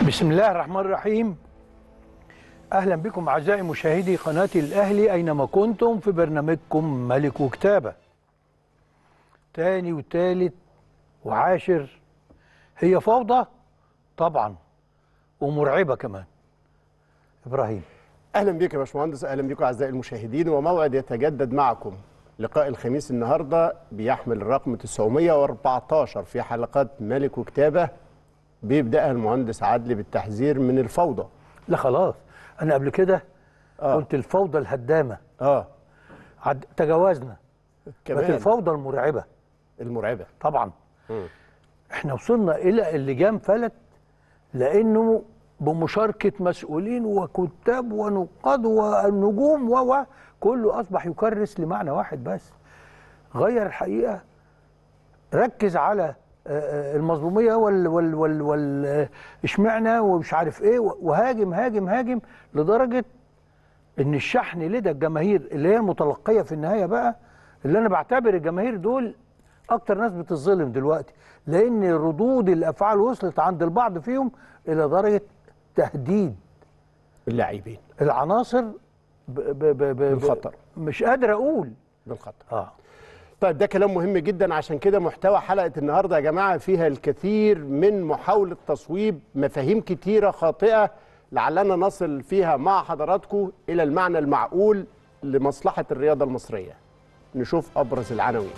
بسم الله الرحمن الرحيم اهلا بكم اعزائي مشاهدي قناه الاهلي اينما كنتم في برنامجكم ملك وكتابه تاني وتالت وعاشر هي فوضى طبعا ومرعبه كمان ابراهيم اهلا بك يا باشمهندس اهلا بكم اعزائي المشاهدين وموعد يتجدد معكم لقاء الخميس النهارده بيحمل الرقم 914 في حلقات ملك وكتابه بيبداها المهندس عدلي بالتحذير من الفوضى لا خلاص انا قبل كده آه. قلت الفوضى الهدامه اه عد... تجاوزنا بقت كمان الفوضى المرعبه المرعبه طبعا مم. احنا وصلنا الى اللجام فلت لانه بمشاركه مسؤولين وكتاب ونقاد ونجوم و و كله اصبح يكرس لمعنى واحد بس غير الحقيقه ركز على آه، آه، المظلوميه وال وال وال وال آه، اشمعنى ومش عارف ايه وهاجم هاجم هاجم لدرجه ان الشحن لدى الجماهير اللي هي المتلقيه في النهايه بقى اللي انا بعتبر الجماهير دول اكتر ناس بتظلم دلوقتي لان ردود الافعال وصلت عند البعض فيهم الى درجه تهديد اللاعبين العناصر ب ب ب ب بالخطر. مش قادر اقول بالخطر اه طيب ده كلام مهم جدا عشان كده محتوى حلقه النهارده يا جماعه فيها الكثير من محاوله تصويب مفاهيم كتيره خاطئه لعلنا نصل فيها مع حضراتكم الى المعنى المعقول لمصلحه الرياضه المصريه. نشوف ابرز العناوين.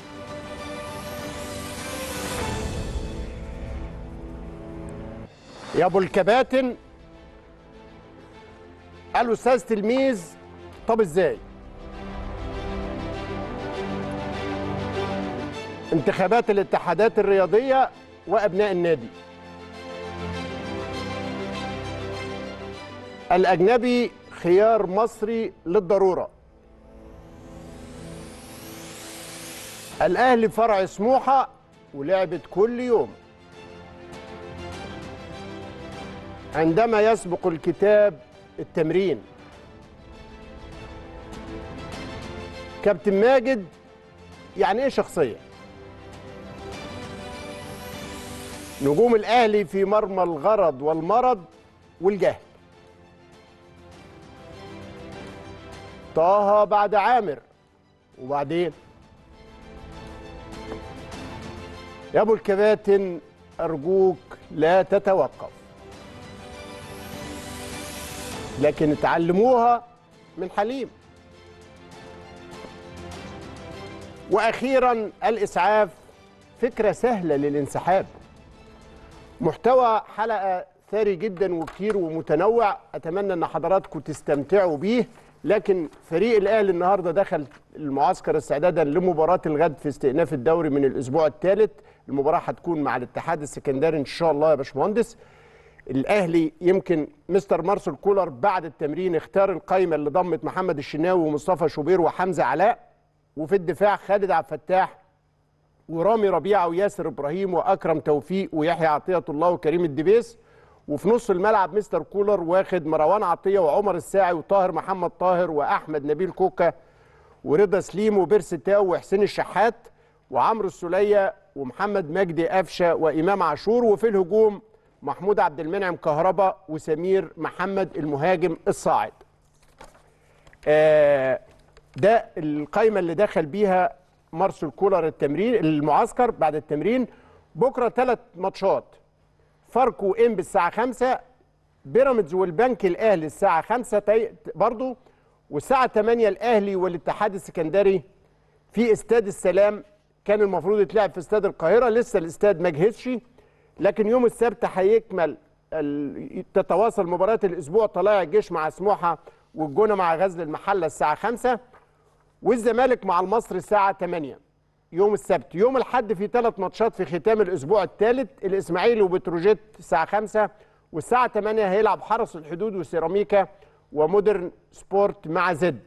يا ابو الكباتن الاستاذ تلميذ طب ازاي؟ انتخابات الاتحادات الرياضية وأبناء النادي الأجنبي خيار مصري للضرورة الأهلي فرع سموحة ولعبت كل يوم عندما يسبق الكتاب التمرين كابتن ماجد يعني ايه شخصيه نجوم الاهلي في مرمى الغرض والمرض والجهل طه بعد عامر وبعدين يا ابو الكباتن ارجوك لا تتوقف لكن اتعلموها من حليم واخيرا الاسعاف فكره سهله للانسحاب محتوى حلقه ثري جدا وكتير ومتنوع اتمنى ان حضراتكم تستمتعوا بيه لكن فريق الاهلي النهارده دخل المعسكر استعدادا لمباراه الغد في استئناف الدوري من الاسبوع الثالث المباراه هتكون مع الاتحاد السكندري ان شاء الله يا باشمهندس الاهلي يمكن مستر مارسيل كولر بعد التمرين اختار القائمه اللي ضمت محمد الشناوي ومصطفى شوبير وحمزه علاء وفي الدفاع خالد عبد الفتاح ورامي ربيعه وياسر ابراهيم واكرم توفيق ويحيى عطيه الله وكريم الدبيس وفي نص الملعب مستر كولر واخد مروان عطيه وعمر الساعي وطاهر محمد طاهر واحمد نبيل كوكا ورضا سليم وبيرس تاو وحسين الشحات وعمرو السوليه ومحمد مجدي قفشه وامام عاشور وفي الهجوم محمود عبد المنعم كهربا وسمير محمد المهاجم الصاعد. آه ده القايمه اللي دخل بيها مارسيل كولر التمرين المعسكر بعد التمرين بكره ثلاث ماتشات فاركو ام الساعه 5 بيراميدز والبنك الاهلي الساعه 5 تي... برضو والساعه 8 الاهلي والاتحاد السكندري في استاد السلام كان المفروض يتلعب في استاد القاهره لسه الاستاد ما جهزش لكن يوم السبت هيكمل ال... تتواصل مباريات الاسبوع طلائع الجيش مع سموحه والجونه مع غزل المحله الساعه 5 والزمالك مع المصري الساعه 8 يوم السبت يوم الاحد في ثلاث ماتشات في ختام الاسبوع الثالث الاسماعيلي وبتروجيت الساعه 5 والساعه 8 هيلعب حرس الحدود وسيراميكا ومودرن سبورت مع زد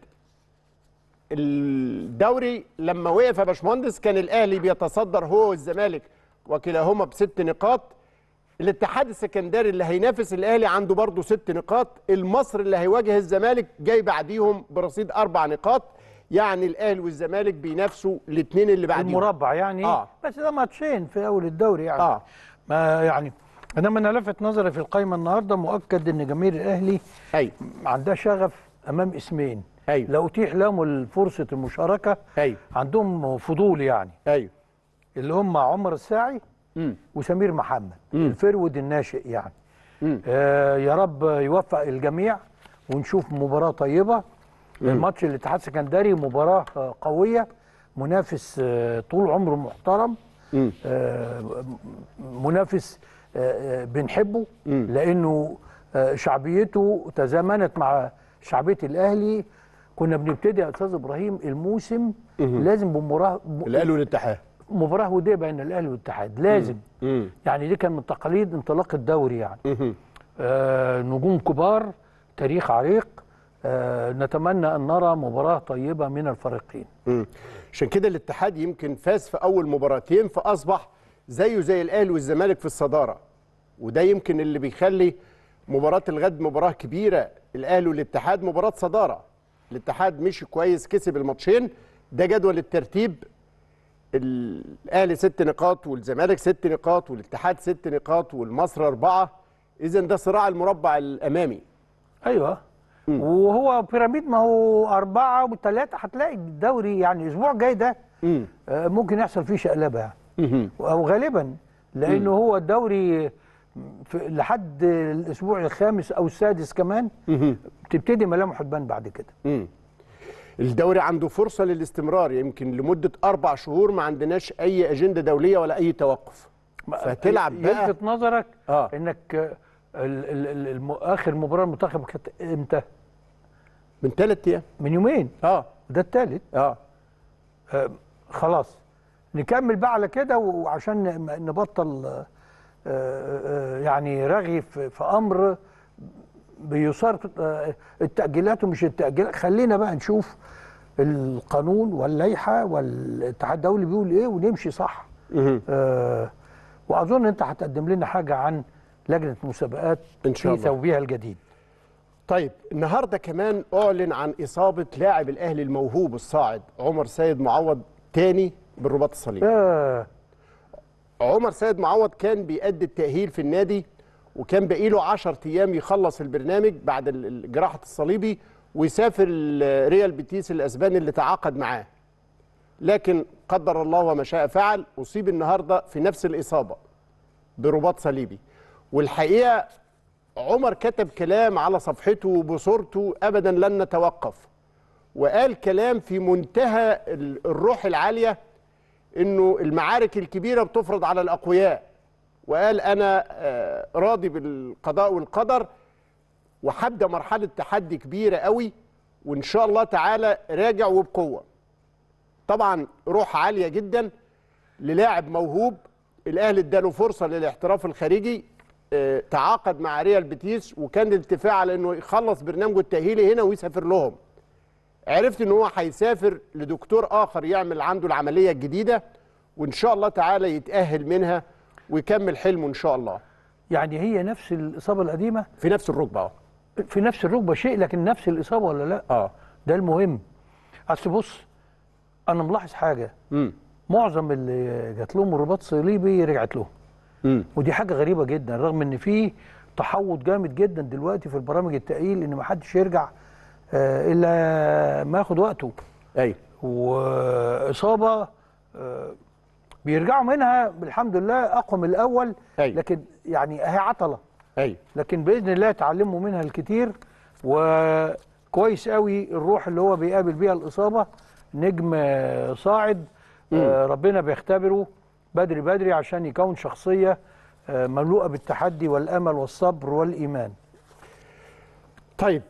الدوري لما وقف يا باشمهندس كان الاهلي بيتصدر هو والزمالك وكلاهما بست نقاط الاتحاد السكندري اللي هينافس الاهلي عنده برضه ست نقاط المصري اللي هيواجه الزمالك جاي بعديهم برصيد اربع نقاط يعني الاهلي والزمالك بينافسوا الاثنين اللي بعديهم المربع يعني آه. بس ده ماتشين في اول الدوري يعني آه. ما يعني انا من لفت نظري في القائمه النهارده مؤكد ان جماهير الاهلي ايوه عندها شغف امام اسمين أيوة. لو اتيح لهم فرصه المشاركه ايوه عندهم فضول يعني ايوه اللي هم عمر الساعي مم. وسمير محمد مم. الفرود الناشئ يعني مم. آه يا رب يوفق الجميع ونشوف مباراه طيبه الماتش الاتحاد السكندري مباراه آه، قويه منافس آه، طول عمره محترم مم. آه، منافس آه، آه، بنحبه مم. لانه آه، شعبيته تزامنت مع شعبيه الاهلي كنا بنبتدي يا استاذ ابراهيم الموسم لازم بمباراه اللي قالوا الاتحاد مباراه وديه بين الاهلي والاتحاد لازم مم. يعني دي كان من تقاليد انطلاق الدوري يعني مم. آه نجوم كبار تاريخ عريق آه نتمنى ان نرى مباراه طيبه من الفريقين مم. عشان كده الاتحاد يمكن فاز في اول مباراتين فاصبح زيه زي الاهلي والزمالك في الصداره وده يمكن اللي بيخلي مباراه الغد مباراه كبيره الاهلي والاتحاد مباراه صداره الاتحاد مشي كويس كسب الماتشين ده جدول الترتيب الاهلي ست نقاط والزمالك ست نقاط والاتحاد ست نقاط والمصري اربعه اذا ده صراع المربع الامامي ايوه وهو بيراميد ما هو أربعة وثلاثة هتلاقي الدوري يعني الأسبوع الجاي ده مم. آه، ممكن يحصل فيه شقلبة يعني مهم. أو غالبا لأنه هو الدوري في لحد الأسبوع الخامس أو السادس كمان مهم. تبتدي ملامحه تبان بعد كده مم. الدوري عنده فرصة للاستمرار يمكن لمدة أربع شهور ما عندناش أي أجندة دولية ولا أي توقف فتلعب بقى يلفت نظرك آه. انك آه، ال ال ال الم- اخر مباراه المنتخب كانت امتى؟ من ثلاث أيام من يومين اه ده الثالث اه خلاص نكمل بقى على كده وعشان ن- نبطل آه، آه، يعني رغي في في امر بيصار آه، التاجيلات ومش التاجيلات خلينا بقى نشوف القانون واللائحه والاتحاد الدولي بيقول ايه ونمشي صح مهم. آه، واظن انت هتقدم لنا حاجه عن لجنه مسابقات إن شاء في الله. توجيهها الجديد طيب النهارده كمان أعلن عن إصابة لاعب الأهلي الموهوب الصاعد عمر سيد معوض تاني بالرباط الصليبي آه عمر سيد معوض كان بيأدي التأهيل في النادي وكان باقي له 10 ايام يخلص البرنامج بعد ال- ال- جراحه الصليبي ويسافر ال- ريال بيتيس الاسباني اللي تعاقد معاه لكن قدر الله وما شاء فعل اصيب النهارده في نفس الاصابه برباط صليبي والحقيقه عمر كتب كلام على صفحته بصورته ابدا لن نتوقف وقال كلام في منتهى ال- الروح العاليه انه المعارك الكبيره بتفرض على الاقوياء وقال انا آه، راضي بالقضاء والقدر وهبدا مرحله تحدي كبيره قوي وان شاء الله تعالى راجع وبقوه طبعا روح عاليه جدا للاعب موهوب الاهلي اداله فرصه للاحتراف الخارجي آه، تعاقد مع ريال بيتيس وكان الاتفاق على انه يخلص برنامجه التاهيلي هنا ويسافر لهم عرفت ان هو هيسافر لدكتور اخر يعمل عنده العمليه الجديده وان شاء الله تعالى يتاهل منها ويكمل حلمه ان شاء الله يعني هي نفس الاصابه القديمه في نفس الركبه اهو في نفس الركبه شيء لكن نفس الاصابه ولا لا اه ده المهم اصل بص انا ملاحظ حاجه امم معظم اللي جات لهم رباط صليبي رجعت لهم امم ودي حاجه غريبه جدا رغم ان في تحوط جامد جدا دلوقتي في البرامج التأهيل ان ما حدش يرجع آه، الا ما ياخد وقته ايوه واصابه آه، بيرجعوا منها الحمد لله اقوى من الاول أيوة. لكن يعني اهي عطله ايوه لكن باذن الله يتعلموا منها الكتير وكويس قوي الروح اللي هو بيقابل بيها الاصابه نجم آه، صاعد آه، ربنا بيختبره بدري بدري عشان يكون شخصيه آه، مملوءه بالتحدي والامل والصبر والايمان طيب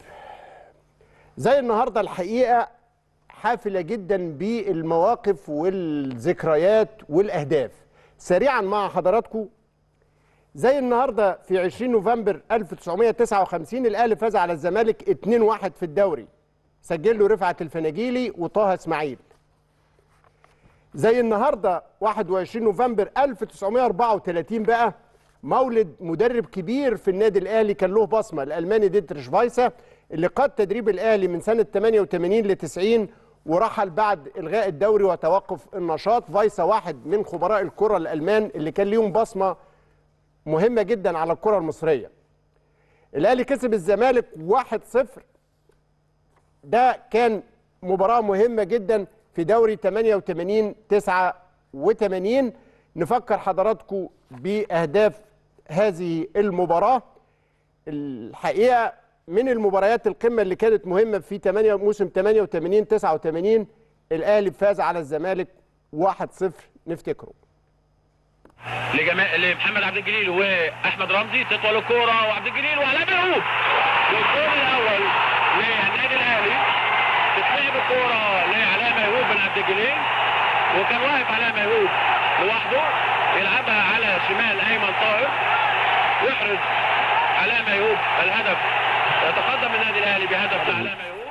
زي النهارده الحقيقه حافله جدا بالمواقف والذكريات والاهداف سريعا مع حضراتكم زي النهارده في 20 نوفمبر 1959 الاهلي فاز على الزمالك 2-1 في الدوري سجل له رفعت الفناجيلي وطه اسماعيل زي النهارده 21 نوفمبر 1934 بقى مولد مدرب كبير في النادي الاهلي كان له بصمه الالماني ديتريش فايسا اللي قاد تدريب الاهلي من سنه 88 ل 90 ورحل بعد الغاء الدوري وتوقف النشاط فايسا واحد من خبراء الكره الالمان اللي كان ليهم بصمه مهمه جدا على الكره المصريه الاهلي كسب الزمالك 1-0 ده كان مباراه مهمه جدا في دوري 88 89 نفكر حضراتكم باهداف هذه المباراه الحقيقه من المباريات القمه اللي كانت مهمه في 8 موسم 88 89 الاهلي فاز على الزمالك 1-0 نفتكره لجماعة لمحمد عبد الجليل واحمد رمزي تطول الكوره وعبد الجليل وعلاء ميهوب والجول الاول للنادي الاهلي تتلعب الكوره لعلاء ميهوب بن عبد الجليل وكان واقف علاء ميهوب لوحده يلعبها على شمال ايمن طاهر يحرز علاء ميهوب الهدف يتقدم النادي الاهلي بهدف لعلاء ميهوب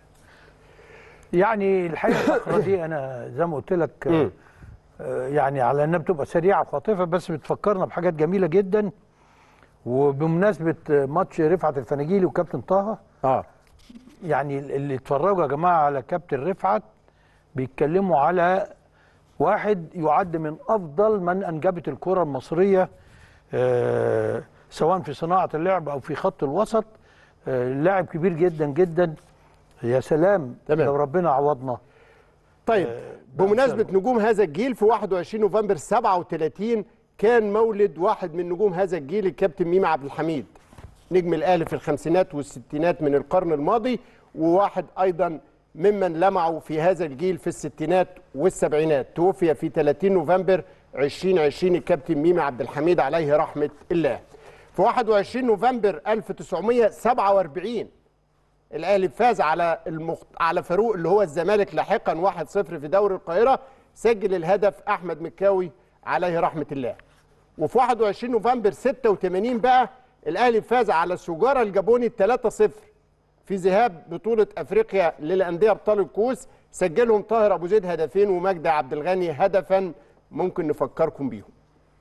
يعني الحقيقه الفقره دي انا زي ما قلت لك آه، آه، يعني على انها بتبقى سريعه وخاطفه بس بتفكرنا بحاجات جميله جدا وبمناسبه آه، ماتش رفعت الفناجيلي وكابتن طه اه يعني اللي اتفرجوا يا جماعه على كابتن رفعت بيتكلموا على واحد يعد من افضل من انجبت الكره المصريه آه، سواء في صناعه اللعب او في خط الوسط آه، لاعب كبير جدا جدا يا سلام تمام. لو ربنا عوضنا طيب بمناسبة نجوم هذا الجيل في 21 نوفمبر 37 كان مولد واحد من نجوم هذا الجيل الكابتن ميمي عبد الحميد نجم الأهلي في الخمسينات والستينات من القرن الماضي وواحد أيضا ممن لمعوا في هذا الجيل في الستينات والسبعينات توفي في 30 نوفمبر 2020 الكابتن ميمي عبد الحميد عليه رحمة الله في 21 نوفمبر 1947 الاهلي فاز على المخت... على فاروق اللي هو الزمالك لاحقا 1-0 في دوري القاهره سجل الهدف احمد مكاوي عليه رحمه الله وفي 21 نوفمبر 86 بقى الاهلي فاز على السجاره الجابوني 3-0 في ذهاب بطوله افريقيا للانديه ابطال الكؤوس سجلهم طاهر ابو زيد هدفين ومجدي عبد الغني هدفا ممكن نفكركم بيهم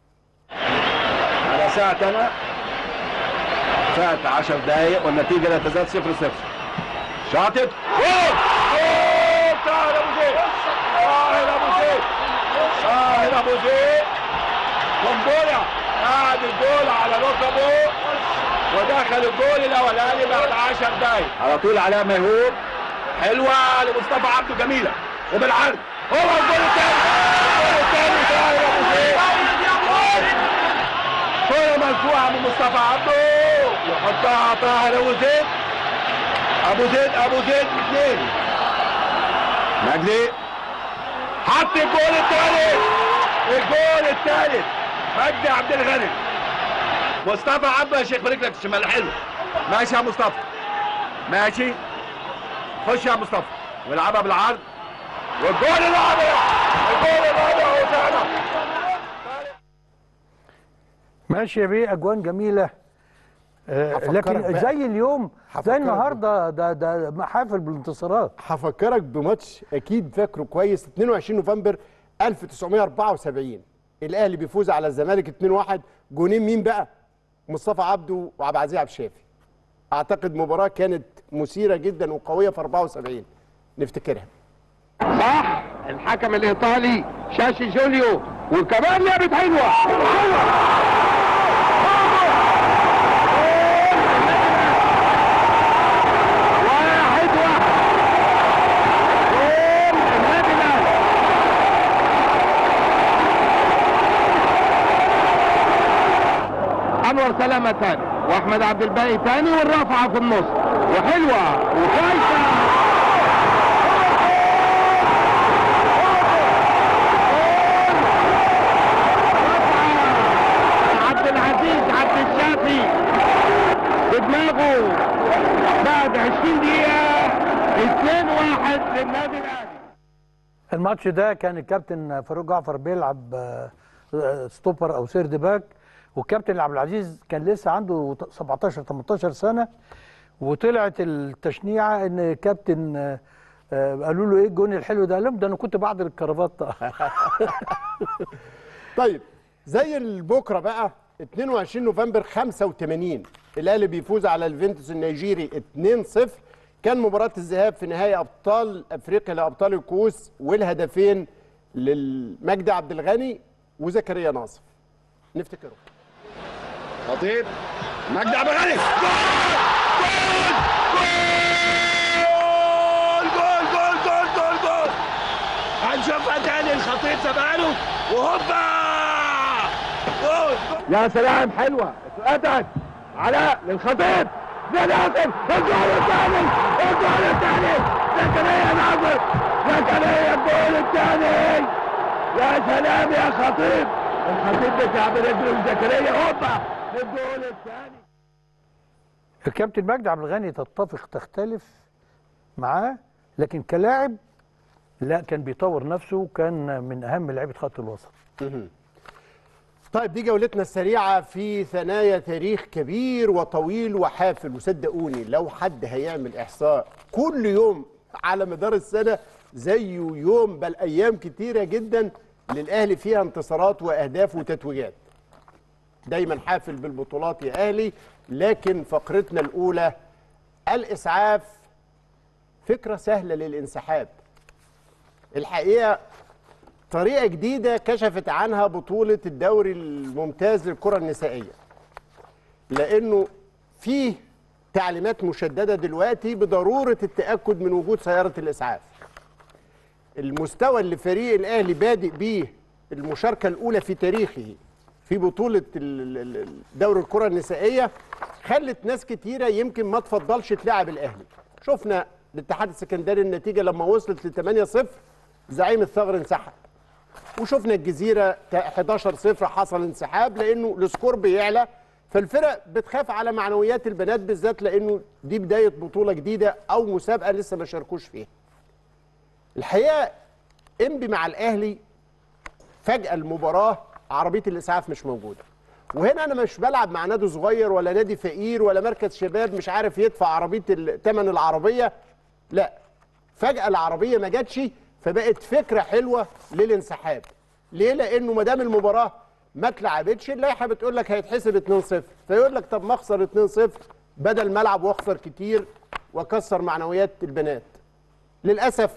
على ساعة أنا فات 10 دقايق والنتيجة لا تزال 0 0 شاطط جول جول طاهر أبو زيد طاهر أبو زيد طاهر أبو زيد قنبلة قاعد الجول على ركبه ودخل الجول الأولاني بعد 10 دقايق على طول علاء ميهوب حلوة لمصطفى عبده جميلة وبالعرض هو الجول الثاني الجول الثاني طاهر أبو زيد كرة مرفوعة من مصطفى عبده يحطها طاهر ابو زيد ابو زيد ابو زيد اثنين مجدي حط الجول الثالث الجول الثالث مجدي عبد الغني مصطفى عبده يا شيخ برجلك الشمال حلو ماشي يا مصطفى ماشي خش يا مصطفى والعبها بالعرض والجول الرابع الجول الرابع اسامه ماشي يا بيه اجوان جميله آه، هفكرك لكن بقى. زي اليوم هفكرك زي النهارده ده ده محافل بالانتصارات هفكرك بماتش اكيد فاكره كويس 22 نوفمبر 1974 الاهلي بيفوز على الزمالك 2-1 جونين مين بقى مصطفى عبده وعبد العزيز عبد الشافي اعتقد مباراه كانت مثيره جدا وقويه في 74 نفتكرها صح الحكم الايطالي شاشي جوليو وكمان لعبت حلوه واحد واحد جول النادي الاهلي انور سلامه تاني واحمد عبد الباقي تاني والرافعه في النص وحلوه وكويسه عبد العزيز عبد الشافي بدماغه بعد 20 دقيقة 2-1 للنادي الأهلي الماتش ده كان الكابتن فاروق جعفر بيلعب آه، آه، ستوبر او سيرد باك والكابتن عبد العزيز كان لسه عنده 17 18 سنه وطلعت التشنيعه ان كابتن آه، آه، قالوا له ايه الجون الحلو ده قال لهم ده انا كنت بعض الكرافته طيب زي بكره بقى 22 نوفمبر 85 الاهلي بيفوز على الفينتوس النيجيري 2-0 كان مباراه الذهاب في نهائي ابطال افريقيا لابطال الكؤوس والهدفين للمجدي عبد الغني وزكريا ناصف نفتكره خطيب مجدي عبد الغني جول جول جول جول جول جول هنشوفها تاني الخطيب سبقاله وهوبا جول جول يا سلام حلوه اتقطعت علاء للخطيب زياد ياسر الجول الثاني الجول الثاني زكريا ناصر زكريا الجول الثاني يا سلام يا خطيب الخطيب بتاع برجله زكريا هوبا الجول الثاني الكابتن مجدي عبد الغني تتفق تختلف معاه لكن كلاعب لا كان بيطور نفسه وكان من اهم لعيبه خط الوسط طيب دي جولتنا السريعة في ثنايا تاريخ كبير وطويل وحافل وصدقوني لو حد هيعمل إحصاء كل يوم على مدار السنة زيه يوم بل أيام كتيرة جدا للأهلي فيها انتصارات وأهداف وتتويجات دايما حافل بالبطولات يا أهلي لكن فقرتنا الأولى الإسعاف فكرة سهلة للانسحاب الحقيقة طريقة جديدة كشفت عنها بطولة الدوري الممتاز للكرة النسائية لأنه فيه تعليمات مشددة دلوقتي بضرورة التأكد من وجود سيارة الإسعاف المستوى اللي فريق الأهلي بادئ بيه المشاركة الأولى في تاريخه في بطولة ال- ال- ال- دوري الكرة النسائية خلت ناس كتيرة يمكن ما تفضلش تلعب الأهلي شفنا الاتحاد السكندري النتيجة لما وصلت ل 8-0 زعيم الثغر انسحب وشفنا الجزيره 11 0 حصل انسحاب لانه السكور بيعلى فالفرق بتخاف على معنويات البنات بالذات لانه دي بدايه بطوله جديده او مسابقه لسه ما شاركوش فيها. الحقيقه انبي مع الاهلي فجاه المباراه عربيه الاسعاف مش موجوده. وهنا انا مش بلعب مع نادي صغير ولا نادي فقير ولا مركز شباب مش عارف يدفع عربيه ثمن العربيه لا فجأة العربية ما جاتش فبقت فكرة حلوة للانسحاب ليه؟ لأنه ما دام المباراة ما اتلعبتش اللائحة بتقول لك هيتحسب 2-0 فيقول لك طب ما اخسر 2-0 بدل ما العب واخسر كتير واكسر معنويات البنات للأسف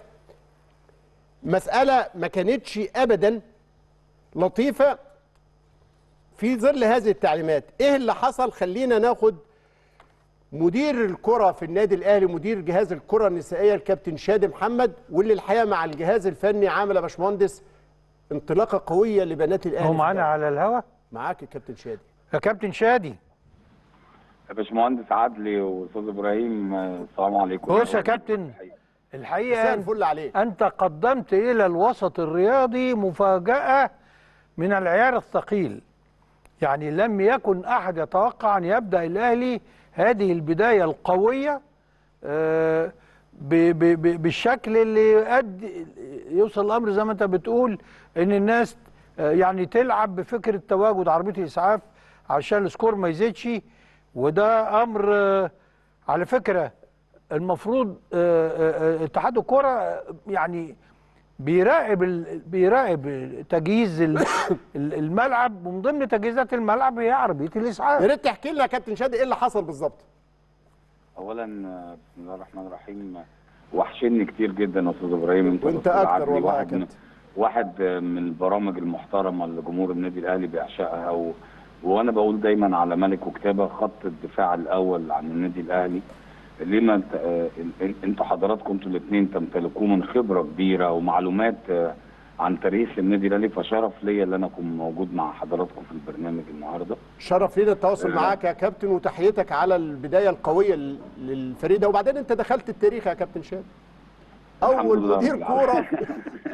مسألة ما كانتش أبدا لطيفة في ظل هذه التعليمات ايه اللي حصل خلينا ناخد مدير الكرة في النادي الأهلي مدير جهاز الكرة النسائية الكابتن شادي محمد واللي الحقيقة مع الجهاز الفني عامل يا باشمهندس انطلاقة قوية لبنات الأهلي هو في معانا الدوري. على الهوا معاك يا كابتن شادي يا كابتن شادي يا باشمهندس عدلي واستاذ ابراهيم آه، السلام عليكم بص يا كابتن مساء الحقيقه الفل عليك انت قدمت الى الوسط الرياضي مفاجاه من العيار الثقيل يعني لم يكن احد يتوقع ان يبدا الاهلي هذه البدايه القويه آه، ب- ب- ب- بالشكل اللي يؤدي يوصل الامر زي ما انت بتقول ان الناس آه، يعني تلعب بفكره تواجد عربيه الاسعاف عشان السكور ما يزيدش وده امر آه، على فكره المفروض آه، آه، آه، اتحاد الكره آه، يعني بيراقب ال- بيراقب تجهيز ال- ال- الملعب ومن ضمن تجهيزات الملعب هي عربيه يا الاسعاف ريت تحكي لنا يا كابتن شادي ايه اللي حصل بالظبط اولا آه، بسم الله الرحمن الرحيم آه، وحشني كتير جدا يا استاذ ابراهيم انت وانت وأستاذ أكتر عدلي، والله يا واحد من- كابتن. واحد آه، من البرامج المحترمه اللي جمهور النادي الاهلي بيعشقها و... وانا بقول دايما على ملك وكتابه خط الدفاع الاول عن النادي الاهلي لما انت- آه، ال- ال- انتوا حضراتكم انتوا الاثنين تمتلكوه من خبره كبيره ومعلومات آه، عن تاريخ النادي الاهلي فشرف ليا ان انا اكون موجود مع حضراتكم في البرنامج النهارده شرف لينا التواصل آه. معاك يا كابتن وتحيتك على البداية القوية لل- للفريق ده وبعدين انت دخلت التاريخ يا كابتن شادي الحمد اول لله مدير رب كورة العالمين.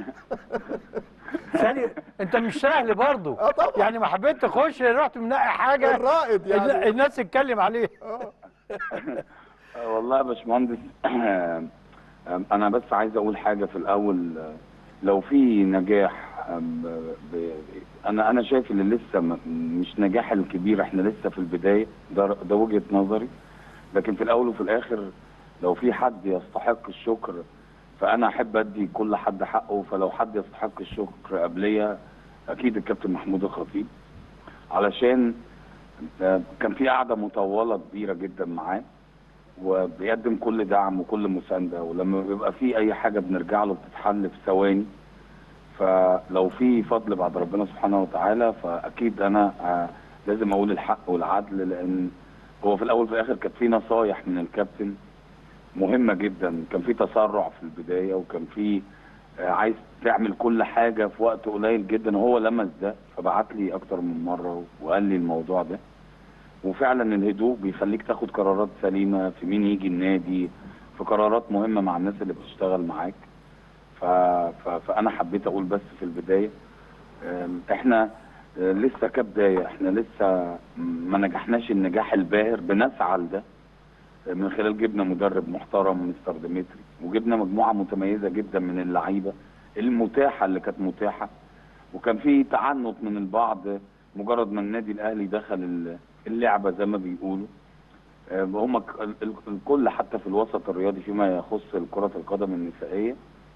ثاني انت مش سهل برضو اه طبعا. يعني ما حبيت تخش رحت منقي حاجه الرائد الن- يعني الناس تتكلم عليه آه، والله يا باشمهندس انا بس عايز اقول حاجه في الاول آه، لو في نجاح آم، ب- انا انا شايف ان لسه م- مش نجاح الكبير احنا لسه في البدايه ده ده وجهه نظري لكن في الاول وفي الاخر لو في حد يستحق الشكر فانا احب ادي كل حد حقه فلو حد يستحق الشكر قبليه اكيد الكابتن محمود الخطيب علشان آه، كان في قعده مطوله كبيره جدا معاه وبيقدم كل دعم وكل مسانده ولما بيبقى في اي حاجه بنرجع له بتتحل في ثواني فلو في فضل بعد ربنا سبحانه وتعالى فاكيد انا آه، لازم اقول الحق والعدل لان هو في الاول وفي الاخر كانت في نصايح من الكابتن مهمه جدا كان في تسرع في البدايه وكان في آه، عايز تعمل كل حاجه في وقت قليل جدا وهو لمس ده فبعت لي اكتر من مره وقال لي الموضوع ده وفعلا الهدوء بيخليك تاخد قرارات سليمه في مين يجي النادي في قرارات مهمه مع الناس اللي بتشتغل معاك ف... ف... فانا حبيت اقول بس في البدايه آم، احنا آه، لسه كبدايه احنا لسه ما نجحناش النجاح الباهر بنسعى لده آه، من خلال جبنا مدرب محترم مستر ديمتري وجبنا مجموعه متميزه جدا من اللعيبه المتاحه اللي كانت متاحه وكان في تعنت من البعض مجرد ما النادي الاهلي دخل ال- اللعبه زي ما بيقولوا آه، هم ك- ال- ال- الكل حتى في الوسط الرياضي فيما يخص كره القدم النسائيه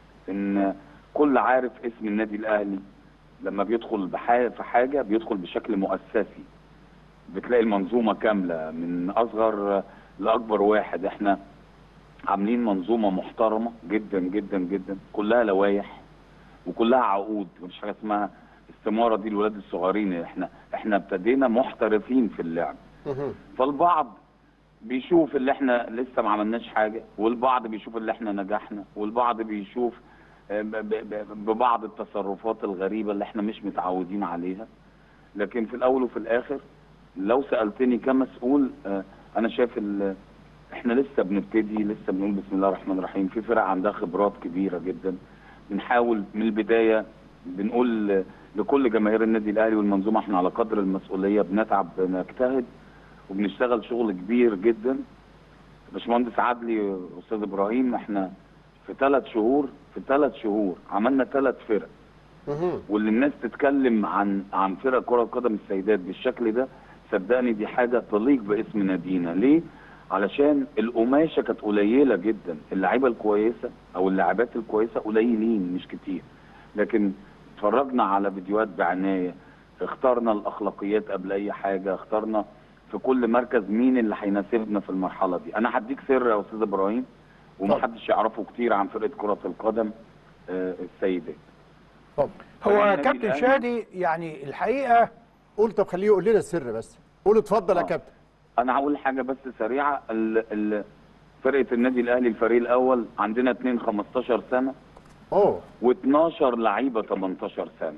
ان كل عارف اسم النادي الاهلي لما بيدخل بحا- في حاجه بيدخل بشكل مؤسسي بتلاقي المنظومه كامله من اصغر لاكبر واحد احنا عاملين منظومه محترمه جدا جدا جدا كلها لوائح وكلها عقود مفيش حاجه اسمها استماره دي الولاد الصغيرين احنا احنا ابتدينا محترفين في اللعب مهم. فالبعض بيشوف اللي احنا لسه ما عملناش حاجه والبعض بيشوف اللي احنا نجحنا والبعض بيشوف آه، ب- ب- ب- ببعض التصرفات الغريبه اللي احنا مش متعودين عليها لكن في الاول وفي الاخر لو سالتني كمسؤول آه، انا شايف ال- احنا لسه بنبتدي لسه بنقول بسم الله الرحمن الرحيم في فرق عندها خبرات كبيره جدا بنحاول من البدايه بنقول لكل جماهير النادي الاهلي والمنظومه احنا على قدر المسؤوليه بنتعب بنجتهد وبنشتغل شغل كبير جدا باشمهندس عدلي استاذ ابراهيم احنا في ثلاث شهور في ثلاث شهور عملنا ثلاث فرق مهم. واللي الناس تتكلم عن عن فرق كره قدم السيدات بالشكل ده صدقني دي حاجه تليق باسم نادينا ليه علشان القماشه كانت قليله جدا اللعيبه الكويسه او اللاعبات الكويسه قليلين مش كتير لكن اتفرجنا على فيديوهات بعنايه اخترنا الاخلاقيات قبل اي حاجه اخترنا في كل مركز مين اللي هيناسبنا في المرحله دي انا هديك سر يا استاذ ابراهيم ومحدش يعرفه كتير عن فرقه كره القدم آه، السيدات اتفضل هو النادي كابتن الأهلي- شادي يعني الحقيقه قول طب خليه يقول لنا السر بس قول اتفضل يا آه. كابتن انا هقول حاجه بس سريعه ال ال فرقه النادي الاهلي الفريق الاول عندنا اتنين 15 سنه اوه و12 لعيبه 18 سنه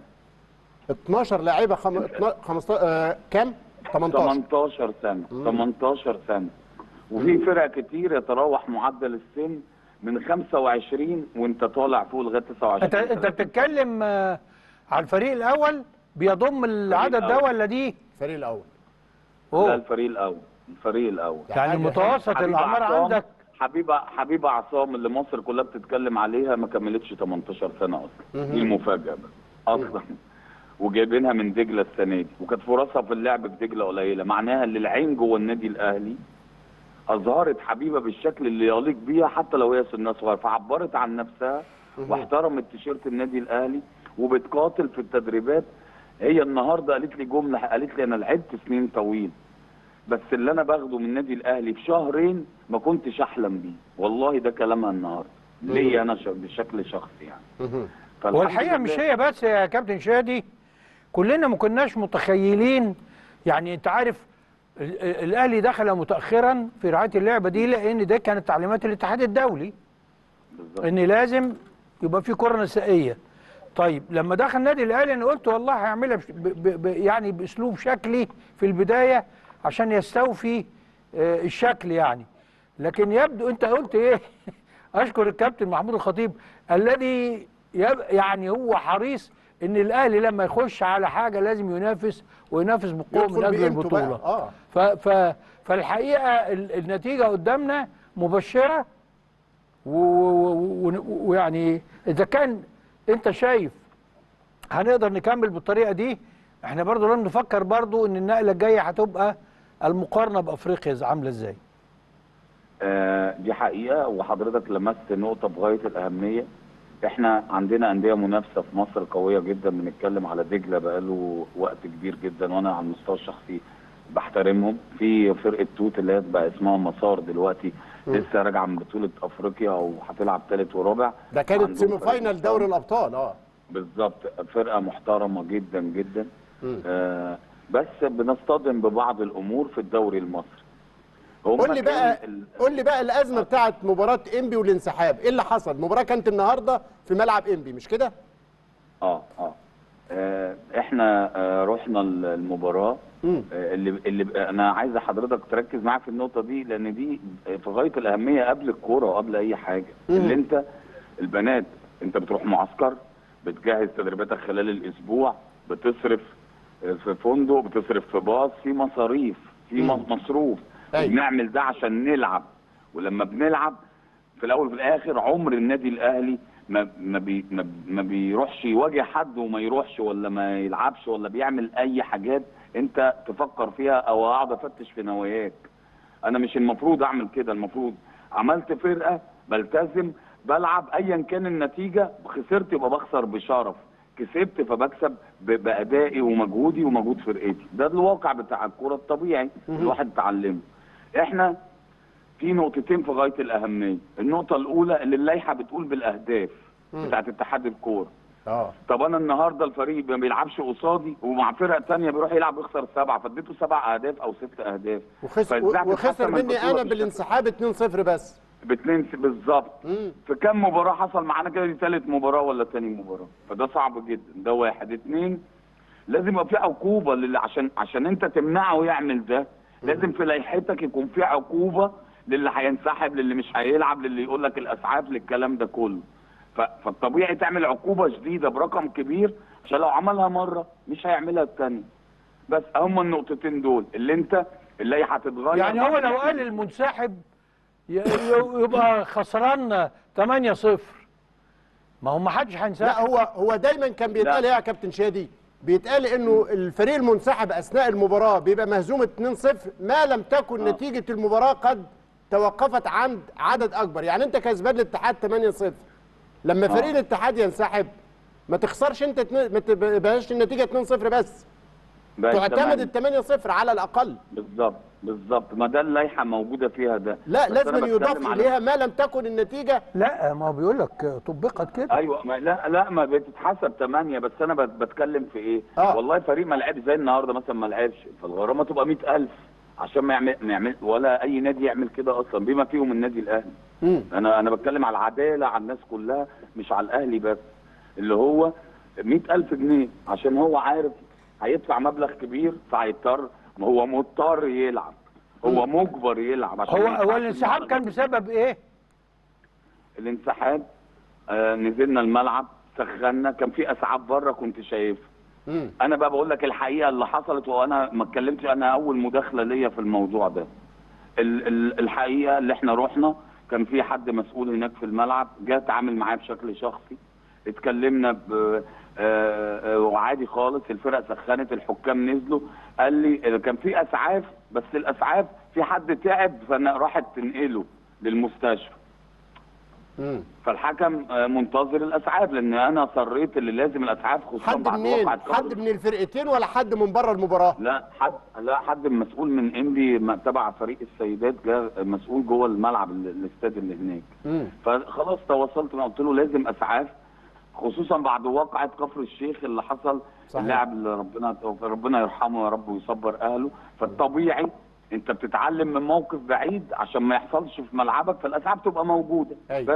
12 لاعيبه خم... اتنا- 15 آه كام 18 18 سنه 18 سنه وفي فرق كتير يتراوح معدل السن من 25 وانت طالع فوق لغايه 29 انت انت سنة. بتتكلم آه، على الفريق الاول بيضم العدد ده الأول. ولا دي؟ الفريق الاول لا اوه الفريق الاول الفريق الاول يعني حاجة- المتوسط حبيب الاعمار عصام- عندك حبيبه حبيبه عصام اللي مصر كلها بتتكلم عليها ما كملتش 18 سنه اصلا مهم. دي المفاجاه بقى اصلا وجايبينها من دجله السنه دي وكانت فرصها في اللعب في دجله قليله معناها اللي العين جوه النادي الاهلي اظهرت حبيبه بالشكل اللي يليق بيها حتى لو هي سنها صغير فعبرت عن نفسها واحترمت تيشيرت النادي الاهلي وبتقاتل في التدريبات هي النهارده قالت لي جمله قالت لي انا لعبت سنين طويل بس اللي انا باخده من النادي الاهلي في شهرين ما كنتش احلم بيه والله ده كلامها النهارده ليا انا ش- بشكل شخصي يعني مهم. فالحمد والحقيقه مش لله- هي بس يا كابتن شادي كلنا ما كناش متخيلين يعني انت عارف ال- ال- الاهلي دخل متاخرا في رعايه اللعبه دي لان ده كانت تعليمات الاتحاد الدولي بالظبط. ان لازم يبقى في كره نسائيه طيب لما دخل النادي الاهلي انا قلت والله هيعملها بش- ب ب ب يعني باسلوب شكلي في البدايه عشان يستوفي آه، الشكل يعني لكن يبدو انت قلت ايه اشكر الكابتن محمود الخطيب الذي يب يعني هو حريص ان الاهلي لما يخش على حاجه لازم ينافس وينافس بقوه من يدخل اجل بقيمته البطوله بقى اه ف ف فالحقيقه ال- النتيجه قدامنا مبشره و- و- و- ويعني اذا كان انت شايف هنقدر نكمل بالطريقه دي احنا برضو لازم نفكر برضو ان النقله الجايه هتبقى المقارنه بافريقيا عامله ازاي آه، دي حقيقة وحضرتك لمست نقطة بغاية الأهمية احنا عندنا أندية منافسة في مصر قوية جدا بنتكلم على دجلة بقاله وقت كبير جدا وأنا على المستوى الشخصي بحترمهم في فرقة توت اللي هي بقى اسمها مسار دلوقتي لسه راجعة من بطولة أفريقيا وهتلعب تالت ورابع ده كانت عندهم سيمي فريق فاينل محترم. دوري الابطال اه بالظبط فرقة محترمة جدا جدا مم. آه بس بنصطدم ببعض الامور في الدوري المصري هما قول لي كان بقى ال- قول لي بقى الازمه بتاعت مباراه انبي والانسحاب ايه اللي حصل المباراه كانت النهارده في ملعب انبي مش كده اه اه آه، احنا آه، رحنا ال- المباراه مم. آه، اللي اللي انا عايز حضرتك تركز معايا في النقطه دي لان دي في غايه الاهميه قبل الكوره وقبل اي حاجه مم. اللي انت البنات انت بتروح معسكر بتجهز تدريباتك خلال الاسبوع بتصرف آه، في فندق بتصرف في باص في مصاريف في مم. م- مصروف أيوة. وبنعمل ده عشان نلعب ولما بنلعب في الاول وفي الاخر عمر النادي الاهلي ما ما, بي ما, ما بيروحش يواجه حد وما يروحش ولا ما يلعبش ولا بيعمل اي حاجات انت تفكر فيها او اقعد افتش في نواياك انا مش المفروض اعمل كده المفروض عملت فرقه بلتزم بلعب ايا كان النتيجه خسرت يبقى بخسر بشرف كسبت فبكسب ب- بادائي ومجهودي ومجهود فرقتي ده الواقع بتاع الكوره الطبيعي الواحد اتعلمه احنا في نقطتين في غايه الاهميه النقطه الاولى اللي اللائحه بتقول بالاهداف بتاعت اتحاد الكوره اه طب انا النهارده الفريق ما بيلعبش قصادي ومع فرق تانية بيروح يلعب يخسر سبعه فاديته سبع اهداف او ست اهداف وخسر فإزاي وخسر تتحسن مني البطولة انا بالشكل بالانسحاب 2-0 بس باتنين س- بالظبط مم. في كام مباراه حصل معانا كده دي ثالث مباراه ولا تاني مباراه فده صعب جدا ده واحد اتنين لازم يبقى في عقوبه للي عشان عشان انت تمنعه يعمل ده لازم في لائحتك يكون في عقوبه للي هينسحب للي مش هيلعب للي يقول لك الاسعاف للكلام ده كله ف- فالطبيعي تعمل عقوبه شديده برقم كبير عشان لو عملها مره مش هيعملها الثانيه بس هم النقطتين دول اللي انت اللائحه هتتغير يعني هو لو قال المنسحب ي- ي- يبقى خسران 8-0 ما هو ما حدش لا هينسحب هو هو دايما كان بيتقال لا. ايه يا كابتن شادي بيتقال انه الفريق المنسحب اثناء المباراه بيبقى مهزوم 2-0 ما لم تكن آه. نتيجه المباراه قد توقفت عند عدد اكبر يعني انت كسبان الاتحاد 8-0 لما فريق آه. الاتحاد ينسحب ما تخسرش انت اتنين- ما تبقاش النتيجه 2-0 بس بقى تعتمد تمام. ال 8-0 على الاقل بالظبط بالظبط ما ده اللائحه موجوده فيها ده لا بس أنا لازم يضاف بتكلم على- اليها ما لم تكن النتيجه لا ما هو بيقول لك طبقت كده ايوه ما لا لا ما بتتحسب 8 بس انا بت- بتكلم في ايه؟ آه. والله فريق ما لعبش زي النهارده مثلا ما لعبش فالغرامه تبقى 100000 عشان ما يعمل ما يعمل ولا اي نادي يعمل كده اصلا بما فيهم النادي الاهلي مم. انا انا بتكلم على العداله على الناس كلها مش على الاهلي بس اللي هو 100000 جنيه عشان هو عارف هيدفع مبلغ كبير فهيضطر ما هو مضطر يلعب هو مجبر يلعب عشان هو ما يدفعش هو الانسحاب المبلغ. كان بسبب ايه؟ الانسحاب آه نزلنا الملعب سخنا كان في اسعاف بره كنت شايفها مم. انا بقى بقول لك الحقيقه اللي حصلت وانا ما اتكلمتش انا اول مداخله ليا في الموضوع ده ال ال الحقيقه اللي احنا رحنا كان في حد مسؤول هناك في الملعب جه اتعامل معايا بشكل شخصي اتكلمنا ب آه، آه، وعادي خالص الفرق سخنت الحكام نزلوا قال لي كان في اسعاف بس الاسعاف في حد تعب فانا راحت تنقله للمستشفى مم. فالحكم آه، منتظر الاسعاف لان انا صريت اللي لازم الاسعاف خصوصا حد بعد منين وقعة حد كفر. من الفرقتين ولا حد من بره المباراه لا حد لا حد مسؤول من انبي ما تبع فريق السيدات جا مسؤول جوه الملعب ال- الاستاد اللي هناك مم. فخلاص تواصلت معاه قلت له لازم اسعاف خصوصا بعد واقعة كفر الشيخ اللي حصل صحيح. اللاعب اللي ربنا ربنا يرحمه يا رب ويصبر اهله فالطبيعي انت بتتعلم من موقف بعيد عشان ما يحصلش في ملعبك فالاسعاف تبقى موجوده أيوة. بس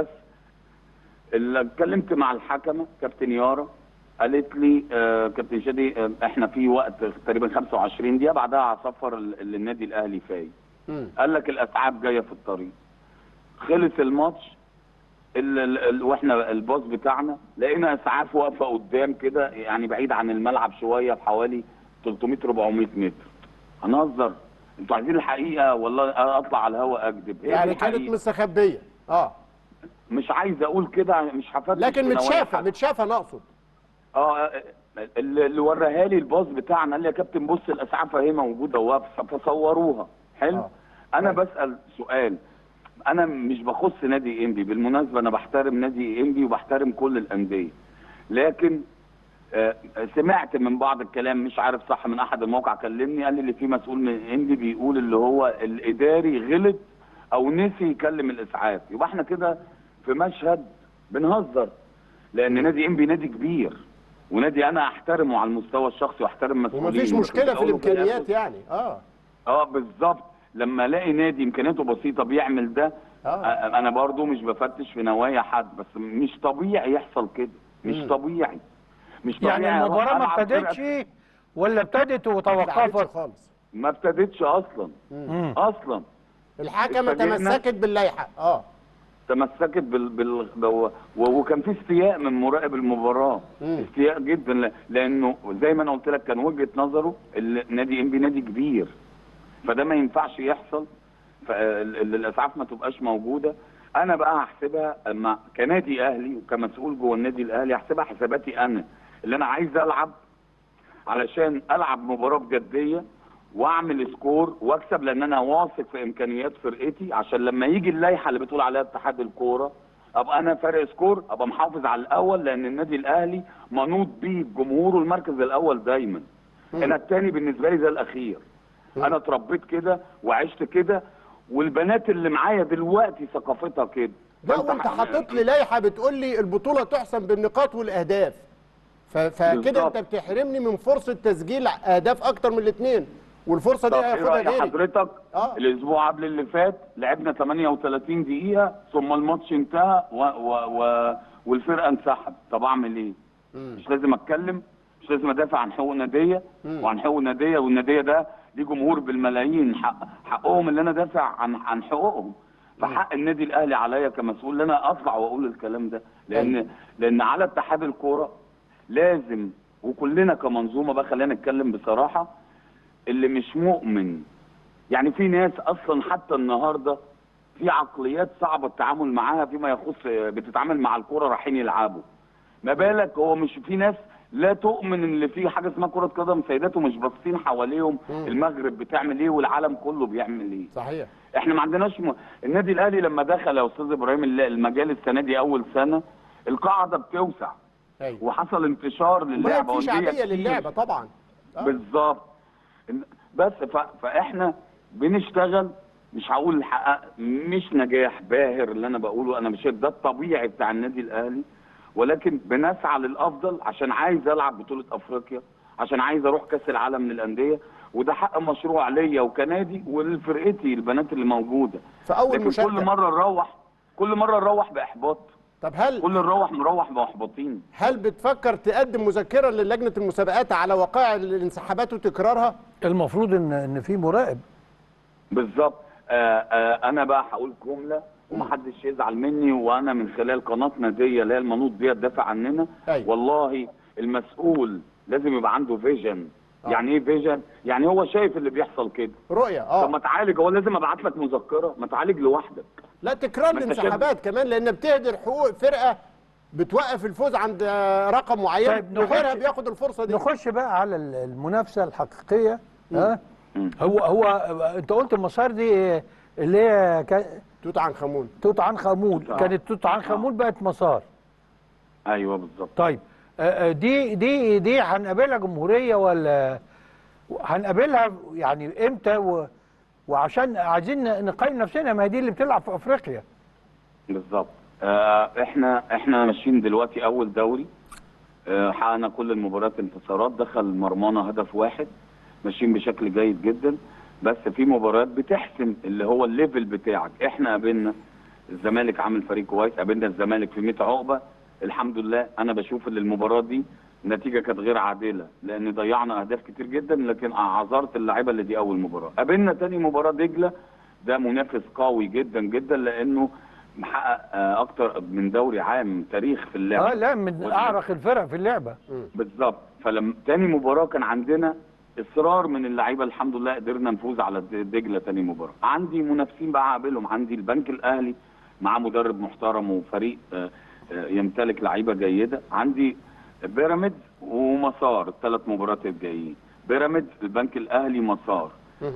اللي اتكلمت مع الحكمه كابتن يارا قالت لي آه كابتن شادي آه احنا في وقت تقريبا 25 دقيقه بعدها هصفر ال- اللي النادي الاهلي فايز مم. قال لك الاسعاف جايه في الطريق خلص الماتش ال ال ال واحنا الباص بتاعنا لقينا اسعاف واقفه قدام كده يعني بعيد عن الملعب شويه بحوالي 300 400 متر هنهزر انتوا عايزين الحقيقه والله اطلع على الهواء اكذب هي دي يعني كانت الحقيقة. مستخبيه اه مش عايز اقول كده مش هفتش لكن في نوايا متشافه حد. متشافه نقصد اه اللي اللي وراها لي الباص بتاعنا قال لي يا كابتن بص الاسعاف اهي موجوده واقفه فصوروها حلو آه. انا بسال سؤال انا مش بخص نادي انبي بالمناسبه انا بحترم نادي انبي وبحترم كل الانديه لكن آه، سمعت من بعض الكلام مش عارف صح من احد المواقع كلمني قال لي اللي في مسؤول من انبي بيقول اللي هو الاداري غلط او نسي يكلم الاسعاف يبقى احنا كده في مشهد بنهزر لان نادي انبي نادي كبير ونادي انا احترمه على المستوى الشخصي واحترم مسؤوليه ومفيش مشكله في الامكانيات يعني اه اه بالظبط لما الاقي نادي امكانياته بسيطه بيعمل ده آه. آه. انا برضو مش بفتش في نوايا حد بس مش طبيعي يحصل كده مش مم. طبيعي مش طبيعي يعني أروح المباراه ما ألعب ابتدتش فرقة- ولا ابتدت ما وتوقفت اتلعبتش خالص ما ابتدتش اصلا مم. اصلا الحكمه اتفاجئنا. تمسكت باللائحه اه تمسكت بال, بال... و... وكان في استياء من مراقب المباراه مم. استياء جدا ل... لانه زي ما انا قلت لك كان وجهه نظره النادي انبي نادي كبير فده ما ينفعش يحصل فالاسعاف ما تبقاش موجوده انا بقى هحسبها اما كنادي اهلي وكمسؤول جوه النادي الاهلي هحسبها حساباتي انا اللي انا عايز العب علشان العب مباراه بجديه واعمل سكور واكسب لان انا واثق في امكانيات فرقتي عشان لما يجي اللائحه اللي بتقول عليها اتحاد الكوره ابقى انا فارق سكور ابقى محافظ على الاول لان النادي الاهلي منوط بيه الجمهور والمركز الاول دايما انا الثاني بالنسبه لي زي الاخير انا اتربيت كده وعشت كده والبنات اللي معايا دلوقتي ثقافتها كده لا فأنت وانت ح- حاطط لي لائحه بتقول لي البطوله تحسم بالنقاط والاهداف ف- فكده بالظبط. انت بتحرمني من فرصه تسجيل اهداف اكتر من الاثنين والفرصه دي طب ايه هياخدها راي غيري حضرتك آه. الاسبوع قبل اللي فات لعبنا 38 دقيقه ثم الماتش انتهى و... و... و... والفرقه انسحب طب اعمل ايه مش لازم اتكلم مش لازم ادافع عن حقوق ناديه وعن حقوق ناديه والناديه ده ليه جمهور بالملايين حق... حقهم اللي انا دافع عن عن حقوقهم فحق النادي الاهلي عليا كمسؤول ان انا اطلع واقول الكلام ده لان لان على اتحاد الكوره لازم وكلنا كمنظومه بقى خلينا نتكلم بصراحه اللي مش مؤمن يعني في ناس اصلا حتى النهارده في عقليات صعبه التعامل معاها فيما يخص بتتعامل مع الكوره رايحين يلعبوا ما بالك هو مش في ناس لا تؤمن ان في حاجه اسمها كره قدم سيدات ومش باصين حواليهم المغرب بتعمل ايه والعالم كله بيعمل ايه صحيح احنا ما عندناش م... النادي الاهلي لما دخل يا استاذ ابراهيم الل- المجال السنه دي اول سنه القاعده بتوسع ايوه وحصل انتشار وبقت للعبه في وأندية شعبيه كتير. للعبه طبعا آه. بالظبط إن- بس ف... فاحنا بنشتغل مش هقول حقق مش نجاح باهر اللي انا بقوله انا مش شايف ده الطبيعي بتاع النادي الاهلي ولكن بنسعى للافضل عشان عايز العب بطوله افريقيا عشان عايز اروح كاس العالم للانديه وده حق مشروع ليا وكنادي ولفرقتي البنات اللي موجوده فاول لكن مشاركه كل مره نروح كل مره نروح باحباط طب هل كل نروح نروح محبطين هل بتفكر تقدم مذكره للجنه المسابقات على وقائع الانسحابات وتكرارها المفروض ان ان في مراقب بالظبط آه آه انا بقى هقول جمله ومحدش يزعل مني وانا من خلال قناتنا دي اللي هي المنوط بيها تدافع عننا أيوة. والله المسؤول لازم يبقى عنده فيجن آه. يعني ايه فيجن يعني هو شايف اللي بيحصل كده رؤيه طب ما اه تعالج هو لازم ابعت لك مذكره ما تعالج لوحدك لا تكرار ما أنت الانسحابات كمان لان بتهدر حقوق فرقه بتوقف الفوز عند رقم معين طيب، نخش- وغيرها بياخد الفرصه دي نخش بقى على ال- المنافسه الحقيقيه ها مم. هو هو انت قلت المسار دي اللي هي كا- توت عنخ امون توت عنخ امون توت عنخ. كانت توت عنخ امون بقت مسار ايوه بالظبط طيب آه، آه، دي دي دي هنقابلها جمهوريه ولا هنقابلها يعني امتى و... وعشان عايزين نقيم نفسنا ما هي دي اللي بتلعب في افريقيا بالظبط آه احنا احنا ماشيين دلوقتي اول دوري آه حققنا كل المباريات انتصارات دخل مرمانا هدف واحد ماشيين بشكل جيد جدا بس في مباريات بتحسم اللي هو الليفل بتاعك احنا قابلنا الزمالك عامل فريق كويس قابلنا الزمالك في 100 عقبه الحمد لله انا بشوف ان المباراه دي النتيجه كانت غير عادله لان ضيعنا اهداف كتير جدا لكن اعذرت اللعيبه اللي دي اول مباراه قابلنا تاني مباراه دجله ده منافس قوي جدا جدا لانه محقق آه، اكتر من دوري عام تاريخ في اللعبه اه لا من وال- اعرق الفرق في اللعبه بالظبط فلما تاني مباراه كان عندنا اصرار من اللعيبه الحمد لله قدرنا نفوز على د- دجله تاني مباراه عندي منافسين بقى هقابلهم عندي البنك الاهلي مع مدرب محترم وفريق آه، آه، يمتلك لعيبه جيده عندي بيراميدز ومسار الثلاث مباريات الجايين بيراميدز البنك الاهلي مسار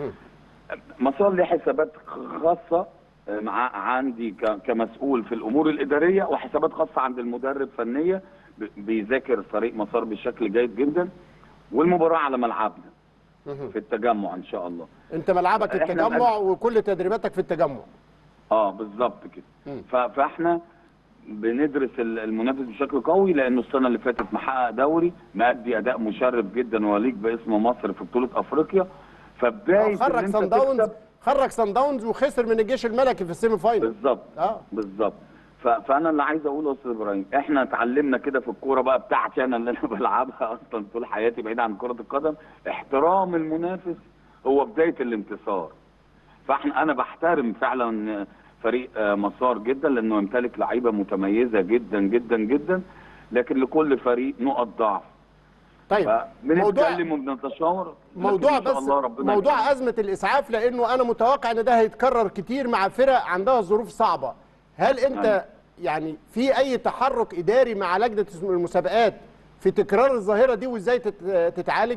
مسار ليه حسابات خاصه آه، مع عندي ك- كمسؤول في الامور الاداريه وحسابات خاصه عند المدرب فنيه ب- بيذاكر فريق مسار بشكل جيد جدا والمباراه على ملعبنا في التجمع ان شاء الله انت ملعبك إحنا التجمع وكل تدريباتك في التجمع اه بالظبط كده ف- فاحنا بندرس ال- المنافس بشكل قوي لانه السنه اللي فاتت محقق دوري مادي اداء مشرف جدا وليق باسم مصر في بطوله افريقيا فبدايه خرج إن أنت سان داونز تكسب- خرج سان داونز وخسر من الجيش الملكي في السيمي فاينل بالظبط اه بالظبط ف- فانا اللي عايز اقوله يا استاذ ابراهيم احنا اتعلمنا كده في الكوره بقى بتاعتي انا اللي انا بلعبها اصلا طول حياتي بعيد عن كره القدم احترام المنافس هو بدايه الانتصار فاحنا انا بحترم فعلا فريق آه، مسار جدا لانه يمتلك لعيبه متميزه جدا جدا جدا لكن لكل فريق نقط ضعف طيب موضوع فبنتكلم وبنتشاور لكن موضوع إن شاء بس الله ربنا موضوع يكرمنا. ازمه الاسعاف لانه انا متوقع ان ده هيتكرر كتير مع فرق عندها ظروف صعبه هل انت نعم. يعني في اي تحرك اداري مع لجنه المسابقات في تكرار الظاهره دي وازاي تت- تتعالج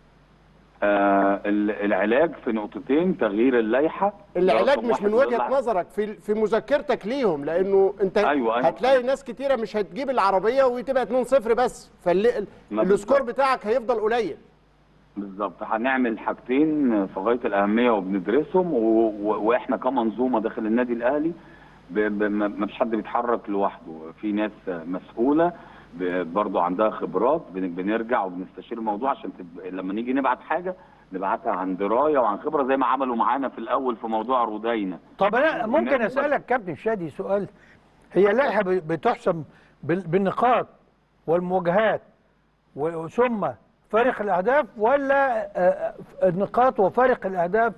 آه ال- العلاج في نقطتين تغيير اللائحه العلاج رقم مش واحد من وجهه والله- نظرك في في مذكرتك ليهم لانه انت أيوة، أيوة. هتلاقي ناس كتيره مش هتجيب العربيه وتبقى 2-0 بس ما فالسكور بالظبط. بتاعك هيفضل قليل بالظبط هنعمل حاجتين في غايه الاهميه وبندرسهم و... و... واحنا كمنظومه داخل النادي الاهلي ب... ب... ما ما فيش حد بيتحرك لوحده في ناس مسؤوله ب... برضو عندها خبرات بن... بنرجع وبنستشير الموضوع عشان تب... لما نيجي نبعت حاجه نبعتها عن درايه وعن خبره زي ما عملوا معانا في الاول في موضوع رودينا طب انا ممكن ونعمل- اسالك كابتن شادي سؤال هي اللائحه ب- بتحسم بال- بالنقاط والمواجهات و- ثم فارق الاهداف ولا آه، النقاط وفارق الاهداف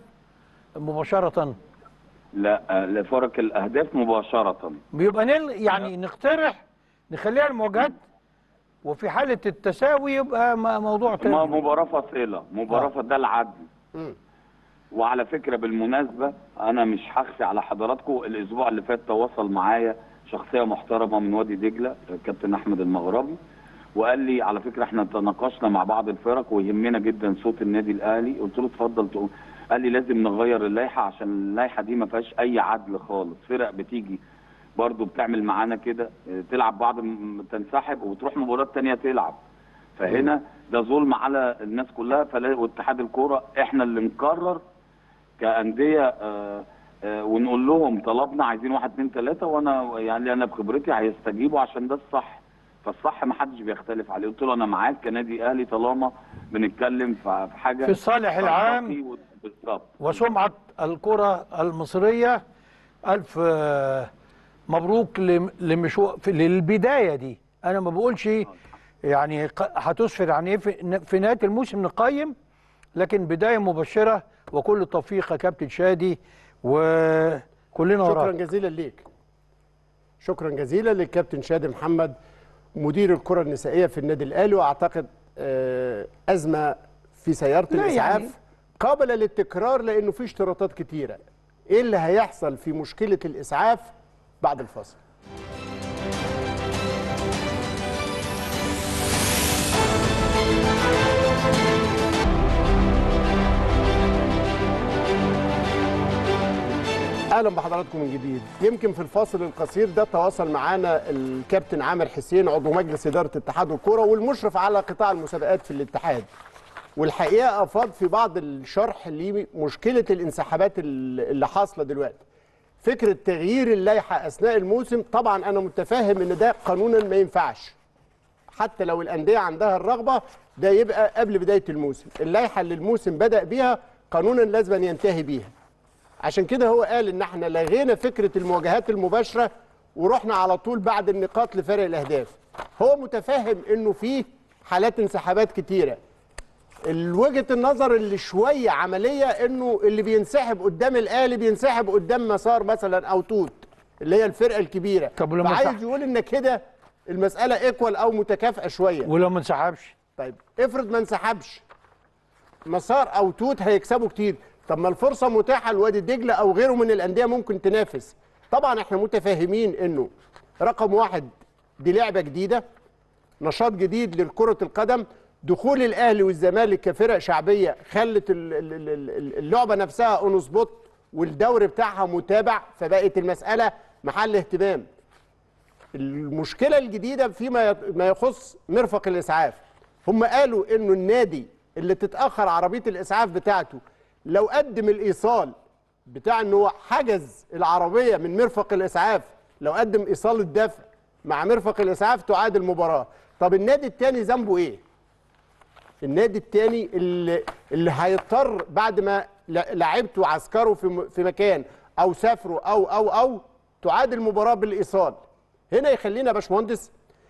مباشره لا آه، لفرق الاهداف مباشره بيبقى نل يعني نقترح نخليها المواجهات وفي حاله التساوي يبقى م- موضوع ما تاني مباراة فاصلة مباراة آه. ده العدل مم. وعلى فكرة بالمناسبة أنا مش هخفي على حضراتكم الأسبوع اللي فات تواصل معايا شخصية محترمة من وادي دجلة كابتن أحمد المغربي وقال لي على فكرة احنا تناقشنا مع بعض الفرق ويهمنا جدا صوت النادي الأهلي قلت له اتفضل تقول قال لي لازم نغير اللائحة عشان اللائحة دي ما فيهاش أي عدل خالص فرق بتيجي برضو بتعمل معانا كده اه، تلعب بعض م- تنسحب وتروح مباراة تانية تلعب فهنا ده ظلم على الناس كلها فلا واتحاد الكوره احنا اللي نقرر كانديه آه، آه، ونقول لهم طلبنا عايزين واحد اتنين تلاته وانا يعني انا بخبرتي هيستجيبوا عشان ده الصح فالصح ما حدش بيختلف عليه قلت له انا معاك كنادي اهلي طالما بنتكلم في في حاجه في الصالح العام منطقي و- بالظبط وسمعة الكرة المصرية ألف آه، مبروك لم- لمشو... في- للبداية دي أنا ما بقولش يعني ق- هتسفر عن إيه في في نهاية الموسم نقيم لكن بداية مبشرة وكل التوفيق يا كابتن شادي وكلنا شكرا وراك جزيلا ليك شكرا جزيلا للكابتن شادي محمد مدير الكرة النسائية في النادي الأهلي وأعتقد آه، أزمة في سيارة لا الإسعاف يعني- قابلة للتكرار لأنه في اشتراطات كتيرة إيه اللي هيحصل في مشكلة الإسعاف بعد الفصل اهلا بحضراتكم من جديد يمكن في الفاصل القصير ده تواصل معانا الكابتن عامر حسين عضو مجلس اداره اتحاد الكوره والمشرف على قطاع المسابقات في الاتحاد والحقيقه افاض في بعض الشرح لمشكله الانسحابات اللي حاصله دلوقتي فكره تغيير اللائحه اثناء الموسم طبعا انا متفاهم ان ده قانونا ما ينفعش حتى لو الانديه عندها الرغبه ده يبقى قبل بدايه الموسم اللائحه اللي الموسم بدا بيها قانونا لازم أن ينتهي بيها عشان كده هو قال ان احنا لغينا فكره المواجهات المباشره ورحنا على طول بعد النقاط لفرق الاهداف هو متفهم انه في حالات انسحابات كتيره وجهه النظر اللي شويه عمليه انه اللي بينسحب قدام الاهلي بينسحب قدام مسار مثلا او توت اللي هي الفرقه الكبيره طب ولما فعايز انسحب؟ يقول ان كده المساله ايكوال او متكافئه شويه ولو ما انسحبش طيب افرض ما انسحبش مسار او توت هيكسبوا كتير طب ما الفرصه متاحه لوادي دجله او غيره من الانديه ممكن تنافس طبعا احنا متفاهمين انه رقم واحد دي لعبه جديده نشاط جديد لكره القدم دخول الاهلي والزمالك كفرق شعبيه خلت ال- ال- ال- ال- اللعبه نفسها اون سبوت والدوري بتاعها متابع فبقت المساله محل اهتمام المشكله الجديده فيما يت- ما يخص مرفق الاسعاف هم قالوا انه النادي اللي تتاخر عربيه الاسعاف بتاعته لو قدم الايصال بتاع ان هو حجز العربيه من مرفق الاسعاف لو قدم ايصال الدفع مع مرفق الاسعاف تعاد المباراه طب النادي الثاني ذنبه ايه النادي الثاني اللي اللي هيضطر بعد ما ل- لعبته وعسكره في م- في مكان او سافروا او او او تعاد المباراه بالايصال هنا يخلينا يا باشمهندس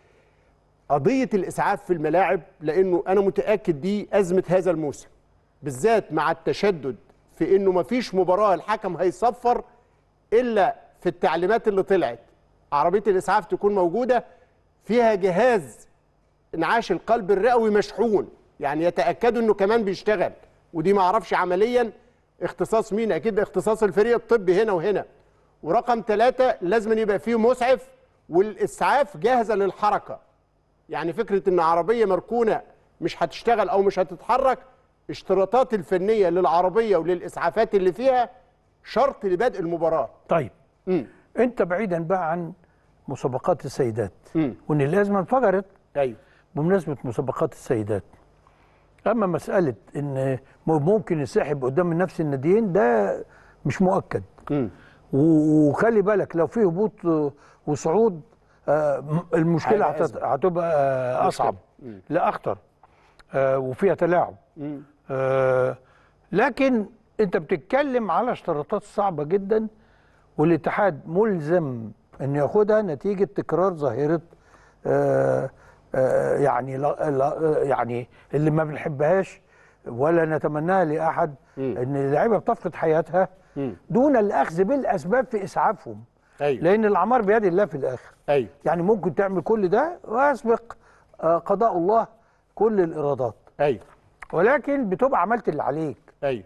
قضيه الاسعاف في الملاعب لانه انا متاكد دي ازمه هذا الموسم بالذات مع التشدد في انه مفيش مباراه الحكم هيصفر الا في التعليمات اللي طلعت عربيه الاسعاف تكون موجوده فيها جهاز انعاش القلب الرئوي مشحون يعني يتاكدوا انه كمان بيشتغل ودي ما اعرفش عمليا اختصاص مين اكيد اختصاص الفريق الطبي هنا وهنا ورقم ثلاثة لازم يبقى فيه مسعف والاسعاف جاهزه للحركه يعني فكره ان عربيه مركونه مش هتشتغل او مش هتتحرك اشتراطات الفنيه للعربيه وللاسعافات اللي فيها شرط لبدء المباراه طيب امم انت بعيدا بقى عن مسابقات السيدات مم. وان الازمه انفجرت ايوه بمناسبه مسابقات السيدات اما مساله ان م- ممكن ينسحب قدام نفس الناديين ده مش مؤكد امم و- وخلي بالك لو في هبوط آه، وصعود آه، م- المشكله هيبقى هتت- هتبقى آه، اصعب لا اخطر آه، وفيها تلاعب مم. آه، لكن انت بتتكلم على اشتراطات صعبه جدا والاتحاد ملزم ان ياخدها نتيجه تكرار ظاهره آه، آه، يعني لا لا يعني اللي ما بنحبهاش ولا نتمناها لاحد ان اللعيبه بتفقد حياتها مم. دون الاخذ بالاسباب في اسعافهم ايوه لان الاعمار بيد الله في الاخر ايوه يعني ممكن تعمل كل ده ويسبق آه، قضاء الله كل الارادات ايوه ولكن بتبقى عملت اللي عليك ايوه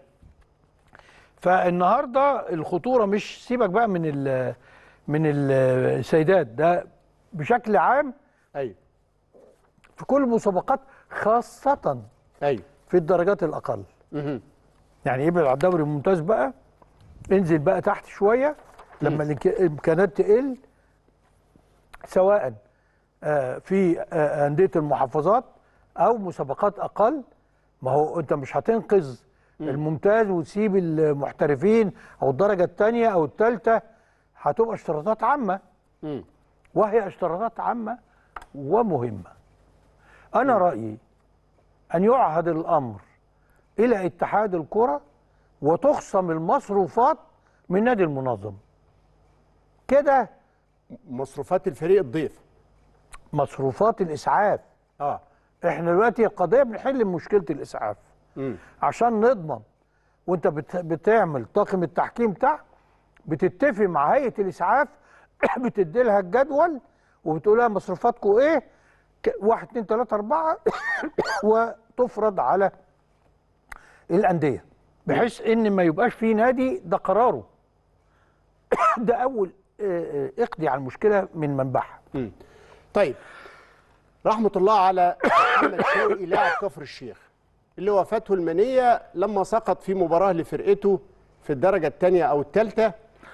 فالنهارده الخطوره مش سيبك بقى من ال من السيدات ده بشكل عام ايوه في كل المسابقات خاصه ايوه في الدرجات الاقل مهم. يعني ابعد على الدوري الممتاز بقى انزل بقى تحت شويه لما الإمك- الامكانيات تقل سواء آه، في آه، انديه المحافظات او مسابقات اقل ما هو انت مش هتنقذ الممتاز وتسيب المحترفين او الدرجه الثانيه او الثالثه هتبقى اشتراطات عامه مم. وهي اشتراطات عامه ومهمه انا رايي ان يعهد الامر الى اتحاد الكره وتخصم المصروفات من نادي المنظم كده مصروفات الفريق الضيف مصروفات الاسعاف اه احنا دلوقتي القضيه بنحل مشكله الاسعاف مم. عشان نضمن وانت بت- بتعمل طاقم التحكيم بتاعك بتتفق مع هيئه الاسعاف بتدي لها الجدول وبتقول لها مصروفاتكم ايه ك- واحد اتنين تلاته اربعه وتفرض على الانديه بحيث ان ما يبقاش في نادي ده قراره ده اول اه، اه، اقضي على المشكله من منبعها طيب رحمة الله على محمد شوقي لاعب كفر الشيخ اللي وفاته المنية لما سقط في مباراة لفرقته في الدرجة الثانية أو الثالثة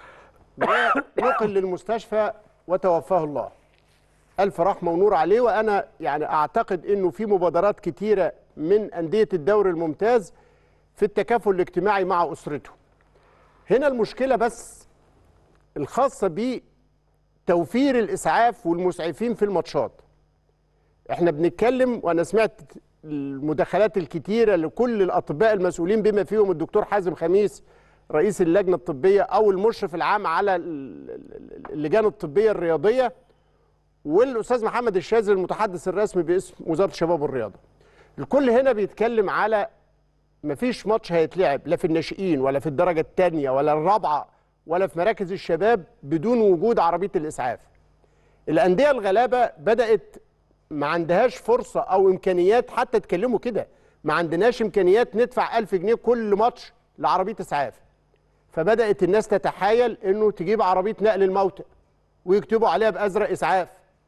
ونقل للمستشفى وتوفاه الله ألف رحمة ونور عليه وأنا يعني أعتقد أنه في مبادرات كتيرة من أندية الدوري الممتاز في التكافل الاجتماعي مع أسرته هنا المشكلة بس الخاصة بتوفير الإسعاف والمسعفين في الماتشات احنا بنتكلم وانا سمعت المداخلات الكتيره لكل الاطباء المسؤولين بما فيهم الدكتور حازم خميس رئيس اللجنه الطبيه او المشرف العام على ال- ال- اللجان الطبيه الرياضيه والاستاذ محمد الشاذلي المتحدث الرسمي باسم وزاره الشباب والرياضه. الكل هنا بيتكلم على مفيش ماتش هيتلعب لا في الناشئين ولا في الدرجه الثانيه ولا الرابعه ولا في مراكز الشباب بدون وجود عربيه الاسعاف. الانديه الغلابه بدات ما عندهاش فرصه او امكانيات حتى تكلموا كده ما عندناش امكانيات ندفع 1000 جنيه كل ماتش لعربيه اسعاف فبدات الناس تتحايل انه تجيب عربيه نقل الموتى ويكتبوا عليها بازرق اسعاف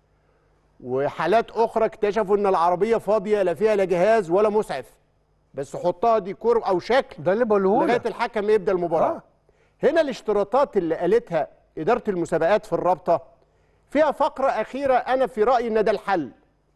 وحالات اخرى اكتشفوا ان العربيه فاضيه لا فيها لا جهاز ولا مسعف بس حطها ديكور او شكل ده اللي بقوله لغايه لك الحكم يبدا المباراه آه. هنا الاشتراطات اللي قالتها اداره المسابقات في الرابطه فيها فقره اخيره انا في رايي ان ده الحل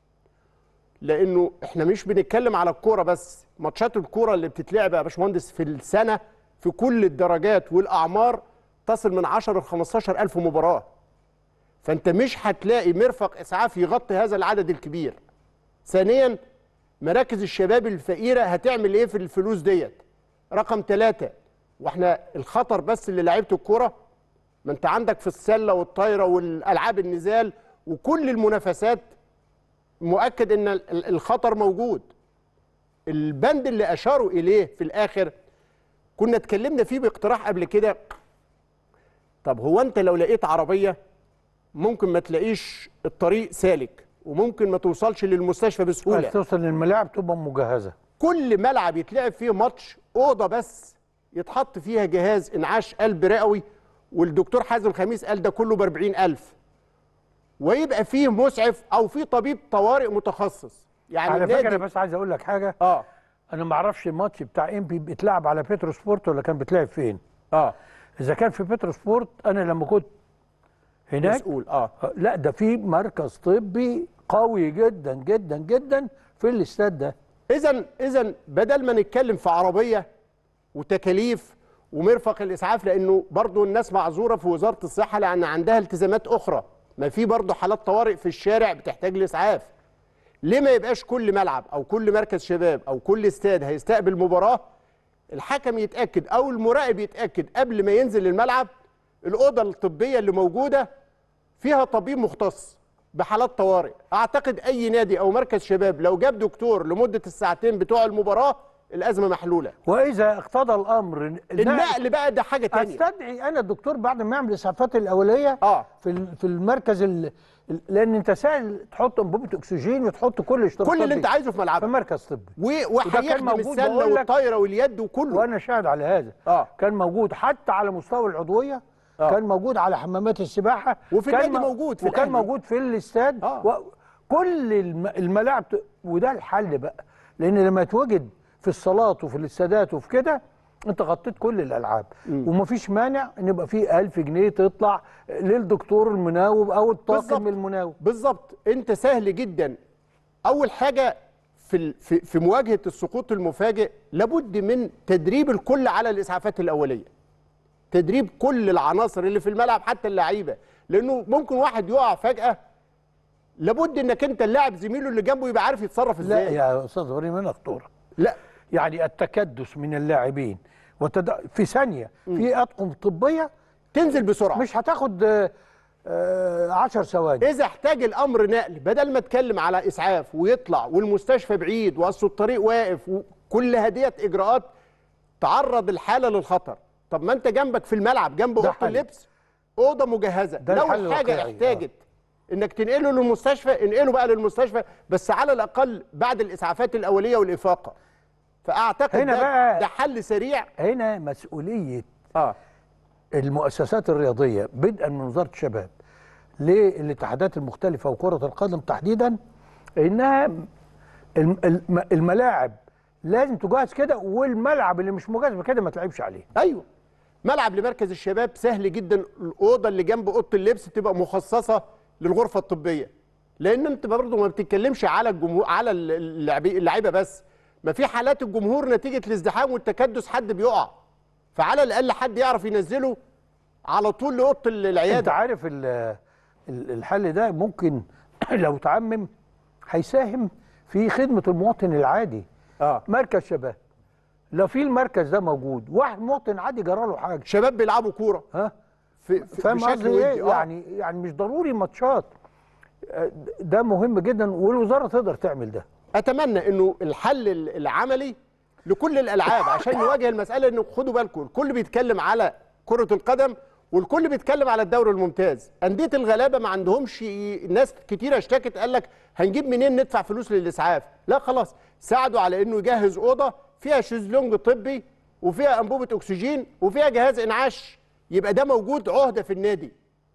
لانه احنا مش بنتكلم على الكوره بس ماتشات الكوره اللي بتتلعب يا باشمهندس في السنه في كل الدرجات والاعمار تصل من 10 ل 15 الف مباراه فانت مش هتلاقي مرفق اسعاف يغطي هذا العدد الكبير ثانيا مراكز الشباب الفقيره هتعمل ايه في الفلوس ديت رقم ثلاثة واحنا الخطر بس اللي لعيبه الكوره ما انت عندك في السله والطايره والالعاب النزال وكل المنافسات مؤكد ان ال- الخطر موجود البند اللي اشاروا اليه في الاخر كنا اتكلمنا فيه باقتراح قبل كده طب هو انت لو لقيت عربيه ممكن ما تلاقيش الطريق سالك وممكن ما توصلش للمستشفى بسهوله عايز توصل للملاعب تبقى مجهزه كل ملعب يتلعب فيه ماتش اوضه بس يتحط فيها جهاز انعاش قلب رئوي والدكتور حازم خميس قال ده كله ب 40000 ويبقى فيه مسعف او فيه طبيب طوارئ متخصص يعني على النادي- فكره بس عايز اقول لك حاجه اه انا ما اعرفش الماتش بتاع امبي بيتلعب على بيترو سبورت ولا كان بيتلعب فين اه اذا كان في بيترو سبورت انا لما كنت هناك مسؤول اه آه، لا ده في مركز طبي قوي جدا جدا جدا في الاستاد ده اذا اذا بدل ما نتكلم في عربيه وتكاليف ومرفق الاسعاف لانه برضو الناس معذوره في وزاره الصحه لان عندها التزامات اخرى ما في برضو حالات طوارئ في الشارع بتحتاج الاسعاف ليه ما يبقاش كل ملعب او كل مركز شباب او كل استاد هيستقبل مباراه الحكم يتاكد او المراقب يتاكد قبل ما ينزل الملعب الاوضه الطبيه اللي موجوده فيها طبيب مختص بحالات طوارئ اعتقد اي نادي او مركز شباب لو جاب دكتور لمده الساعتين بتوع المباراه الازمه محلوله واذا اقتضى الامر النقل بقى ده حاجه تانية استدعي انا الدكتور بعد ما يعمل الاسعافات الاوليه اه في ال- في المركز ال... ال- لان انت سهل تحط انبوبه اكسجين وتحط كل الاشتراكات كل اللي دي انت عايزه في في ملعبك مركز طبي و- وده كان وهيخدم موجود السله بقول لك- والطايره واليد وكله وانا شاهد على هذا اه كان موجود حتى على مستوى العضويه آه. كان موجود على حمامات السباحه وفي كان النادي مو- موجود في وكان الأهلي. موجود في الاستاد آه. و... كل الم... الملاعب ت... وده الحل بقى لان لما يتوجد في الصالات وفي الاستادات وفي كده انت غطيت كل الالعاب ومفيش مانع ان يبقى في 1000 جنيه تطلع للدكتور المناوب او بالظبط. الطاقم المناوب بالظبط انت سهل جدا اول حاجه في ال- في في مواجهه السقوط المفاجئ لابد من تدريب الكل على الاسعافات الاوليه تدريب كل العناصر اللي في الملعب حتى اللعيبه لانه ممكن واحد يقع فجاه لابد انك انت اللاعب زميله اللي جنبه يبقى عارف يتصرف لا ازاي يا استاذ ابراهيم هنا خطوره لا يعني التكدس من اللاعبين وتد... في ثانيه في اطقم طبيه تنزل بسرعه مش هتاخد آه، آه، 10 ثواني اذا احتاج الامر نقل بدل ما اتكلم على اسعاف ويطلع والمستشفى بعيد واصل الطريق واقف وكل هديه اجراءات تعرض الحاله للخطر طب ما انت جنبك في الملعب جنب ده اوضه حل. اللبس اوضه مجهزه ده لو الحل الحاجه الواقعي. احتاجت انك تنقله للمستشفى انقله بقى للمستشفى بس على الاقل بعد الاسعافات الاوليه والافاقه فاعتقد هنا ده, بقى- ده حل سريع هنا مسؤوليه اه المؤسسات الرياضيه بدءا من وزاره الشباب للاتحادات المختلفه وكره القدم تحديدا انها الم- الم- الملاعب لازم تجهز كده والملعب اللي مش مجهز بكده ما تلعبش عليه ايوه ملعب لمركز الشباب سهل جدا الاوضه اللي جنب اوضه اللبس تبقى مخصصه للغرفه الطبيه لان انت برضه ما بتتكلمش على الجمهور على اللاعبي- اللعيبه بس ما في حالات الجمهور نتيجه الازدحام والتكدس حد بيقع فعلى الاقل حد يعرف ينزله على طول لاوضه انت العياده عارف ال- ال- الحل ده ممكن لو تعمم هيساهم في خدمه المواطن العادي اه مركز شباب لو في المركز ده موجود واحد مواطن عادي جرى له حاجه شباب بيلعبوا كوره ها في في- فاهم بشكل قصدي ودي. ايه آه. يعني يعني مش ضروري ماتشات آه، ده مهم جدا والوزاره تقدر تعمل ده اتمنى انه الحل ال- العملي لكل الالعاب عشان نواجه المساله انه خدوا بالكم الكل بيتكلم على كره القدم والكل بيتكلم على الدوري الممتاز انديه الغلابه ما عندهمش ي- ناس كتيره اشتكت قال لك هنجيب منين ندفع فلوس للاسعاف لا خلاص ساعدوا على انه يجهز اوضه فيها شезлونج طبي وفيها انبوبه اكسجين وفيها جهاز انعاش يبقى ده موجود عهده في النادي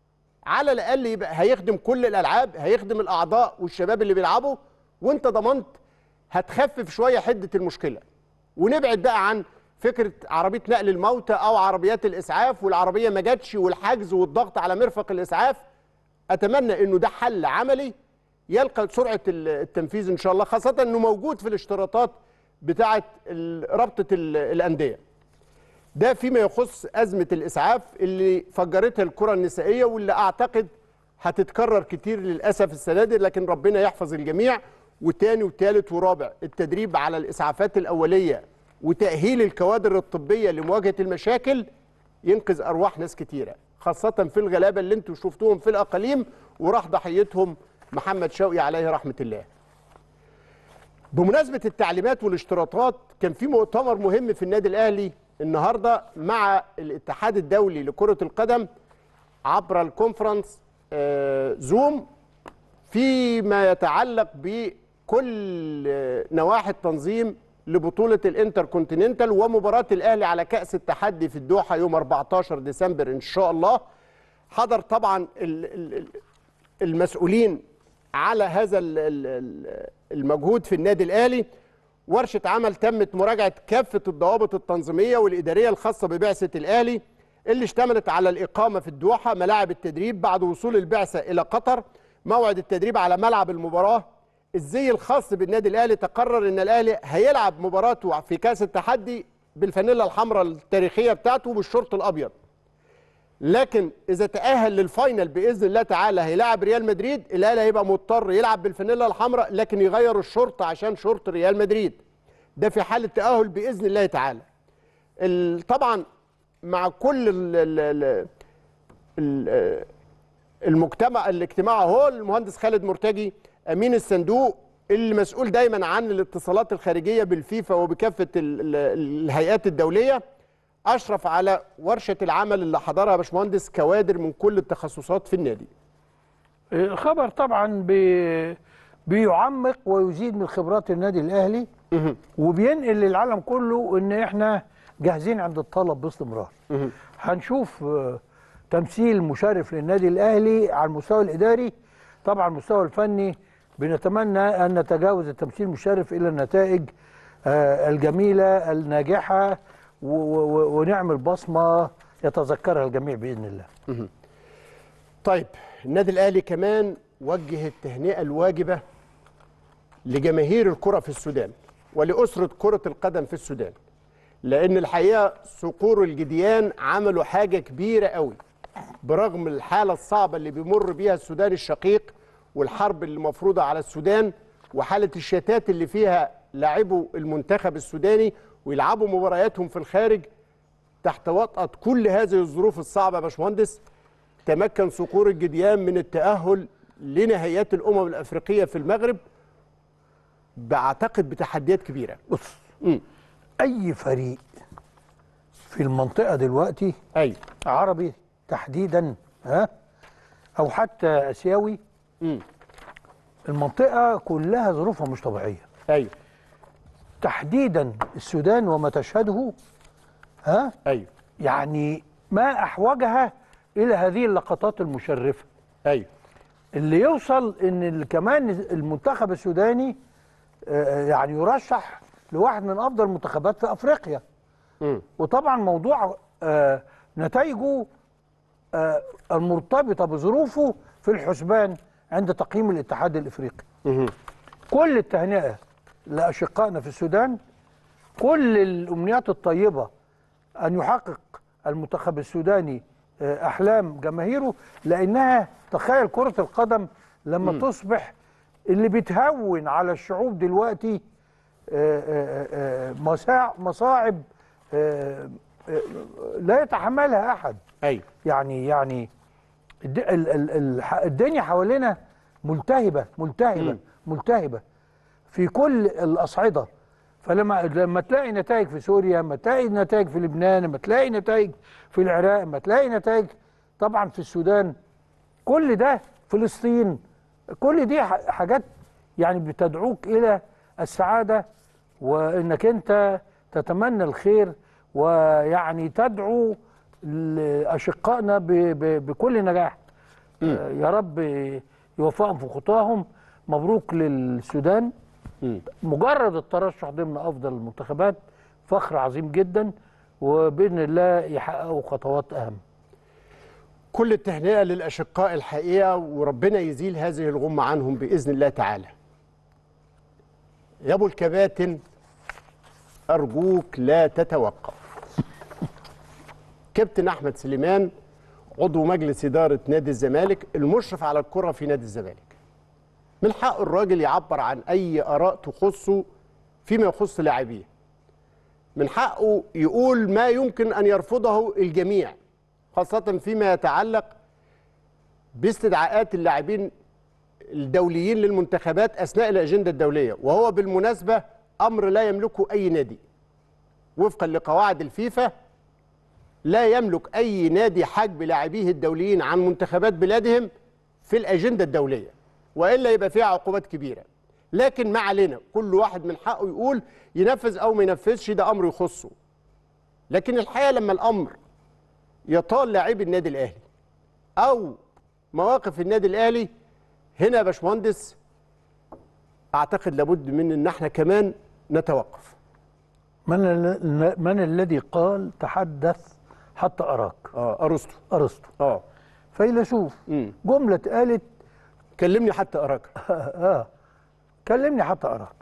على الاقل يبقى هيخدم كل الالعاب هيخدم الاعضاء والشباب اللي بيلعبوا وانت ضمنت هتخفف شويه حده المشكله ونبعد بقى عن فكره عربيه نقل الموتى او عربيات الاسعاف والعربيه ما جاتش والحجز والضغط على مرفق الاسعاف اتمنى انه ده حل عملي يلقى سرعه ال- التنفيذ ان شاء الله خاصه انه موجود في الاشتراطات بتاعه ال- رابطه ال- الانديه ده فيما يخص أزمة الإسعاف اللي فجرتها الكرة النسائية واللي أعتقد هتتكرر كتير للاسف السنه دي لكن ربنا يحفظ الجميع وتاني وتالت ورابع التدريب على الاسعافات الاوليه وتاهيل الكوادر الطبيه لمواجهه المشاكل ينقذ ارواح ناس كتيره خاصه في الغلابه اللي انتم شفتوهم في الاقاليم وراح ضحيتهم محمد شوقي عليه رحمه الله بمناسبة التعليمات والاشتراطات كان في مؤتمر مهم في النادي الأهلي النهاردة مع الاتحاد الدولي لكرة القدم عبر الكونفرنس آه، زوم فيما يتعلق بكل آه، نواحي التنظيم لبطولة الانتركونتيننتال ومباراة الأهلي على كأس التحدي في الدوحة يوم 14 ديسمبر إن شاء الله حضر طبعا ال- ال- ال- المسؤولين على هذا ال- ال- ال- المجهود في النادي الاهلي ورشه عمل تمت مراجعه كافه الضوابط التنظيميه والاداريه الخاصه ببعثه الاهلي اللي اشتملت على الاقامه في الدوحه ملاعب التدريب بعد وصول البعثه الى قطر موعد التدريب على ملعب المباراه الزي الخاص بالنادي الاهلي تقرر ان الاهلي هيلعب مباراته في كاس التحدي بالفانيلا الحمراء التاريخيه بتاعته بالشورت الابيض لكن اذا تاهل للفاينل باذن الله تعالى هيلاعب ريال مدريد الاهلي هيبقى مضطر يلعب بالفانيلا الحمراء لكن يغير الشورت عشان شورت ريال مدريد ده في حال التاهل باذن الله تعالى ال- طبعا مع كل ال ال ال ال المجتمع الاجتماع هو المهندس خالد مرتجي امين الصندوق اللي مسؤول دايما عن الاتصالات الخارجيه بالفيفا وبكافه ال- ال- الهيئات الدوليه اشرف على ورشه العمل اللي حضرها يا باشمهندس كوادر من كل التخصصات في النادي الخبر طبعا بي بيعمق ويزيد من خبرات النادي الاهلي وبينقل للعالم كله ان احنا جاهزين عند الطلب باستمرار هنشوف آه، تمثيل مشرف للنادي الاهلي على المستوى الاداري طبعا المستوى الفني بنتمنى ان نتجاوز التمثيل المشرف الى النتائج آه، الجميله الناجحه و- و- ونعمل بصمه يتذكرها الجميع باذن الله طيب النادي الاهلي كمان وجه التهنئه الواجبه لجماهير الكره في السودان ولاسره كره القدم في السودان لان الحقيقه صقور الجديان عملوا حاجه كبيره قوي برغم الحاله الصعبه اللي بيمر بيها السودان الشقيق والحرب اللي مفروضه على السودان وحاله الشتات اللي فيها لاعبو المنتخب السوداني ويلعبوا مبارياتهم في الخارج تحت وطأة كل هذه الظروف الصعبه يا باشمهندس تمكن صقور الجديان من التأهل لنهائيات الأمم الأفريقية في المغرب بعتقد بتحديات كبيرة بص مم. اي فريق في المنطقه دلوقتي أيوة عربي تحديدا ها او حتى اسيوي مم. المنطقه كلها ظروفها مش طبيعيه أيوة تحديدا السودان وما تشهده ها أيوة يعني ما احوجها الى هذه اللقطات المشرفه أيوة اللي يوصل ان ال- كمان المنتخب السوداني آه، يعني يرشح لواحد من افضل المنتخبات في افريقيا مم. وطبعا موضوع آه، نتائجه آه، المرتبطه بظروفه في الحسبان عند تقييم الاتحاد الافريقي مهم. كل التهنئه لاشقائنا في السودان كل الامنيات الطيبه ان يحقق المنتخب السوداني آه، احلام جماهيره لانها تخيل كره القدم لما تصبح اللي بتهون على الشعوب دلوقتي آه، آه، آه، مساع- مصاعب آه، آه، لا يتحملها احد أيوة يعني يعني الد- ال- ال- الح- الدنيا حوالينا ملتهبه ملتهبه ملتهبه في كل الاصعده فلما لما تلاقي نتائج في سوريا لما تلاقي نتائج في لبنان لما تلاقي نتائج في العراق لما تلاقي نتائج طبعا في السودان كل ده فلسطين كل دي ح- حاجات يعني بتدعوك الى السعاده وانك انت تتمنى الخير ويعني تدعو لاشقائنا ب- ب- بكل نجاح آه، يا رب يوفقهم في خطاهم مبروك للسودان مم. مجرد الترشح ضمن افضل المنتخبات فخر عظيم جدا وباذن الله يحققوا خطوات اهم كل التهنئة للأشقاء الحقيقة وربنا يزيل هذه الغمة عنهم بإذن الله تعالى يا أبو الكباتن أرجوك لا تتوقف كابتن أحمد سليمان عضو مجلس اداره نادي الزمالك المشرف على الكره في نادي الزمالك من حق الراجل يعبر عن اي اراء تخصه فيما يخص لاعبيه من حقه يقول ما يمكن ان يرفضه الجميع خاصه فيما يتعلق باستدعاءات اللاعبين الدوليين للمنتخبات اثناء الاجنده الدوليه وهو بالمناسبه امر لا يملكه اي نادي وفقا لقواعد الفيفا لا يملك اي نادي حجب لاعبيه الدوليين عن منتخبات بلادهم في الاجنده الدوليه والا يبقى فيها عقوبات كبيره لكن ما علينا كل واحد من حقه يقول ينفذ او ما ينفذش ده امر يخصه لكن الحقيقه لما الامر يطال لاعبي النادي الاهلي او مواقف النادي الاهلي هنا يا باشمهندس اعتقد لابد من ان احنا كمان نتوقف من ال- من الذي قال تحدث حتى اراك اه ارسطو ارسطو اه فيلسوف مم. جمله اتقالت كلمني حتى اراك اه كلمني حتى اراك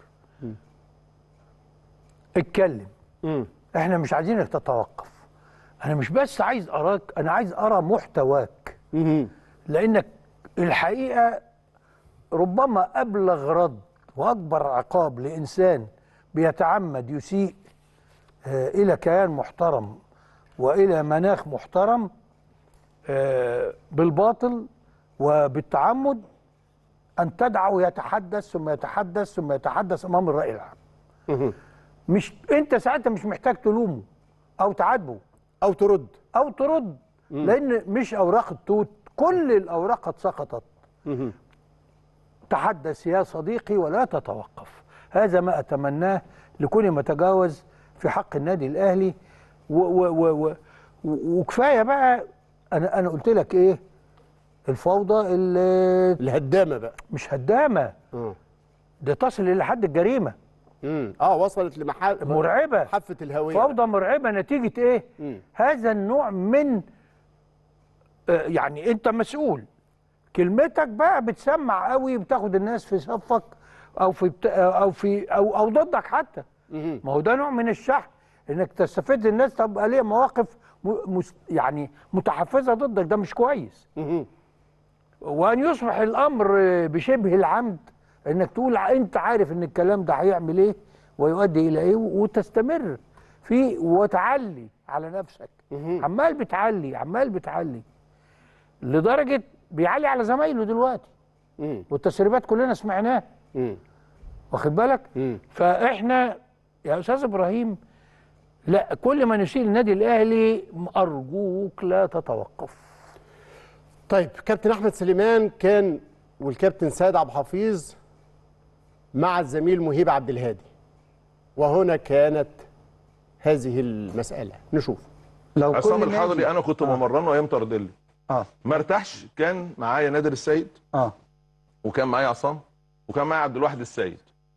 اتكلم مم. احنا مش عايزينك تتوقف انا مش بس عايز اراك انا عايز ارى محتواك مم. لانك الحقيقه ربما ابلغ رد واكبر عقاب لانسان بيتعمد يسيء آه، الى كيان محترم والى مناخ محترم آه، بالباطل وبالتعمد ان تدعه يتحدث ثم يتحدث ثم يتحدث امام الراي العام مم. مش انت ساعتها مش محتاج تلومه او تعاتبه او ترد او ترد لان مش اوراق التوت كل الاوراق قد سقطت مم. تحدث يا صديقي ولا تتوقف هذا ما اتمناه لكل ما تجاوز في حق النادي الاهلي و و و و وكفايه بقى انا انا قلت لك ايه الفوضى اللي الهدامه بقى مش هدامه مم. ده تصل الى حد الجريمه مم. اه وصلت لمحل مرعبه حافه الهويه فوضى مرعبه نتيجه ايه مم. هذا النوع من آه، يعني انت مسؤول كلمتك بقى بتسمع قوي بتاخد الناس في صفك او في بت... او في او او ضدك حتى مم. ما هو ده نوع من الشحن انك تستفيد الناس تبقى ليه مواقف م... مس... يعني متحفزه ضدك ده مش كويس مم. وان يصبح الامر آه، بشبه العمد انك تقول ع- انت عارف ان الكلام ده هيعمل ايه ويؤدي الى ايه وتستمر فيه وتعلي على نفسك مم. عمال بتعلي عمال بتعلي لدرجه بيعلي على زمايله دلوقتي مم. والتسريبات كلنا سمعناها مم. واخد بالك مم. فاحنا يا استاذ ابراهيم لا كل ما نشيل النادي الاهلي ارجوك لا تتوقف طيب كابتن احمد سليمان كان والكابتن سيد عبد الحفيظ مع الزميل مهيب عبد الهادي وهنا كانت هذه المساله نشوف لو عصام كل الحضري نادي- انا كنت بمرنه ايام طردلي اه ما ارتاحش كان معايا نادر السيد اه وكان معايا عصام وكان معايا عبد الواحد السيد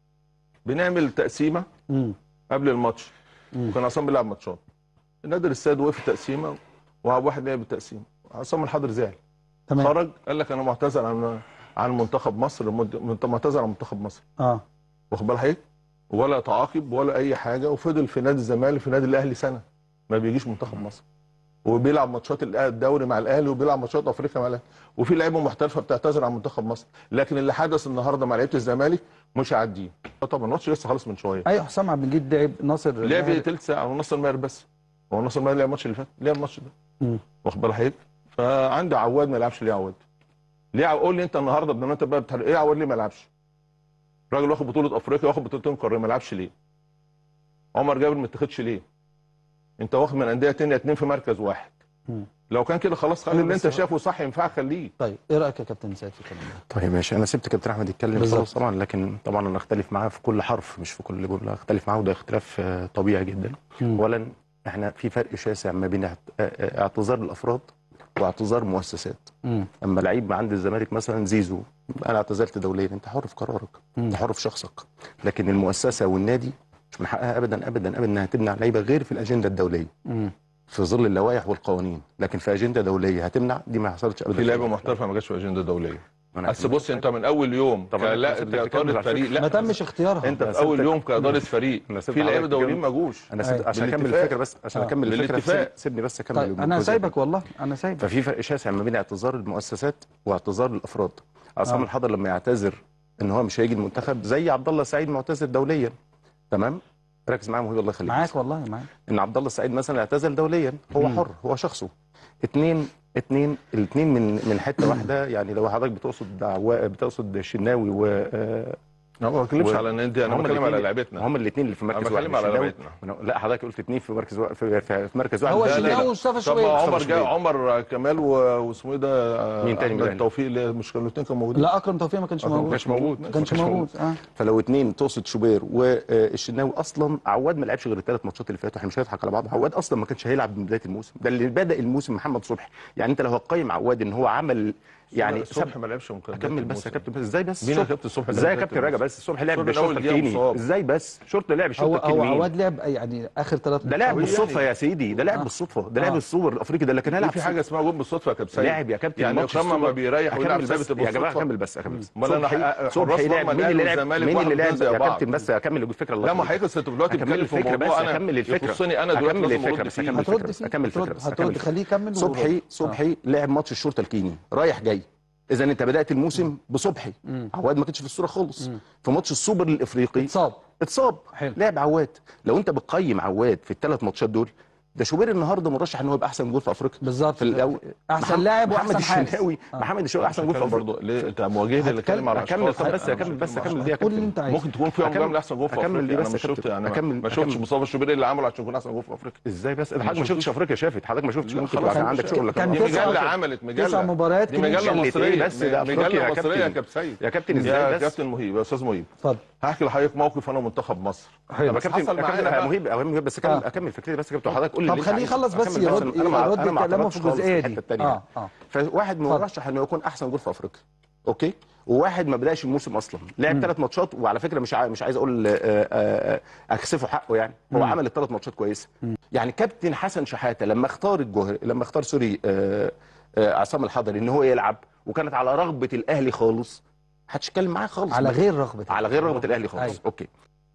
بنعمل تقسيمه امم قبل الماتش وكان عصام بيلعب ماتشات نادر السيد وقف التقسيمه وعبد الواحد لعب التقسيمه عصام الحضري زعل تمام خرج قال لك انا معتذر عن عن منتخب مصر مد- معتذر عن منتخب مصر اه واخد بال حضرتك ولا تعاقب ولا اي حاجه وفضل في نادي الزمالك في نادي الاهلي سنه ما بيجيش منتخب مصر وبيلعب ماتشات الأ- الدوري مع الاهلي وبيلعب ماتشات افريقيا مع الاهلي وفي لعيبه محترفه بتعتذر عن منتخب مصر لكن اللي حدث النهارده مع لعيبه الزمالك مش هعديه آه طبعا الماتش لسه خالص من شويه ايوه حسام عبد المجيد لعب ناصر لعب ماهر. تلت ساعه ونصر ماهر بس هو نصر ماهر لعب الماتش اللي فات لعب الماتش ده مم. واخد بال حضرتك فعندي عواد ما يلعبش ليه عواد ليه عواد قول لي انت النهارده بدل ما انت بقى بتحرق ايه عواد ليه ما يلعبش راجل واخد بطوله افريقيا واخد بطولتين قاريه ما يلعبش ليه عمر جابر ما اتخدش ليه انت واخد من انديه تانية اتنين في مركز واحد مم. لو كان كده خلاص خلي اللي بس انت هو- شايفه صح ينفع خليه طيب ايه رايك يا كابتن سيد في الكلام ده؟ طيب ماشي انا سبت كابتن احمد يتكلم بالظبط. خلاص طبعا لكن طبعا انا اختلف معاه في كل حرف مش في كل جمله اختلف معاه وده اختلاف آه، طبيعي جدا مم. اولا احنا في فرق شاسع ما بين اعت- آه، آه، اعتذار الافراد واعتذار مؤسسات مم. اما لعيب عند الزمالك مثلا زيزو انا اعتزلت دوليا انت حر في قرارك مم. انت حر في شخصك لكن المؤسسه والنادي مش من حقها ابدا ابدا ابدا انها تمنع لعيبه غير في الاجنده الدوليه مم. في ظل اللوائح والقوانين لكن في اجنده دوليه هتمنع دي ما حصلتش ابدا في لعيبه محترفه ما جاتش في اجنده دوليه أنا بس بص انت من اول يوم طب أنا لا كنت بتكمل كاداره على فريق فكرة. لا ما تمش اختيارها انت أنا في اول سبتك- يوم كاداره فريق أنا سبت في لعيبه حضرتك دوليين تكمل. ما جوش انا سبت عشان اكمل بالاتفاق. الفكره بس عشان آه. اكمل الفكره بالاتفاق. سيب- سيبني بس اكمل طيب انا الجزء سايبك ده. والله انا سايبك ففي فرق شاسع ما بين اعتذار المؤسسات واعتذار الافراد عصام آه. الحضر لما يعتذر ان هو مش هيجي المنتخب زي عبد الله السعيد معتذر دوليا تمام ركز معايا مهيب الله يخليك معاك والله معاك ان عبد الله السعيد مثلا اعتزل دوليا هو حر هو شخصه اتنين اتنين الاثنين من من حته واحده يعني لو حضرتك بتقصد دعوة بتقصد الشناوي و آه، انا ما بتكلمش و- على النادي انا هم بتكلم على الاتنين- لعيبتنا هم الاثنين اللي في مركز أنا واحد بتكلم على الشناوي- لعيبتنا. لا حضرتك قلت اثنين في مركز وا- في, في, في مركز واحد هو لا، لا، لا. الشناوي ومصطفى طب شوبير ما عمر مصطفى جاي شوبير. عمر كمال و- واسمه ايه ده مين تاني من أحمد الأهلي؟ توفيق اللي مش كانوا الاثنين كانوا موجودين لا اكرم توفيق ما كانش أكرم موجود ما كانش موجود ما كانش موجود اه فلو اتنين تقصد شوبير والشناوي اصلا عواد ما لعبش غير الثلاث ماتشات اللي فاتوا احنا مش هنضحك على بعض عواد اصلا ما كانش هيلعب من بدايه الموسم ده اللي بدا الموسم محمد صبحي يعني انت لو هتقيم عواد ان هو عمل يعني الصبح ما لعبش من بداية اكمل بس الموسم. يا كابتن بس ازاي بس مين يا الصبح؟ كابتن الصبح اللي ازاي يا بداية كابتن راجع الموسم؟ بس الصبح لعب الصبح بالشوط أول دقيقة الكليني مصاب. ازاي بس شرط لعب الشوط هو هو الكليني عواد لعب يعني اخر ثلاث ده لعب طبيعي بالصدفه يعني. يا سيدي ده لعب آه. بالصدفه ده لعب آه. السوبر الافريقي ده لكن هيلعب في حاجه اسمها جول بالصدفه يا كابتن لاعب يا كابتن يعني ماتش اكرم ما السوبر. بيريح ويلعب أكمل بس ثابت يا جماعه بالصدفة. اكمل بس اكمل بس امال أنا صبحي- حق- صبحي حراس لعب مرمى مين اللي الأهلي لعب والزمالك مين اللي واحد لعب زي يا بعض. كابتن بس اكمل الفكره الله لا ما يخليك. حضرتك انت دلوقتي اكمل بتتكلم في الفكره بس موضوع انا اكمل الفكره يخصني انا دلوقتي اكمل لازم الفكره ارد بس فيه اكمل هترد الفكره بس فيه اكمل الفكره هترد بس هترد اكمل خليه يكمل و- صبحي صبحي لعب ماتش الشرطه الكيني رايح جاي اذا انت بدات الموسم بصبحي عواد ما كانش في الصوره خالص في ماتش السوبر الافريقي اتصاب اتصاب حلو. لعب عواد لو انت بتقيم عواد في الثلاث ماتشات دول ده شوبير النهارده مرشح ان هو يبقى احسن جول في افريقيا بالظبط في الاول احسن محمد- لاعب محمد واحسن حارس الشناوي آه. محمد الشناوي احسن جول في افريقيا برضه ليه انت مواجهني اللي اتكلم على اكمل اشخاص طب بس اكمل بس اكمل دي يا قول اللي كابتن انت عايزه ممكن تكون فيها أكمل- مجامله احسن جول في أكمل افريقيا دي انا بس ما يا شفت كابتن. يعني ما- أكمل- ما شفتش أكمل. مصطفى الشوبير اللي عمله عشان يكون احسن جول في افريقيا ازاي بس حضرتك ما شفتوش. شفتش افريقيا شافت حضرتك ما شفتش لا، ممكن خلاص يبقى أنا عندك مش- شغل كان دي تسعة- مجله عملت مجله تسع مباريات دي كلين مجله شيت. مصريه بس ده أفريقيا مجله يا مصريه يا كابتن. كابتن سيد يا كابتن يا ازاي بس كابتن مهيب يا استاذ مهيب اتفضل هحكي لحضرتك موقف انا ومنتخب مصر طب يا بس كابتن حصل يا معانا كابتن بقى- مهيب أو مهيب بس اكمل آه. اكمل فكرتي بس يا كابتن حضرتك قول لي طب اللي أنت خليه عايزه. يخلص بس أكمل يرد أنا ما- يرد أنا ما كلامه اعترضتش في خالص الجزئيه الحتة دي التانية. اه اه فواحد اتفضل. مرشح انه يكون احسن جول في افريقيا اوكي وواحد ما بداش الموسم اصلا لعب ثلاث ماتشات وعلى فكره مش عاي... مش عايز اقول آه، آه، آه، اكسفه حقه يعني هو عمل الثلاث ماتشات كويسه يعني كابتن حسن شحاته لما اختار الجوهري لما اختار سوري آه، آه، عصام الحضري ان هو يلعب وكانت على رغبه الاهلي خالص محدش اتكلم معاه خالص على غير رغبه على غير رغبه الاهلي خالص أيوة. اوكي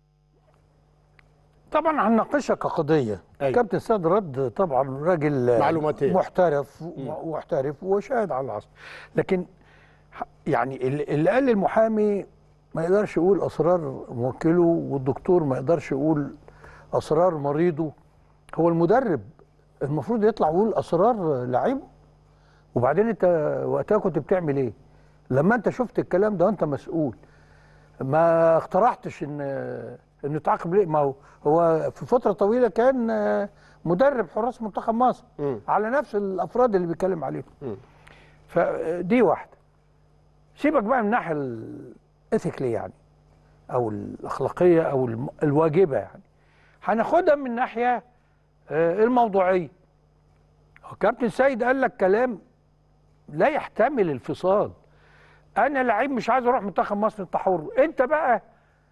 طبعا هنناقشها كقضيه أيوة. كابتن سيد رد طبعا راجل معلوماتية. محترف محترف وشاهد على العصر لكن ح- يعني اللي اللي قال المحامي ما يقدرش يقول اسرار موكله والدكتور ما يقدرش يقول اسرار مريضه هو المدرب المفروض يطلع يقول اسرار لعيبه وبعدين انت وقتها كنت بتعمل ايه لما انت شفت الكلام ده وانت مسؤول ما اقترحتش ان انه يتعاقب ليه ما هو هو في فتره طويله كان آه، مدرب حراس منتخب مصر مم. على نفس الافراد اللي بيتكلم عليهم فدي واحده سيبك بقى من الناحيه الاثيكلي يعني او الاخلاقيه او الم- الواجبه يعني هناخدها من ناحيه آه، الموضوعيه هو كابتن سيد قال لك كلام لا يحتمل الفصال انا لعيب مش عايز اروح منتخب مصر انت حر انت بقى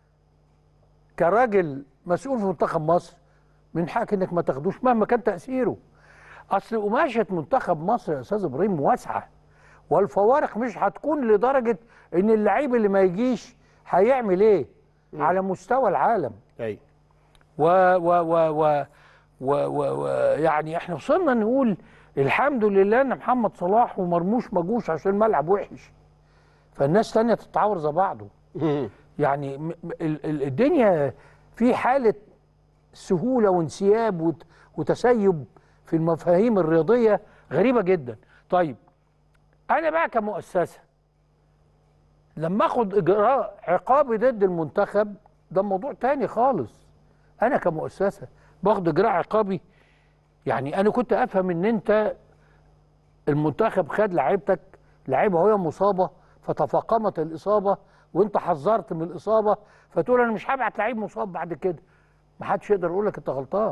كراجل مسؤول في منتخب مصر من حقك انك ما تاخدوش مهما كان تاثيره اصل قماشه منتخب مصر يا استاذ ابراهيم واسعه والفوارق مش هتكون لدرجه ان اللعيب اللي ما يجيش هيعمل ايه على مستوى العالم ايوه و و و و و و و يعني احنا وصلنا نقول الحمد لله ان محمد صلاح ومرموش ما جوش عشان الملعب وحش فالناس تانية تتعاور زي بعضه يعني م- م- ال- ال- الدنيا في حالة سهولة وانسياب وت- وتسيب في المفاهيم الرياضية غريبة جدا طيب أنا بقى كمؤسسة لما أخد إجراء عقابي ضد المنتخب ده موضوع تاني خالص أنا كمؤسسة باخد إجراء عقابي يعني أنا كنت أفهم إن أنت المنتخب خد لعيبتك لعيبه وهي مصابه فتفاقمت الاصابه وانت حذرت من الاصابه فتقول انا مش هبعت لعيب مصاب بعد كده ما حدش يقدر يقول لك انت غلطان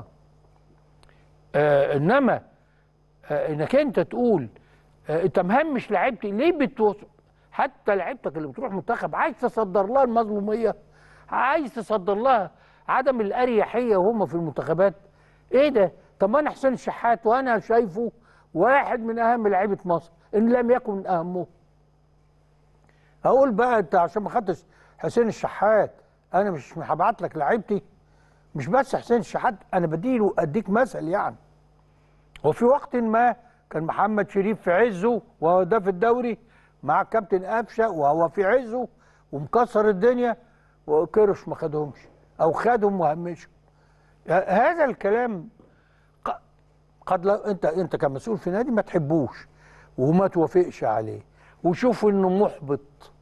آه انما آه انك انت تقول آه انت مهمش لعيبتي ليه بتوص حتى لعيبتك اللي بتروح منتخب عايز تصدر لها المظلوميه عايز تصدر لها عدم الاريحيه وهم في المنتخبات ايه ده طب ما انا حسين الشحات وانا شايفه واحد من اهم لعيبه مصر ان لم يكن من اهمهم هقول بقى انت عشان ما خدتش حسين الشحات انا مش هبعت لك لعيبتي مش بس حسين الشحات انا بديله اديك مثل يعني وفي وقت ما كان محمد شريف في عزه وهو ده في الدوري مع الكابتن قفشه وهو في عزه ومكسر الدنيا وكرش ما خدهمش او خدهم وهمشهم ه- هذا الكلام ق- قد لا انت انت كمسؤول في نادي ما تحبوش وما توافقش عليه وشوف انه محبط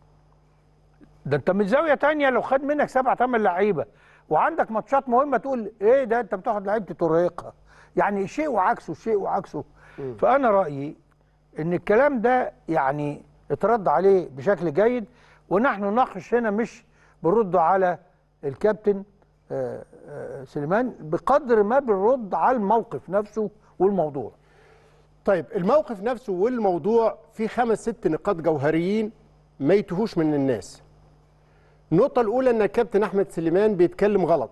ده انت من زاويه تانية لو خد منك سبع ثمان لعيبه وعندك ماتشات مهمه تقول ايه ده انت بتاخد لعيبه ترهقها يعني شيء وعكسه شيء وعكسه فانا رايي ان الكلام ده يعني اترد عليه بشكل جيد ونحن نناقش هنا مش بنرد على الكابتن آه، آه، سليمان بقدر ما بنرد على الموقف نفسه والموضوع طيب الموقف نفسه والموضوع فيه خمس ست نقاط جوهريين ما يتهوش من الناس النقطة الأولى إن الكابتن أحمد سليمان بيتكلم غلط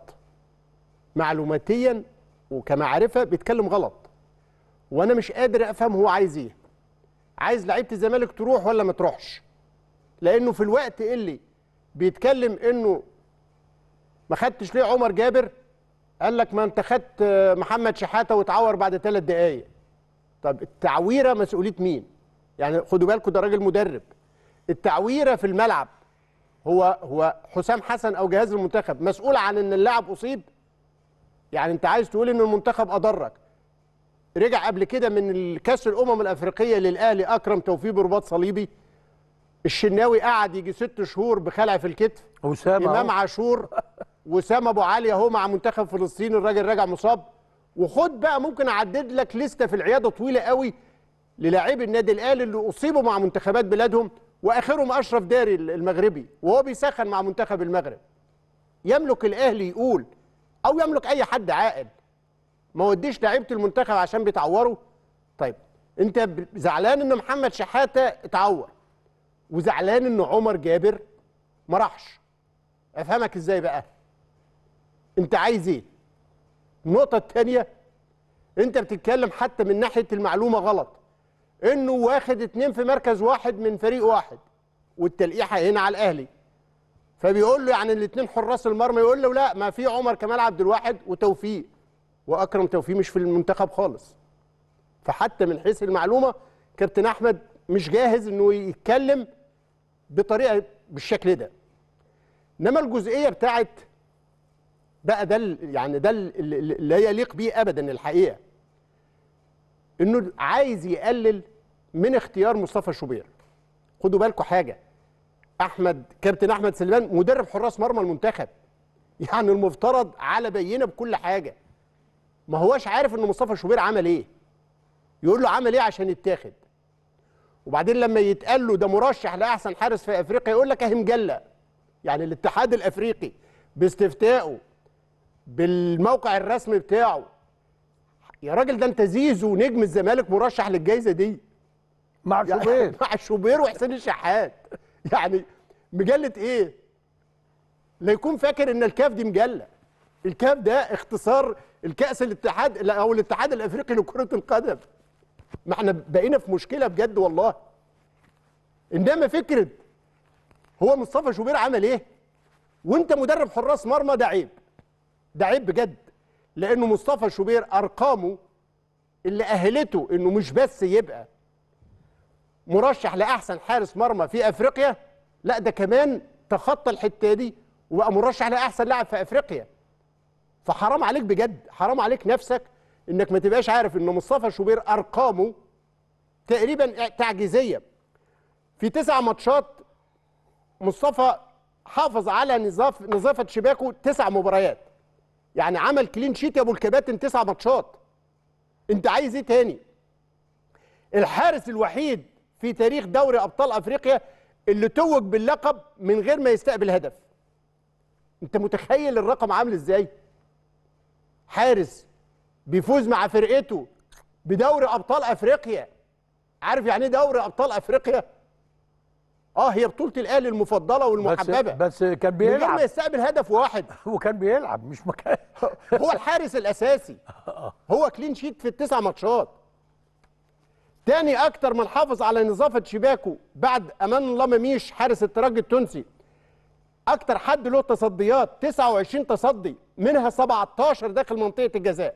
معلوماتيا وكمعرفة بيتكلم غلط وأنا مش قادر أفهم هو عايز إيه عايز لعيبة الزمالك تروح ولا ما تروحش لأنه في الوقت اللي بيتكلم إنه ما خدتش ليه عمر جابر قال لك ما أنت خدت آه، محمد شحاتة واتعور بعد ثلاث دقايق طب التعويره مسؤوليه مين؟ يعني خدوا بالكم ده راجل مدرب. التعويره في الملعب هو هو حسام حسن او جهاز المنتخب مسؤول عن ان اللاعب اصيب؟ يعني انت عايز تقول ان المنتخب اضرك. رجع قبل كده من كاس الامم الافريقيه للاهلي اكرم توفيق برباط صليبي. الشناوي قعد يجي ست شهور بخلع في الكتف. اسامه امام أهو. عاشور وسام ابو علي اهو مع منتخب فلسطين الراجل راجع مصاب وخد بقى ممكن اعدد لك لسته في العياده طويله قوي للاعبي النادي الاهلي اللي اصيبوا مع منتخبات بلادهم واخرهم اشرف داري المغربي وهو بيسخن مع منتخب المغرب يملك الاهلي يقول او يملك اي حد عاقل ما وديش لعيبه المنتخب عشان بيتعوروا طيب انت ب- زعلان ان محمد شحاته اتعور وزعلان ان عمر جابر ما راحش افهمك ازاي بقى انت عايز ايه النقطه الثانيه انت بتتكلم حتى من ناحيه المعلومه غلط انه واخد اتنين في مركز واحد من فريق واحد والتلقيحه هنا على الاهلي فبيقول له يعني الاثنين حراس المرمى يقول له لا ما في عمر كمال عبد الواحد وتوفيق واكرم توفيق مش في المنتخب خالص فحتى من حيث المعلومه كابتن احمد مش جاهز انه يتكلم بطريقه بالشكل ده انما الجزئيه بتاعت بقى ده ال- يعني ده ال- ال- ال- لا يليق بيه ابدا الحقيقه انه عايز يقلل من اختيار مصطفى شوبير خدوا بالكم حاجه احمد كابتن احمد سليمان مدرب حراس مرمى المنتخب يعني المفترض على بينه بكل حاجه ما هواش عارف ان مصطفى شوبير عمل ايه يقول له عمل ايه عشان يتاخد وبعدين لما يتقال له ده مرشح لاحسن حارس في افريقيا يقول لك اهي مجله يعني الاتحاد الافريقي باستفتائه بالموقع الرسمي بتاعه يا راجل ده انت زيزو نجم الزمالك مرشح للجائزه دي مع يعني شوبير مع شوبير وحسين الشحات يعني مجله ايه لا يكون فاكر ان الكاف دي مجله الكاف ده اختصار الكاس الاتحاد لا، او الاتحاد الافريقي لكره القدم ما احنا بقينا في مشكله بجد والله انما فكره هو مصطفى شوبير عمل ايه وانت مدرب حراس مرمى ده عيب ده عيب بجد لانه مصطفى شوبير ارقامه اللي اهلته انه مش بس يبقى مرشح لاحسن حارس مرمى في افريقيا لا ده كمان تخطى الحته دي وبقى مرشح لاحسن لاعب في افريقيا فحرام عليك بجد حرام عليك نفسك انك ما تبقاش عارف ان مصطفى شوبير ارقامه تقريبا تعجيزيه في تسع ماتشات مصطفى حافظ على نظاف نظافه شباكه تسع مباريات يعني عمل كلين شيت يا ابو الكباتن تسع ماتشات انت عايز ايه تاني الحارس الوحيد في تاريخ دوري ابطال افريقيا اللي توج باللقب من غير ما يستقبل هدف انت متخيل الرقم عامل ازاي حارس بيفوز مع فرقته بدوري ابطال افريقيا عارف يعني ايه دوري ابطال افريقيا اه هي بطوله الاهلي المفضله بس والمحببه بس كان من غير بيلعب ما يستقبل هدف واحد وكان بيلعب مش مكان هو الحارس الاساسي هو كلين شيت في التسع ماتشات تاني اكتر من حافظ على نظافه شباكه بعد امان الله مميش حارس الترجي التونسي اكتر حد له تصديات 29 تصدي منها 17 داخل منطقه الجزاء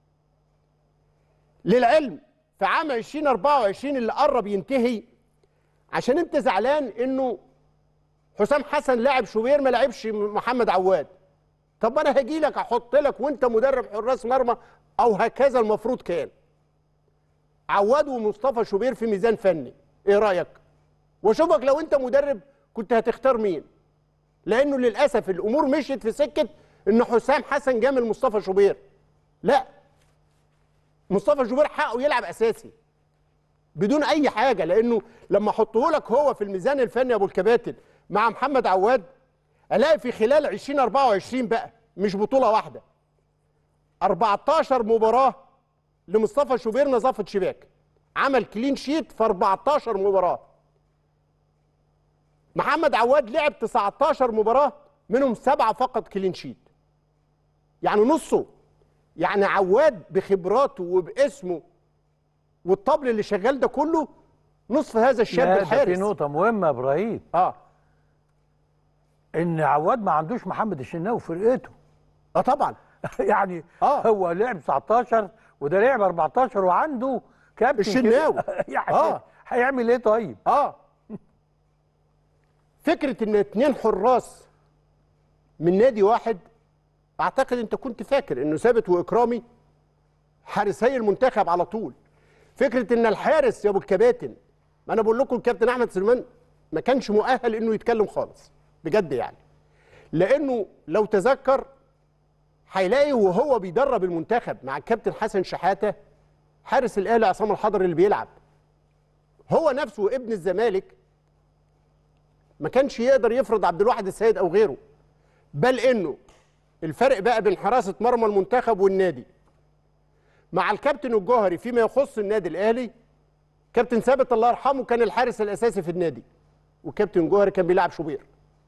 للعلم في عام 2024 اللي قرب ينتهي عشان انت زعلان انه حسام حسن لاعب شوبير ما لعبش محمد عواد طب ما انا هاجي لك احط لك وانت مدرب حراس مرمى او هكذا المفروض كان عواد ومصطفى شوبير في ميزان فني ايه رايك واشوفك لو انت مدرب كنت هتختار مين لانه للاسف الامور مشيت في سكه ان حسام حسن جامل مصطفى شوبير لا مصطفى شوبير حقه يلعب اساسي بدون اي حاجه لانه لما احطه لك هو في الميزان الفني يا ابو الكباتن مع محمد عواد الاقي في خلال 2024 بقى مش بطوله واحده 14 مباراه لمصطفى شوبير نظافه شباك عمل كلين شيت في 14 مباراه محمد عواد لعب 19 مباراه منهم سبعه فقط كلين شيت يعني نصه يعني عواد بخبراته وباسمه والطبل اللي شغال ده كله نصف هذا الشاب لا، ده الحارس في نقطة مهمة يا ابراهيم اه ان عواد ما عندوش محمد الشناوي في فرقته اه طبعا يعني آه. هو لعب 19 وده لعب 14 وعنده كابتن الشناوي. كده. يعني آه. هيعمل ايه طيب؟ اه فكره ان اتنين حراس من نادي واحد اعتقد انت كنت فاكر انه ثابت واكرامي حارسي المنتخب على طول فكره ان الحارس يا ابو الكباتن ما انا بقول لكم الكابتن احمد سليمان ما كانش مؤهل انه يتكلم خالص بجد يعني لانه لو تذكر هيلاقي وهو بيدرب المنتخب مع الكابتن حسن شحاته حارس الاهلي عصام الحضري اللي بيلعب هو نفسه ابن الزمالك ما كانش يقدر يفرض عبد الواحد السيد او غيره بل انه الفرق بقى بين حراسه مرمى المنتخب والنادي مع الكابتن الجوهري فيما يخص النادي الاهلي كابتن ثابت الله يرحمه كان الحارس الاساسي في النادي وكابتن جوهري كان بيلعب شوبير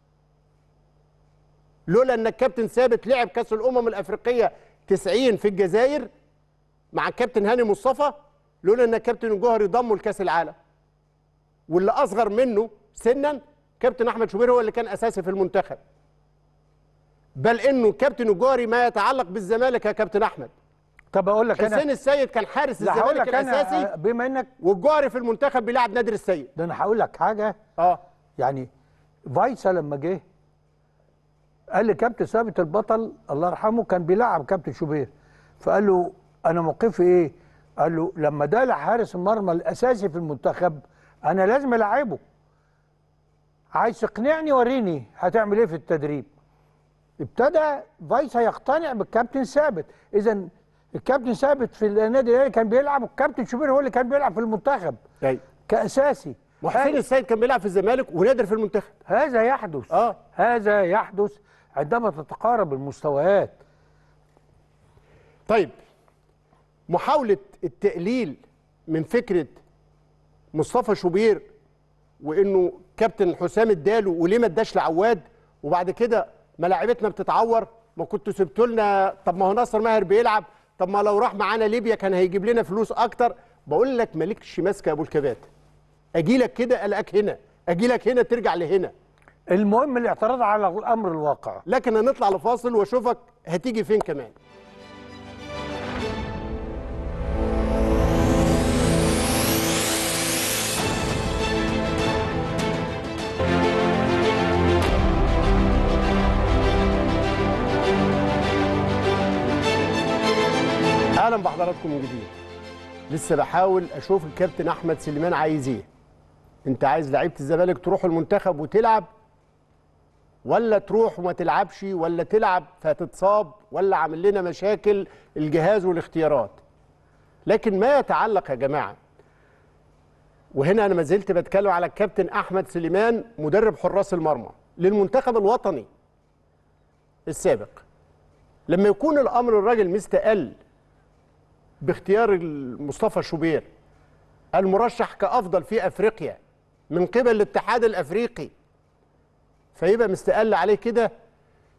لولا ان الكابتن ثابت لعب كاس الامم الافريقيه 90 في الجزائر مع الكابتن هاني مصطفى لولا ان الكابتن الجوهري ضمه لكاس العالم واللي اصغر منه سنا كابتن احمد شوبير هو اللي كان اساسي في المنتخب بل انه كابتن الجوهري ما يتعلق بالزمالك يا كابتن احمد طب اقول لك انا حسين السيد كان حارس لا هقول الزمالك لك انا الاساسي بما انك والجوهري في المنتخب بيلعب نادر السيد ده انا هقول لك حاجه اه يعني فايسا لما جه قال لي كابتن ثابت البطل الله يرحمه كان بيلعب كابتن شوبير فقال له انا موقفي ايه؟ قال له لما ده حارس المرمى الاساسي في المنتخب انا لازم العبه عايز تقنعني وريني هتعمل ايه في التدريب ابتدى فايسا يقتنع بالكابتن ثابت اذا الكابتن ثابت في النادي الاهلي كان بيلعب والكابتن شوبير هو اللي كان بيلعب في المنتخب أيوة. كاساسي وحسين السيد كان بيلعب في الزمالك ونادر في المنتخب هذا يحدث اه هذا يحدث عندما تتقارب المستويات طيب محاولة التقليل من فكرة مصطفى شوبير وانه كابتن حسام اداله وليه ما اداش لعواد وبعد كده ملاعبتنا بتتعور ما كنتوا سبتوا لنا طب ما هو ناصر ماهر بيلعب طب ما لو راح معانا ليبيا كان هيجيب لنا فلوس اكتر بقول لك مالكش ماسكه يا ابو الكبات اجي لك كده الاقيك هنا اجي لك هنا ترجع لهنا المهم الاعتراض على الامر الواقع لكن هنطلع لفاصل واشوفك هتيجي فين كمان اهلا بحضراتكم من جديد لسه بحاول اشوف الكابتن احمد سليمان عايز ايه انت عايز لعيبه الزمالك تروح المنتخب وتلعب ولا تروح وما تلعبش ولا تلعب فتتصاب ولا عامل لنا مشاكل الجهاز والاختيارات لكن ما يتعلق يا جماعه وهنا انا ما زلت بتكلم على الكابتن احمد سليمان مدرب حراس المرمى للمنتخب الوطني السابق لما يكون الامر الراجل مستقل باختيار مصطفى شوبير المرشح كافضل في افريقيا من قبل الاتحاد الافريقي فيبقى مستقل عليه كده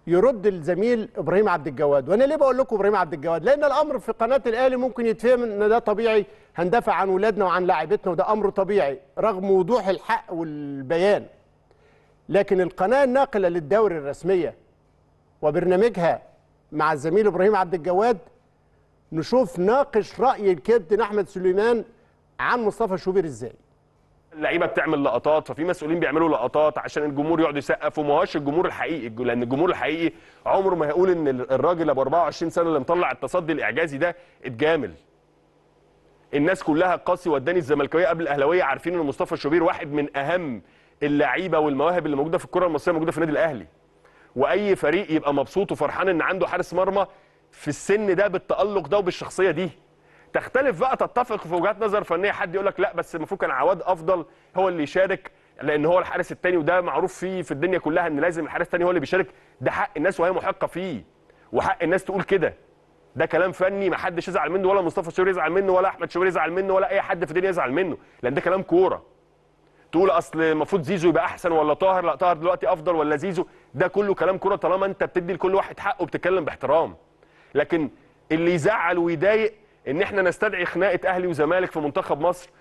يرد الزميل ابراهيم عبد الجواد وانا ليه بقول لكم ابراهيم عبد الجواد لان الامر في قناه الاهلي ممكن يتفهم ان ده طبيعي هندافع عن ولادنا وعن لاعبتنا وده امر طبيعي رغم وضوح الحق والبيان لكن القناه الناقله للدوري الرسميه وبرنامجها مع الزميل ابراهيم عبد الجواد نشوف ناقش راي الكابتن احمد سليمان عن مصطفى شوبير ازاي اللعيبه بتعمل لقطات ففي مسؤولين بيعملوا لقطات عشان الجمهور يقعد يسقف وما هوش الجمهور الحقيقي لان الجمهور الحقيقي عمره ما هيقول ان الراجل ابو 24 سنه اللي مطلع التصدي الاعجازي ده اتجامل الناس كلها قاسي وداني الزملكاويه قبل الاهلاويه عارفين ان مصطفى شوبير واحد من اهم اللعيبه والمواهب اللي موجوده في الكره المصريه موجوده في النادي الاهلي واي فريق يبقى مبسوط وفرحان ان عنده حارس مرمى في السن ده بالتالق ده وبالشخصيه دي تختلف بقى تتفق في وجهات نظر فنيه حد يقول لك لا بس المفروض كان عواد افضل هو اللي يشارك لان هو الحارس الثاني وده معروف فيه في الدنيا كلها ان لازم الحارس الثاني هو اللي بيشارك ده حق الناس وهي محقه فيه وحق الناس تقول كده ده كلام فني ما حدش يزعل منه ولا مصطفى شوبير يزعل منه ولا احمد شوبير يزعل منه ولا اي حد في الدنيا يزعل منه لان ده كلام كوره تقول اصل المفروض زيزو يبقى احسن ولا طاهر لا طاهر دلوقتي افضل ولا زيزو ده كله كلام كوره طالما انت بتدي لكل واحد حقه وبتتكلم باحترام لكن اللي يزعل ويضايق ان احنا نستدعي خناقه اهلي وزمالك في منتخب مصر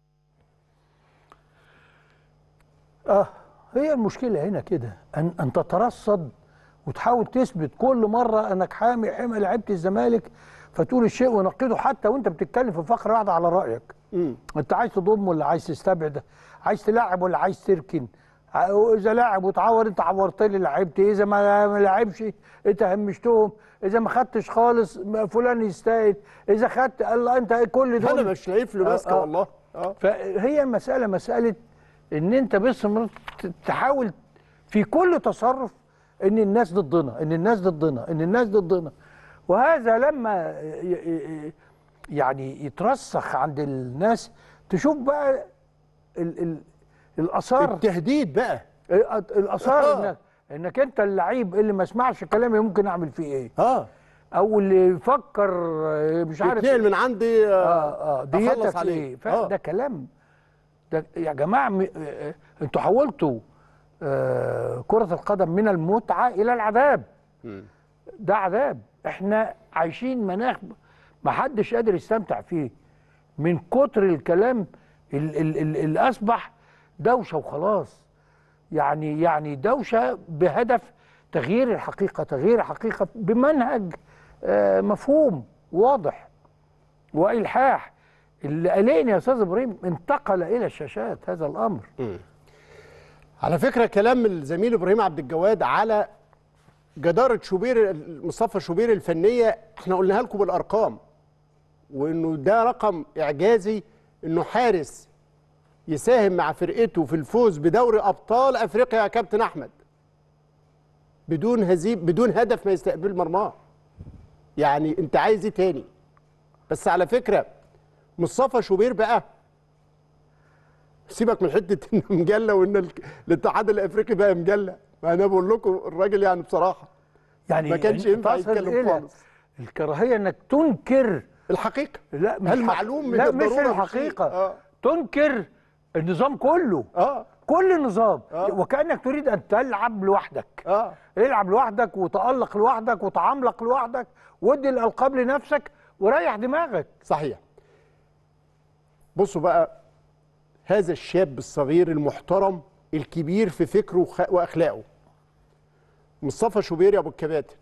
اه هي المشكله هنا كده ان ان تترصد وتحاول تثبت كل مره انك حامي حمى لعيبه الزمالك فتقول الشيء ونقده حتى وانت بتتكلم في فقره واحده على رايك مم. انت عايز تضم ولا عايز تستبعد عايز تلاعب ولا عايز تركن ع- اذا لاعب وتعور انت عورت لي لعبتي اذا ما ما لعبش انت همشتهم اذا ما خدتش خالص ما فلان يستاهل اذا خدت الله انت كل دول انا مش شايف له آه، ماسكه آه. والله اه فهي المسألة مسألة إن أنت باستمرار ت- تحاول في كل تصرف إن الناس ضدنا، إن الناس ضدنا، إن الناس ضدنا. وهذا لما ي- ي- يعني يترسخ عند الناس تشوف بقى ال ال الآثار التهديد بقى الآثار آه. إنك إنك أنت اللعيب اللي ما سمعش كلامي ممكن أعمل فيه إيه؟ اه أو اللي يفكر آه، مش عارف يتنقل من عندي اه اه أخلص ديتك عليه. ايه آه. فده كلام ده يا جماعه م... آه، انتوا حولتوا آه كره القدم من المتعه الى العذاب ده عذاب احنا عايشين مناخ ما حدش قادر يستمتع فيه من كتر الكلام ال- ال- ال- اللي اصبح دوشه وخلاص يعني يعني دوشه بهدف تغيير الحقيقه تغيير الحقيقه بمنهج آه مفهوم واضح والحاح اللي قلقني يا استاذ ابراهيم انتقل الى الشاشات هذا الامر على فكره كلام الزميل ابراهيم عبد الجواد على جداره شوبير مصطفى شوبير الفنيه احنا قلناها لكم بالارقام وانه ده رقم اعجازي انه حارس يساهم مع فرقته في الفوز بدوري ابطال افريقيا يا كابتن احمد بدون هزيم بدون هدف ما يستقبل مرماه يعني انت عايز ايه تاني بس على فكره مصطفى شوبير بقى سيبك من حته انه مجله وان ال- الاتحاد الافريقي بقى مجله ما انا بقول لكم الراجل يعني بصراحه يعني ما كانش يعني ينفع تصل يتكلم إلى خالص الكراهيه انك تنكر الحقيقه لا مش هل حق- معلوم من لا مش الضرورة الحقيقه شيء؟ آه. تنكر النظام كله اه كل النظام آه. وكانك تريد ان تلعب لوحدك اه العب لوحدك وتالق لوحدك وتعملق لوحدك وادي الالقاب لنفسك وريح دماغك صحيح بصوا بقى هذا الشاب الصغير المحترم الكبير في فكره وخ- واخلاقه مصطفى شوبير يا ابو الكباتن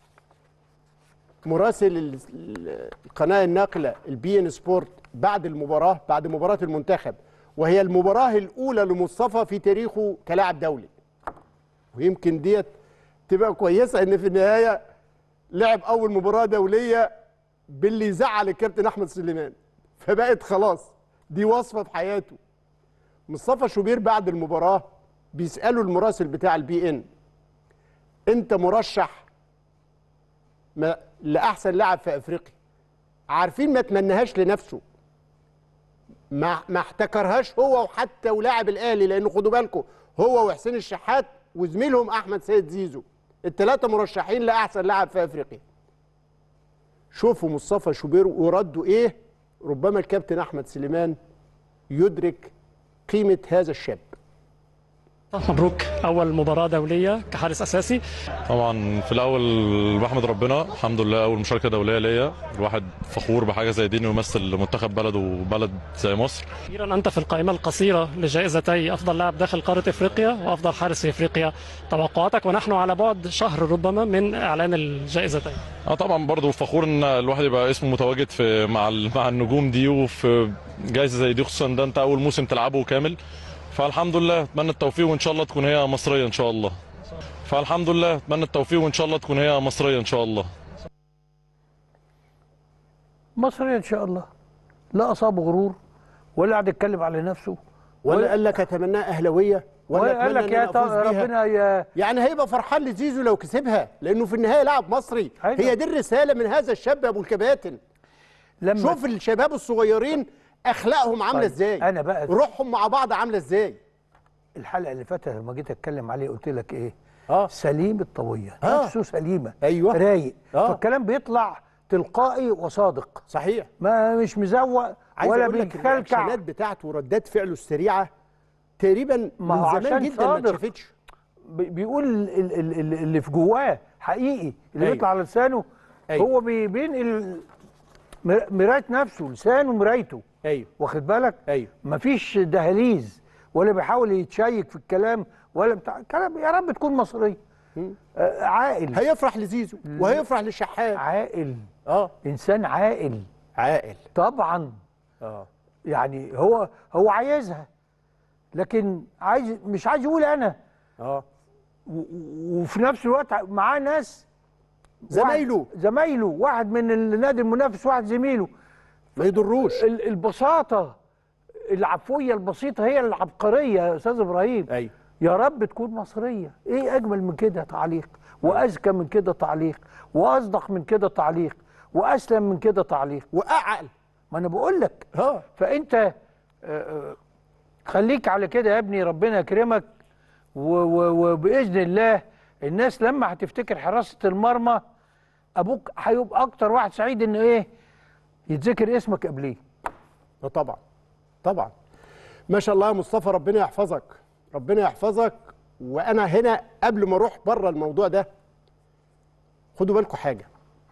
مراسل ال- ال- القناه الناقله البي ان سبورت بعد المباراه بعد مباراه المنتخب وهي المباراه الاولى لمصطفى في تاريخه كلاعب دولي ويمكن ديت تبقى كويسه ان في النهايه لعب اول مباراه دوليه باللي زعل الكابتن احمد سليمان فبقت خلاص دي وصفه في حياته مصطفى شوبير بعد المباراه بيسالوا المراسل بتاع البي ان انت مرشح ما لاحسن لاعب في افريقيا عارفين ما تمنهاش لنفسه ما ما احتكرهاش هو وحتى ولاعب الاهلي لانه خدوا بالكم هو وحسين الشحات وزميلهم احمد سيد زيزو الثلاثه مرشحين لاحسن لاعب في افريقيا شوفوا مصطفى شوبير وردوا ايه ربما الكابتن احمد سليمان يدرك قيمه هذا الشاب مبروك اول مباراه دوليه كحارس اساسي طبعا في الاول بحمد ربنا الحمد لله اول مشاركه دوليه ليا الواحد فخور بحاجه زي دي انه يمثل منتخب بلده وبلد زي مصر اخيرا انت في القائمه القصيره لجائزتي افضل لاعب داخل قاره افريقيا وافضل حارس في افريقيا توقعاتك ونحن على بعد شهر ربما من اعلان الجائزتين اه طبعا برضه فخور ان الواحد يبقى اسمه متواجد في مع ال- مع النجوم دي وفي جائزه زي دي خصوصا ده انت اول موسم تلعبه كامل فالحمد لله اتمنى التوفيق وان شاء الله تكون هي مصريه ان شاء الله فالحمد لله اتمنى التوفيق وان شاء الله تكون هي مصريه ان شاء الله مصري ان شاء الله لا اصابه غرور ولا قاعد يتكلم على نفسه ولا قال لك اتمناها اهلاويه ولا ولا قال أتمنى لك إن يا أنا أفوز تا- بيها. ربنا يا يعني هيبقى فرحان لزيزو لو كسبها لانه في النهايه لاعب مصري أيوة. هي دي الرساله من هذا الشاب يا ابو الكباتن لما شوف الشباب الصغيرين اخلاقهم عامله طيب، ازاي أنا بقى- روحهم مع بعض عامله ازاي الحلقه اللي فاتت لما جيت اتكلم عليه قلت لك ايه اه سليم الطويه آه. نفسه سليمه أيوة. رايق آه. فالكلام بيطلع تلقائي وصادق صحيح ما مش مزوق عايز ولا اقول لك بيتكلكع الرياكشنات بتاعته وردات فعله السريعه تقريبا ما من هو زمان عشان جدا ما صادق. اتشافتش بي- بيقول ال- ال- ال- اللي في جواه حقيقي اللي أيوة. بيطلع على لسانه أيوة. هو بي- بينقل مر- مرايه نفسه لسانه مرايته ايوه واخد بالك ايوه مفيش دهاليز ولا بيحاول يتشيك في الكلام ولا بتاع كلام يا رب تكون مصري آه، عاقل هيفرح لزيزو وهيفرح للشحات عاقل اه انسان عاقل عاقل طبعا اه يعني هو هو عايزها لكن عايز مش عايز يقول انا اه و- وفي نفس الوقت معاه ناس زمايله واحد زمايله واحد من النادي المنافس واحد زميله ما يضروش ال- البساطه العفويه البسيطه هي العبقريه يا استاذ ابراهيم ايوه يا رب تكون مصريه ايه اجمل من كده تعليق واذكى من كده تعليق واصدق من كده تعليق واسلم من كده تعليق واعقل ما انا بقول لك اه فانت آه، آه، خليك على كده يا ابني ربنا يكرمك و- و- وباذن الله الناس لما هتفتكر حراسه المرمى ابوك هيبقى اكتر واحد سعيد ان ايه يتذكر اسمك قبليه آه طبعا طبعا ما شاء الله يا مصطفى ربنا يحفظك ربنا يحفظك وانا هنا قبل ما اروح بره الموضوع ده خدوا بالكم حاجه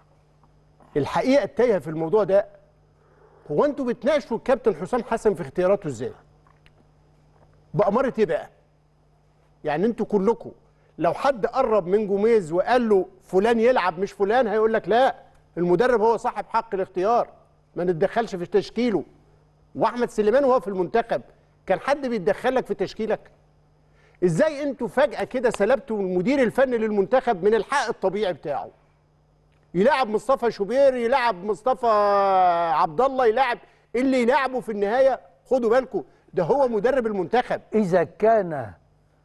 الحقيقه التايهه في الموضوع ده هو انتوا بتناقشوا الكابتن حسام حسن في اختياراته ازاي بأمارة ايه بقى يعني انتوا كلكم لو حد قرب من جوميز وقال له فلان يلعب مش فلان هيقول لك لا المدرب هو صاحب حق الاختيار ما نتدخلش في تشكيله واحمد سليمان وهو في المنتخب كان حد بيتدخل لك في تشكيلك ازاي انتوا فجاه كده سلبتوا المدير الفني للمنتخب من الحق الطبيعي بتاعه يلعب مصطفى شوبير يلعب مصطفى عبد الله يلعب اللي يلعبه في النهايه خدوا بالكم ده هو مدرب المنتخب اذا كان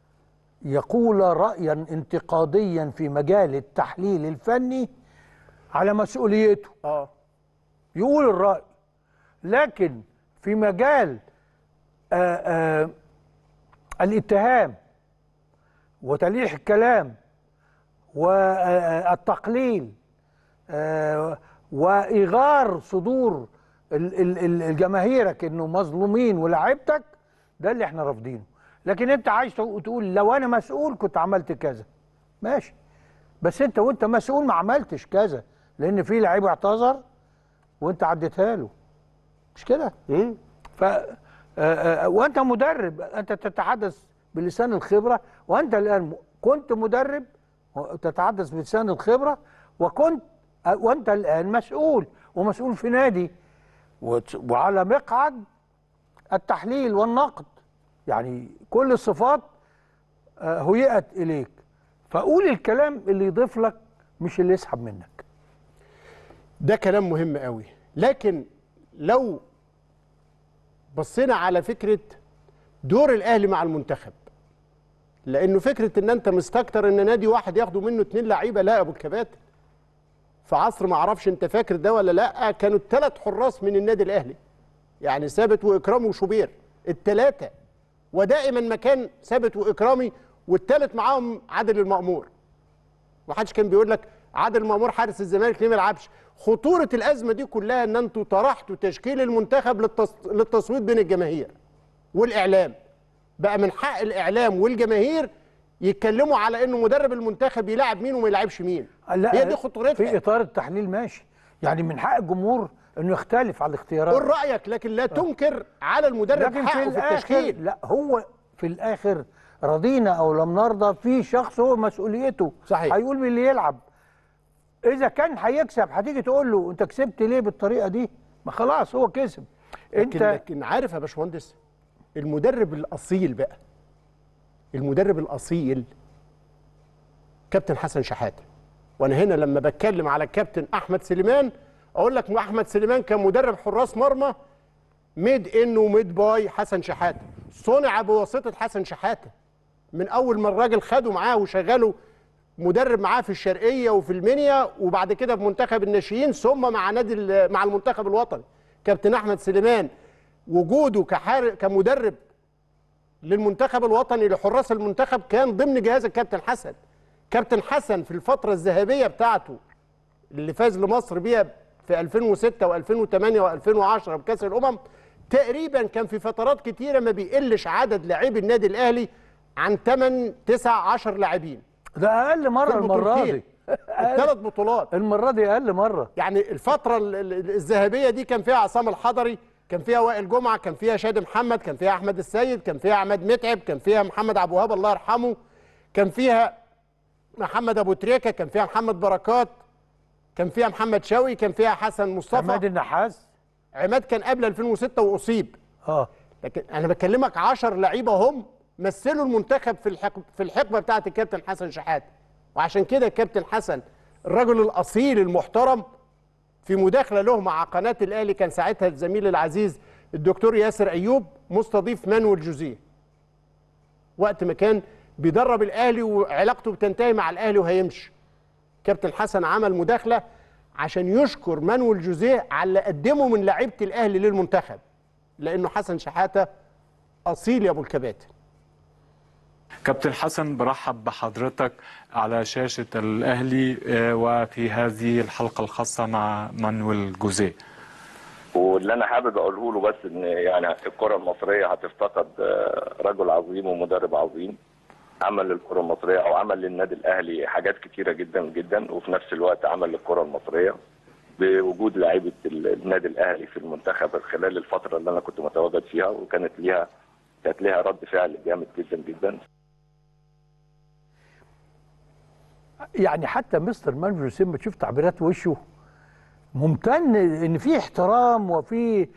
يقول رايا انتقاديا في مجال التحليل الفني على مسؤوليته اه يقول الراي لكن في مجال آآ آآ الاتهام وتليح الكلام والتقليل آه، وايغار صدور ال- ال- ال- الجماهيرك انه مظلومين ولاعيبتك ده اللي احنا رافضينه لكن انت عايز تقو- تقول لو انا مسؤول كنت عملت كذا ماشي بس انت وانت مسؤول ما عملتش كذا لان في لعيب اعتذر وانت عديتها له مش كده ف آه، آه، وانت مدرب انت تتحدث بلسان الخبره وانت الان م- كنت مدرب تتحدث بلسان الخبره وكنت آه، وانت الان مسؤول ومسؤول في نادي وت- وعلى مقعد التحليل والنقد يعني كل الصفات آه، هيئت اليك فقول الكلام اللي يضيف لك مش اللي يسحب منك ده كلام مهم قوي لكن لو بصينا على فكره دور الاهلي مع المنتخب لانه فكره ان انت مستكتر ان نادي واحد ياخدوا منه اتنين لعيبه لا يا ابو الكباتن في عصر ما اعرفش انت فاكر ده ولا لا كانوا الثلاث حراس من النادي الاهلي يعني ثابت واكرامي وشوبير الثلاثه ودائما ما كان ثابت واكرامي والثالث معاهم عادل المأمور ومحدش كان بيقول لك عادل مامور حارس الزمالك ليه ما يلعبش خطوره الازمه دي كلها ان انتوا طرحتوا تشكيل المنتخب للتص... للتصويت بين الجماهير والاعلام بقى من حق الاعلام والجماهير يتكلموا على انه مدرب المنتخب يلعب مين وما يلعبش مين لا هي دي خطورتها في اطار التحليل ماشي يعني من حق الجمهور انه يختلف على الاختيارات قول رايك لكن لا تنكر على المدرب لكن حقه في الآخر- التشكيل لا هو في الاخر رضينا او لم نرضى في شخص هو مسؤوليته صحيح. هيقول مين اللي يلعب اذا كان هيكسب هتيجي تقول له انت كسبت ليه بالطريقه دي ما خلاص هو كسب لكن انت لكن عارف يا باشمهندس المدرب الاصيل بقى المدرب الاصيل كابتن حسن شحاته وانا هنا لما بتكلم على الكابتن احمد سليمان اقول لك احمد سليمان كان مدرب حراس مرمى ميد ان وميد باي حسن شحاته صنع بواسطه حسن شحاته من اول ما الراجل خده معاه وشغله مدرب معاه في الشرقيه وفي المنيا وبعد كده في منتخب الناشئين ثم مع نادي ال- مع المنتخب الوطني كابتن احمد سليمان وجوده كحار كمدرب للمنتخب الوطني لحراس المنتخب كان ضمن جهاز الكابتن حسن كابتن حسن في الفتره الذهبيه بتاعته اللي فاز لمصر بيها في 2006 و2008 و2010 بكاس الامم تقريبا كان في فترات كتيره ما بيقلش عدد لاعبي النادي الاهلي عن 8 9 10 لاعبين ده اقل مره في المره البطولتين. دي الثلاث بطولات المره دي اقل مره يعني الفترة ال- ال- الذهبية دي كان فيها عصام الحضري كان فيها وائل جمعة كان فيها شادي محمد كان فيها أحمد السيد كان فيها عماد متعب كان فيها محمد عبد الوهاب الله يرحمه كان فيها محمد أبو تريكة كان فيها محمد بركات كان فيها محمد شوقي كان فيها حسن مصطفى عماد النحاس عماد كان قبل 2006 وأصيب اه لكن أنا بكلمك 10 لعيبة هم مثلوا المنتخب في الحقبة في الحقبة بتاعت الكابتن حسن شحاتة وعشان كده الكابتن حسن الرجل الأصيل المحترم في مداخله له مع قناه الاهلي كان ساعتها الزميل العزيز الدكتور ياسر ايوب مستضيف مانويل جوزيه وقت ما كان بيدرب الاهلي وعلاقته بتنتهي مع الاهلي وهيمشي كابتن حسن عمل مداخله عشان يشكر مانويل جوزيه على اللي قدمه من لعيبه الاهلي للمنتخب لانه حسن شحاته اصيل يا ابو الكباتن كابتن حسن برحب بحضرتك على شاشة الأهلي آه، وفي هذه الحلقة الخاصة مع مانويل جوزيه واللي انا حابب اقوله له بس ان يعني الكره المصريه هتفتقد آه، رجل عظيم ومدرب عظيم عمل للكره المصريه او عمل للنادي الاهلي حاجات كتيره جدا جدا وفي نفس الوقت عمل للكره المصريه بوجود لعيبه النادي الاهلي في المنتخب خلال الفتره اللي انا كنت متواجد فيها وكانت ليها كانت ليها رد فعل جامد جدا جدا يعني حتى مستر مانجو سيمba تشوف تعبيرات وشه ممتن ان في احترام وفي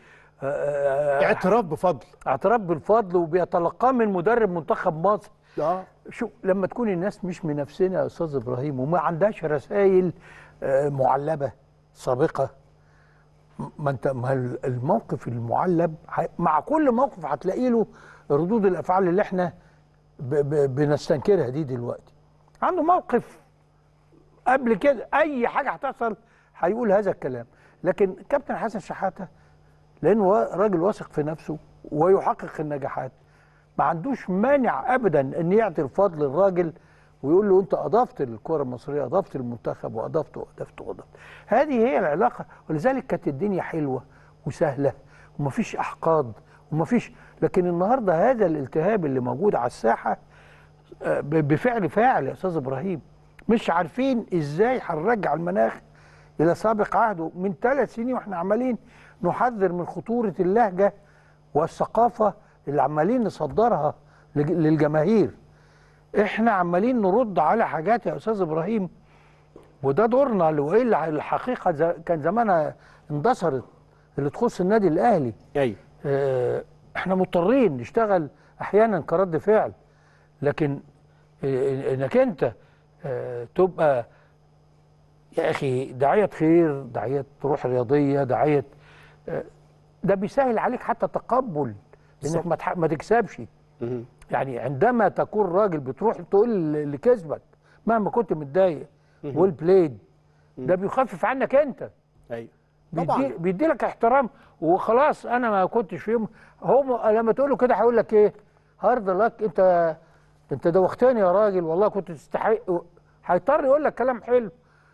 اعتراف بفضل اعتراف بالفضل وبيتلقاه من مدرب منتخب مصر اه شو لما تكون الناس مش منافسنا يا استاذ ابراهيم وما عندهاش رسائل آه، معلبه سابقه ما انت ما الموقف المعلب ه- مع كل موقف هتلاقي له ردود الافعال اللي احنا ب ب بنستنكرها دي دلوقتي عنده موقف قبل كده اي حاجه هتحصل هيقول هذا الكلام لكن كابتن حسن شحاته لانه وا- راجل واثق في نفسه ويحقق النجاحات ما عندوش مانع ابدا ان يعطي الفضل للراجل ويقول له انت اضفت للكره المصريه اضفت للمنتخب واضفت واضفت واضفت هذه هي العلاقه ولذلك كانت الدنيا حلوه وسهله ومفيش احقاد ومفيش لكن النهارده هذا الالتهاب اللي موجود على الساحه آه، ب- بفعل فاعل يا استاذ ابراهيم مش عارفين ازاي هنرجع المناخ الى سابق عهده من ثلاث سنين واحنا عمالين نحذر من خطوره اللهجه والثقافه اللي عمالين نصدرها لج- للجماهير احنا عمالين نرد على حاجات يا استاذ ابراهيم وده دورنا اللي والا الحقيقه ز- كان زمانها اندثرت اللي تخص النادي الاهلي ايوه اه احنا مضطرين نشتغل احيانا كرد فعل لكن اه انك انت اه تبقى يا اخي داعيه خير داعيه روح رياضيه داعيه اه ده بيسهل عليك حتى تقبل انك ما تح- ما تكسبش يعني عندما تكون راجل بتروح تقول اللي كسبك مهما كنت متضايق ويل بلايد ده بيخفف عنك انت ايوه بيدي, بيدي لك احترام وخلاص انا ما كنتش فيهم هو لما تقول له كده هيقول لك ايه هارد لك انت انت دوختني يا راجل والله كنت تستحق هيضطر يقول لك كلام حلو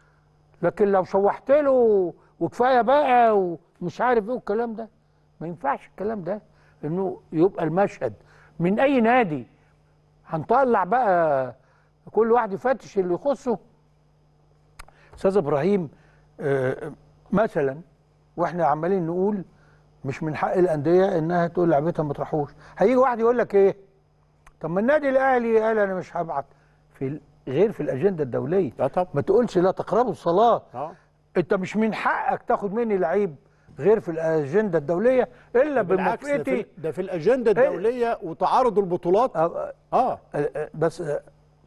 لكن لو شوحت له وكفايه بقى ومش عارف ايه والكلام ده ما ينفعش الكلام ده انه يبقى المشهد من اي نادي هنطلع بقى كل واحد يفتش اللي يخصه استاذ ابراهيم آه، مثلا واحنا عمالين نقول مش من حق الانديه انها تقول لعبتها ما تروحوش هيجي واحد يقول لك ايه طب ما النادي الاهلي قال انا مش هبعت في ال- غير في الاجنده الدوليه ما تقولش لا تقربوا الصلاه اه انت مش من حقك تاخد مني لعيب غير في الاجنده الدوليه الا بالعكس ده في, بموافقتي ده في الاجنده الدوليه وتعارض البطولات اه, آه. بس آه،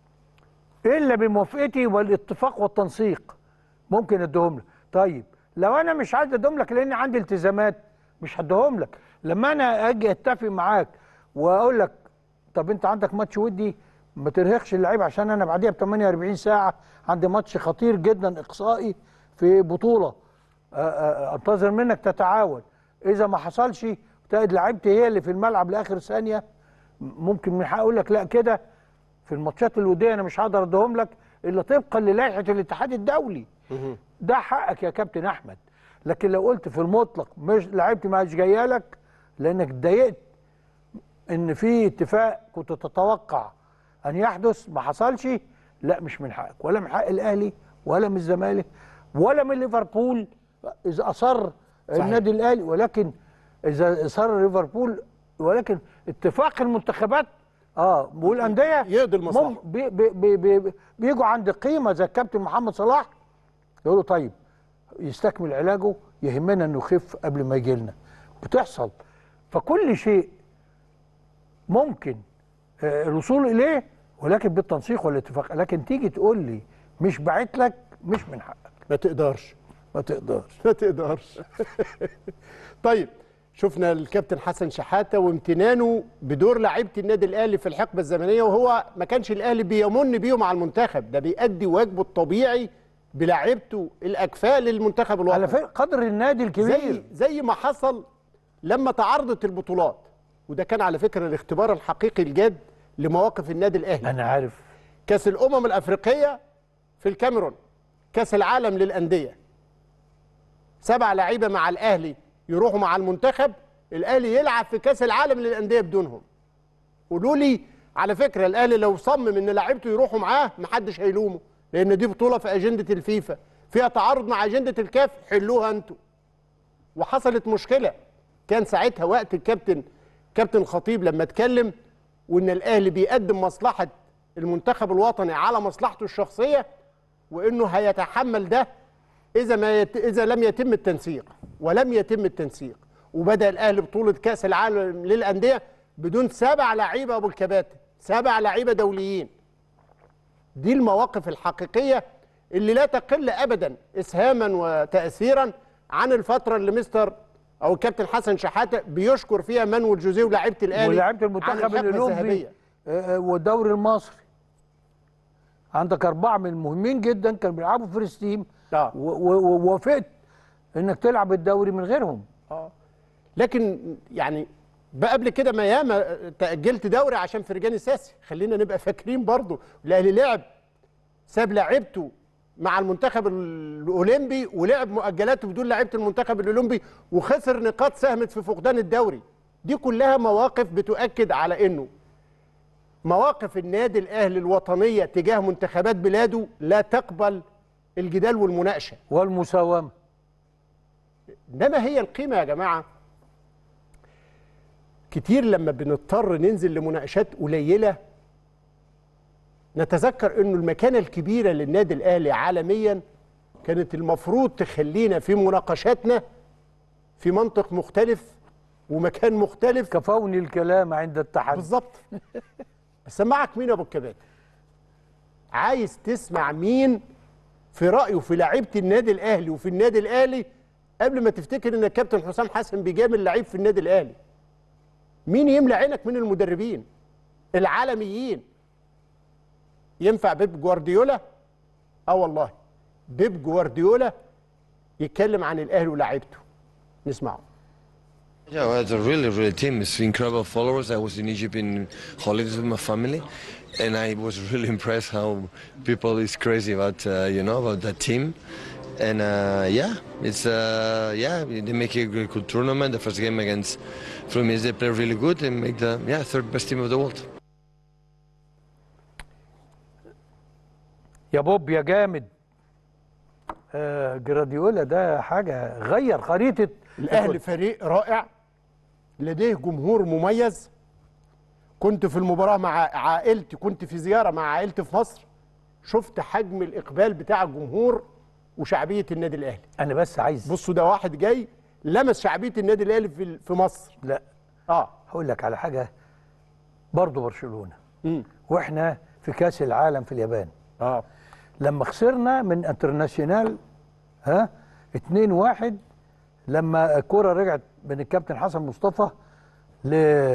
الا بموافقتي والاتفاق والتنسيق ممكن اديهم لك طيب لو انا مش عايز اديهم لك لان عندي التزامات مش هديهم لك لما انا اجي اتفق معاك واقول لك طب انت عندك ماتش ودي ما ترهقش اللعيب عشان انا بعديها ب 48 ساعه عندي ماتش خطير جدا اقصائي في بطوله آه، آه، انتظر منك تتعاون اذا ما حصلش تجد لعيبتي هي اللي في الملعب لاخر ثانيه ممكن من حق اقول لك لا كده في الماتشات الوديه انا مش هقدر اديهم لك الا طبقا للائحه الاتحاد الدولي ده حقك يا كابتن احمد لكن لو قلت في المطلق مش لعيبتي مش جايه لك لانك اتضايقت ان في اتفاق كنت تتوقع ان يحدث ما حصلش لا مش من حقك ولا من حق الاهلي ولا من الزمالك ولا من ليفربول اذا اصر صحيح. النادي الاهلي ولكن اذا اصر ليفربول ولكن اتفاق المنتخبات اه والانديه يقضي المصلحه بي بي بي بي بيجوا عند قيمه زي الكابتن محمد صلاح يقولوا طيب يستكمل علاجه يهمنا انه يخف قبل ما يجي لنا بتحصل فكل شيء ممكن آه، الوصول اليه ولكن بالتنسيق والاتفاق لكن تيجي تقول لي مش باعت لك مش من حقك ما تقدرش ما تقدرش ما تقدرش طيب شفنا الكابتن حسن شحاته وامتنانه بدور لعيبه النادي الاهلي في الحقبه الزمنيه وهو ما كانش الاهلي بيمن بيهم على المنتخب ده بيأدي واجبه الطبيعي بلاعيبته الاكفاء للمنتخب الوطني على فكره قدر النادي الكبير زي زي ما حصل لما تعارضت البطولات وده كان على فكره الاختبار الحقيقي الجاد لمواقف النادي الاهلي انا عارف كاس الامم الافريقيه في الكاميرون كاس العالم للانديه سبع لعيبه مع الاهلي يروحوا مع المنتخب الاهلي يلعب في كاس العالم للانديه بدونهم قولوا لي على فكره الاهلي لو صمم ان لعيبته يروحوا معاه محدش هيلومه لان دي بطوله في اجنده الفيفا فيها تعارض مع اجنده الكاف حلوها انتوا وحصلت مشكله كان ساعتها وقت الكابتن كابتن خطيب لما اتكلم وان الاهلي بيقدم مصلحه المنتخب الوطني على مصلحته الشخصيه وانه هيتحمل ده اذا ما يت... اذا لم يتم التنسيق ولم يتم التنسيق وبدا الاهلي بطوله كاس العالم للانديه بدون سبع لعيبه ابو الكباتن سبع لعيبه دوليين دي المواقف الحقيقيه اللي لا تقل ابدا اسهاما وتاثيرا عن الفتره اللي مستر او الكابتن حسن شحاته بيشكر فيها مانويل جوزيه ولاعيبه الاهلي ولاعيبه عن المنتخب الحقبة الاولمبي الذهبية. آه، آه، والدوري المصري عندك اربعه من المهمين جدا كانوا بيلعبوا فيرست تيم آه. و- و- ووافقت انك تلعب الدوري من غيرهم اه لكن يعني بقى قبل كده ما ياما تاجلت دوري عشان فرجاني ساسي خلينا نبقى فاكرين برضو الاهلي لعب ساب لعيبته مع المنتخب الاولمبي ولعب مؤجلاته بدون لعيبه المنتخب الاولمبي وخسر نقاط ساهمت في فقدان الدوري دي كلها مواقف بتؤكد على انه مواقف النادي الاهلي الوطنيه تجاه منتخبات بلاده لا تقبل الجدال والمناقشه والمساومه انما هي القيمه يا جماعه كتير لما بنضطر ننزل لمناقشات قليله نتذكر انه المكانه الكبيره للنادي الاهلي عالميا كانت المفروض تخلينا في مناقشاتنا في منطق مختلف ومكان مختلف كفوني الكلام عند التحدي بالظبط سمعك مين يا ابو الكباتن عايز تسمع مين في رايه في لعيبه النادي الاهلي وفي النادي الاهلي قبل ما تفتكر ان الكابتن حسام حسن بيجامل لعيب في النادي الاهلي مين يملى عينك من المدربين العالميين ينفع بيب جوارديولا اه والله بيب جوارديولا يتكلم عن الاهلي ولاعيبته نسمعه Yeah, well, it's a really, really team. It's incredible followers. I was in Egypt in holidays with my family, and I was really impressed how people is crazy about uh, you know about that team. and uh, yeah, it's uh, yeah they make a good, good tournament. The first game against Fluminense, they play really good and make the yeah third best team of the world. يا بوب يا جامد آه جراديولا ده حاجه غير خريطه الاهلي فريق رائع لديه جمهور مميز كنت في المباراه مع عائلتي كنت في زياره مع عائلتي في مصر شفت حجم الاقبال بتاع الجمهور وشعبيه النادي الاهلي انا بس عايز بصوا ده واحد جاي لمس شعبيه النادي الاهلي في في مصر لا اه هقول لك على حاجه برضه برشلونه مم. واحنا في كاس العالم في اليابان اه لما خسرنا من انترناسيونال ها 2-1 لما الكرة رجعت من الكابتن حسن مصطفى ل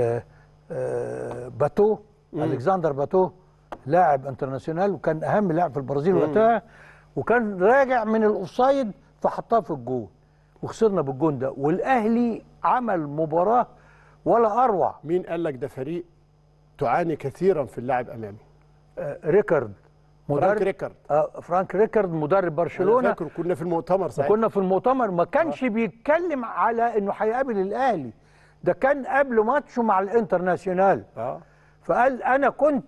آه، باتو مم. الكسندر باتو لاعب انترناسيونال وكان اهم لاعب في البرازيل مم. وقتها وكان راجع من الاوفسايد فحطها في الجون وخسرنا بالجون ده والاهلي عمل مباراه ولا اروع مين قال لك ده فريق تعاني كثيرا في اللعب امامه آه، ريكارد فرانك ريكارد آه فرانك ريكارد مدرب انا برشلونه فاكر كنا في المؤتمر ساعتها وكنا في المؤتمر ما كانش بيتكلم على انه هيقابل الاهلي ده كان قبل ماتشه مع الانترناسيونال اه فقال انا كنت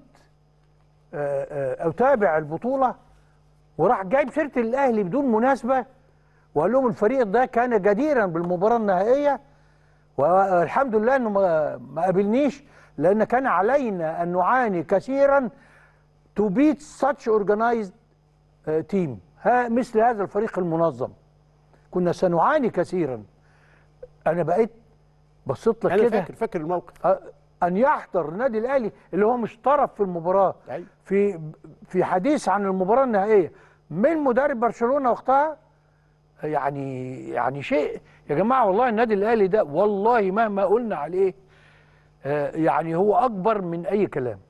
آه، آه، اتابع البطوله وراح جايب سيره الاهلي بدون مناسبه وقال لهم الفريق ده كان جديرا بالمباراه النهائيه والحمد لله انه ما ما قابلنيش لان كان علينا ان نعاني كثيرا تو بيت such organized تيم ها مثل هذا الفريق المنظم كنا سنعاني كثيرا انا بقيت بصيت لك انا كده فاكر فاكر الموقف آه، ان يحضر النادي الاهلي اللي هو مش طرف في المباراه أيوة. في في حديث عن المباراه النهائيه من مدرب برشلونه وقتها يعني يعني شيء يا جماعه والله النادي الاهلي ده والله مهما قلنا عليه آه، يعني هو اكبر من اي كلام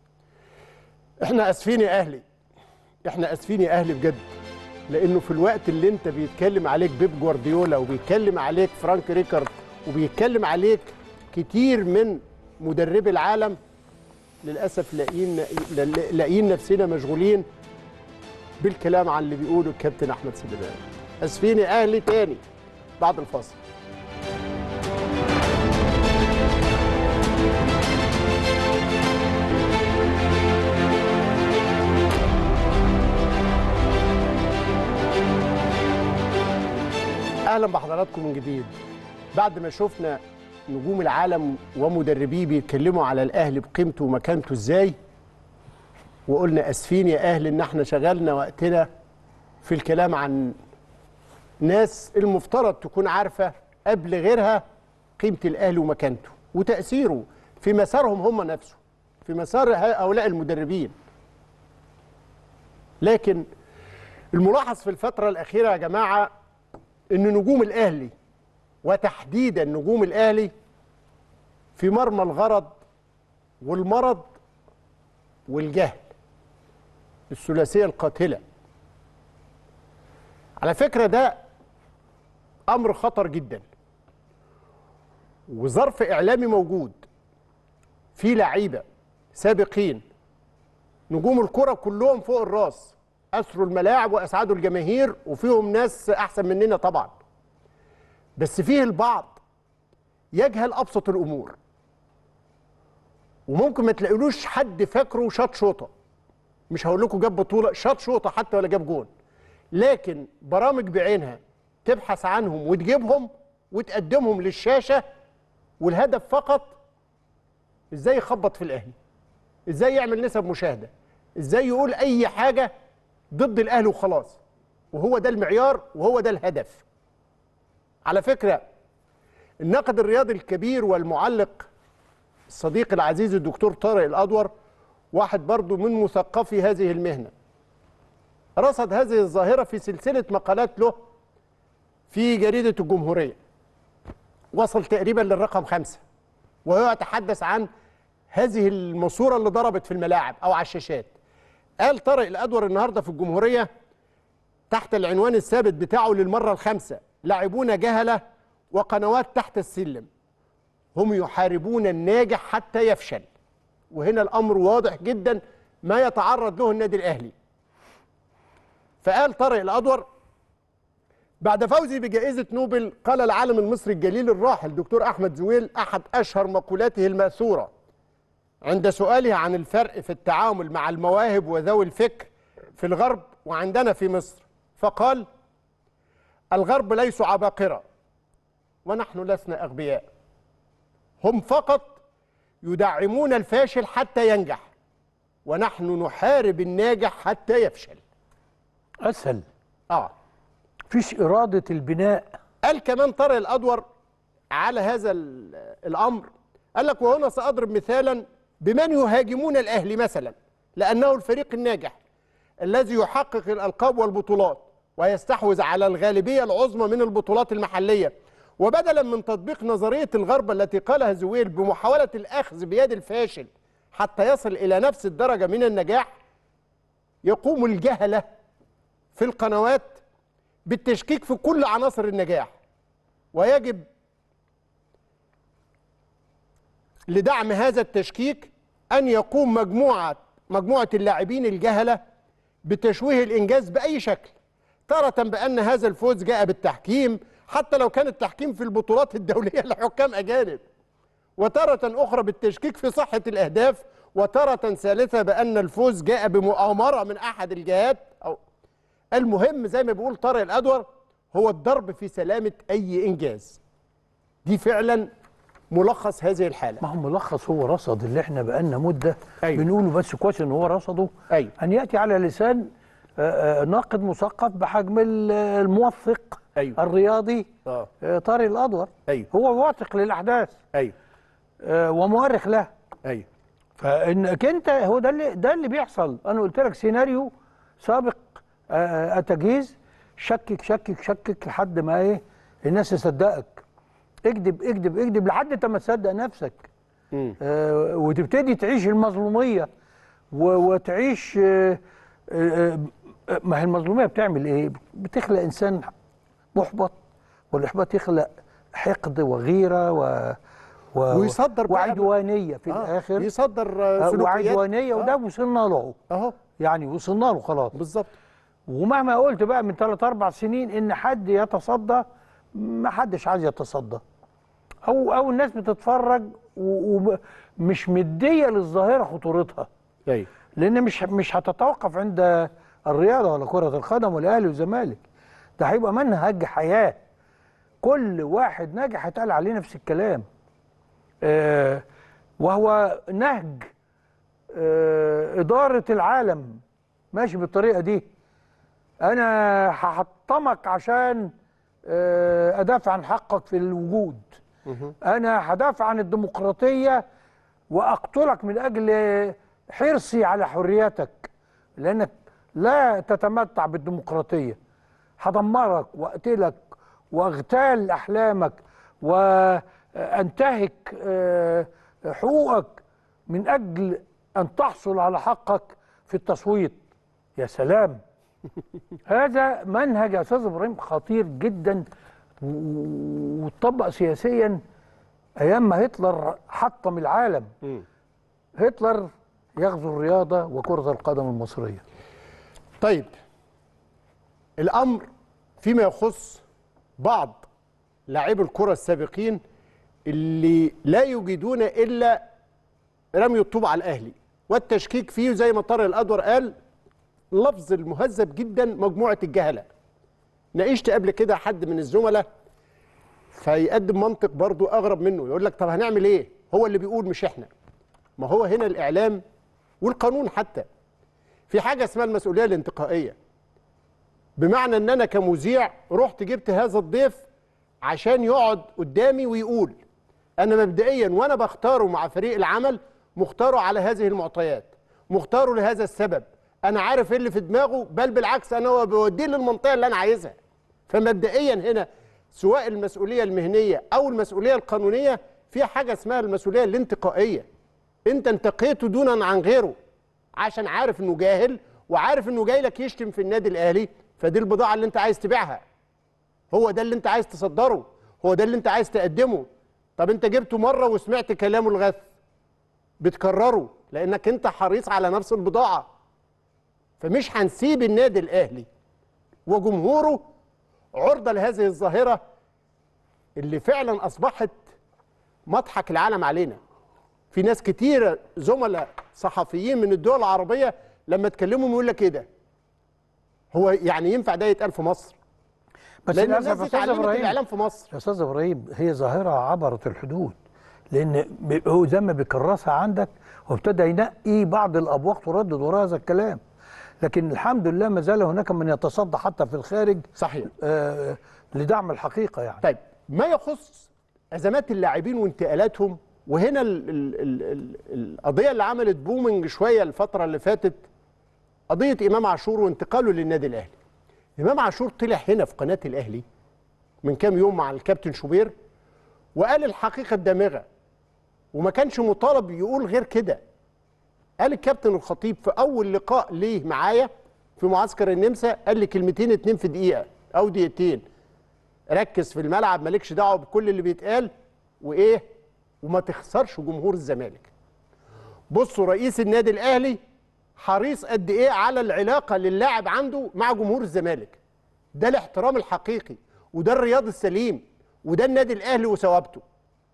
احنا اسفين يا اهلي احنا اسفين يا اهلي بجد لانه في الوقت اللي انت بيتكلم عليك بيب جوارديولا وبيتكلم عليك فرانك ريكارد وبيتكلم عليك كتير من مدربي العالم للاسف لاقيين لاقيين نفسنا مشغولين بالكلام عن اللي بيقوله الكابتن احمد سليمان اسفين يا اهلي تاني بعد الفاصل اهلا بحضراتكم من جديد بعد ما شفنا نجوم العالم ومدربيه بيتكلموا على الاهلي بقيمته ومكانته ازاي وقلنا اسفين يا اهل ان احنا شغلنا وقتنا في الكلام عن ناس المفترض تكون عارفه قبل غيرها قيمه الاهلي ومكانته وتاثيره في مسارهم هم نفسه في مسار هؤلاء المدربين لكن الملاحظ في الفتره الاخيره يا جماعه ان نجوم الاهلي وتحديدا نجوم الاهلي في مرمى الغرض والمرض والجهل الثلاثيه القاتله على فكره ده امر خطر جدا وظرف اعلامي موجود في لعيبه سابقين نجوم الكره كلهم فوق الراس اسروا الملاعب واسعدوا الجماهير وفيهم ناس احسن مننا طبعا بس فيه البعض يجهل ابسط الامور وممكن ما تلاقيلوش حد فاكره شاط شوطه مش هقول لكم جاب بطوله شاط شوطه حتى ولا جاب جون لكن برامج بعينها تبحث عنهم وتجيبهم وتقدمهم للشاشه والهدف فقط ازاي يخبط في الاهلي ازاي يعمل نسب مشاهده ازاي يقول اي حاجه ضد الاهلي وخلاص وهو ده المعيار وهو ده الهدف على فكره الناقد الرياضي الكبير والمعلق الصديق العزيز الدكتور طارق الادور واحد برضو من مثقفي هذه المهنه رصد هذه الظاهره في سلسله مقالات له في جريده الجمهوريه وصل تقريبا للرقم خمسة وهو يتحدث عن هذه الماسوره اللي ضربت في الملاعب او على الشاشات قال طارق الادور النهارده في الجمهوريه تحت العنوان الثابت بتاعه للمره الخامسه لاعبون جهله وقنوات تحت السلم هم يحاربون الناجح حتى يفشل وهنا الامر واضح جدا ما يتعرض له النادي الاهلي فقال طارق الادور بعد فوزي بجائزة نوبل قال العالم المصري الجليل الراحل دكتور أحمد زويل أحد أشهر مقولاته المأثورة عند سؤاله عن الفرق في التعامل مع المواهب وذوي الفكر في الغرب وعندنا في مصر فقال الغرب ليسوا عباقرة ونحن لسنا أغبياء هم فقط يدعمون الفاشل حتى ينجح ونحن نحارب الناجح حتى يفشل اسهل اه فيش اراده البناء قال كمان طارق الادور على هذا ال- الامر قال لك وهنا ساضرب مثالا بمن يهاجمون الاهلي مثلا لانه الفريق الناجح الذي يحقق الالقاب والبطولات ويستحوذ على الغالبيه العظمى من البطولات المحليه وبدلا من تطبيق نظريه الغرب التي قالها زويل بمحاوله الاخذ بيد الفاشل حتى يصل الى نفس الدرجه من النجاح يقوم الجهله في القنوات بالتشكيك في كل عناصر النجاح ويجب لدعم هذا التشكيك أن يقوم مجموعة مجموعة اللاعبين الجهلة بتشويه الإنجاز بأي شكل تارة بأن هذا الفوز جاء بالتحكيم حتى لو كان التحكيم في البطولات الدولية لحكام أجانب وتارة أخرى بالتشكيك في صحة الأهداف وتارة ثالثة بأن الفوز جاء بمؤامرة من أحد الجهات أو المهم زي ما بيقول طارق الأدور هو الضرب في سلامة أي إنجاز دي فعلا ملخص هذه الحالة ما هو ملخص هو رصد اللي احنا بقالنا مده أيوة. بنقوله بس كويس ان هو رصده أيوة. ان ياتي على لسان آه، آه، ناقد مثقف بحجم ال- الموثق أيوة. الرياضي آه. آه، طارق الادور أيوة. هو واثق للاحداث أيوة. آه، ومؤرخ لها أيوة. فانك انت هو ده اللي ده اللي بيحصل انا قلت لك سيناريو سابق آه، التجهيز شكك شكك شكك لحد ما ايه الناس تصدقك اكذب اكذب اكذب لحد انت ما تصدق نفسك آه، وتبتدي تعيش المظلوميه و- وتعيش آه، آه، آه، ما هي المظلوميه بتعمل ايه؟ بتخلق انسان محبط والاحباط يخلق حقد وغيره و و ويصدر بقى- وعدوانيه في آه، الاخر يصدر آه، آه، سلوكيات وعدوانيه آه. وده وصلنا له اهو يعني وصلنا له خلاص بالظبط ومهما قلت بقى من ثلاث اربع سنين ان حد يتصدى ما حدش عايز يتصدى او او الناس بتتفرج ومش مديه للظاهره خطورتها ايوه لان مش مش هتتوقف عند الرياضه ولا كره القدم والاهلي والزمالك ده هيبقى منهج حياه كل واحد ناجح هيتقال عليه نفس الكلام آه وهو نهج آه اداره العالم ماشي بالطريقه دي انا هحطمك عشان آه ادافع عن حقك في الوجود انا هدافع عن الديمقراطيه واقتلك من اجل حرصي على حريتك لانك لا تتمتع بالديمقراطيه هدمرك واقتلك واغتال احلامك وانتهك آه، حقوقك من اجل ان تحصل على حقك في التصويت يا سلام هذا منهج يا استاذ ابراهيم خطير جدا و- واتطبق سياسيا ايام ما هتلر حطم العالم هتلر يغزو الرياضه وكره القدم المصريه طيب الامر فيما يخص بعض لاعبي الكره السابقين اللي لا يجدون الا رمي الطوب على الاهلي والتشكيك فيه زي ما طارق الادور قال لفظ المهذب جدا مجموعه الجهله ناقشت قبل كده حد من الزملاء فيقدم منطق برضو اغرب منه يقول لك طب هنعمل ايه هو اللي بيقول مش احنا ما هو هنا الاعلام والقانون حتى في حاجه اسمها المسؤوليه الانتقائيه بمعنى ان انا كمذيع رحت جبت هذا الضيف عشان يقعد قدامي ويقول انا مبدئيا وانا بختاره مع فريق العمل مختاره على هذه المعطيات مختاره لهذا السبب انا عارف ايه اللي في دماغه بل بالعكس انا بوديه للمنطقه اللي انا عايزها فمبدئيا هنا سواء المسؤوليه المهنيه او المسؤوليه القانونيه في حاجه اسمها المسؤوليه الانتقائيه انت انتقيته دونا عن غيره عشان عارف انه جاهل وعارف انه جاي لك يشتم في النادي الاهلي فدي البضاعه اللي انت عايز تبيعها هو ده اللي انت عايز تصدره هو ده اللي انت عايز تقدمه طب انت جبته مره وسمعت كلامه الغث بتكرره لانك انت حريص على نفس البضاعه فمش هنسيب النادي الاهلي وجمهوره عرضه لهذه الظاهره اللي فعلا اصبحت مضحك العالم علينا في ناس كتيره زملاء صحفيين من الدول العربيه لما تكلمهم يقول لك ايه ده هو يعني ينفع ده يتقال في مصر بس لان للأسف الناس دي يا أستاذ اتعلمت إبراهيم- الاعلام في مصر يا استاذ ابراهيم هي ظاهره عبرت الحدود لان ب- هو زي ما بيكرسها عندك وابتدى ينقي بعض الابواق تردد وراء هذا الكلام لكن الحمد لله ما زال هناك من يتصدى حتى في الخارج صحيح آه لدعم الحقيقه يعني طيب ما يخص ازمات اللاعبين وانتقالاتهم وهنا ال ال ال ال القضيه اللي عملت بومنج شويه الفتره اللي فاتت قضيه امام عاشور وانتقاله للنادي الاهلي امام عاشور طلع هنا في قناه الاهلي من كام يوم مع الكابتن شوبير وقال الحقيقه الدامغه وما كانش مطالب يقول غير كده قال الكابتن الخطيب في اول لقاء ليه معايا في معسكر النمسا قال لي كلمتين اتنين في دقيقه او دقيقتين ركز في الملعب مالكش دعوه بكل اللي بيتقال وايه وما تخسرش جمهور الزمالك بصوا رئيس النادي الاهلي حريص قد ايه على العلاقه للاعب عنده مع جمهور الزمالك ده الاحترام الحقيقي وده الرياض السليم وده النادي الاهلي وثوابته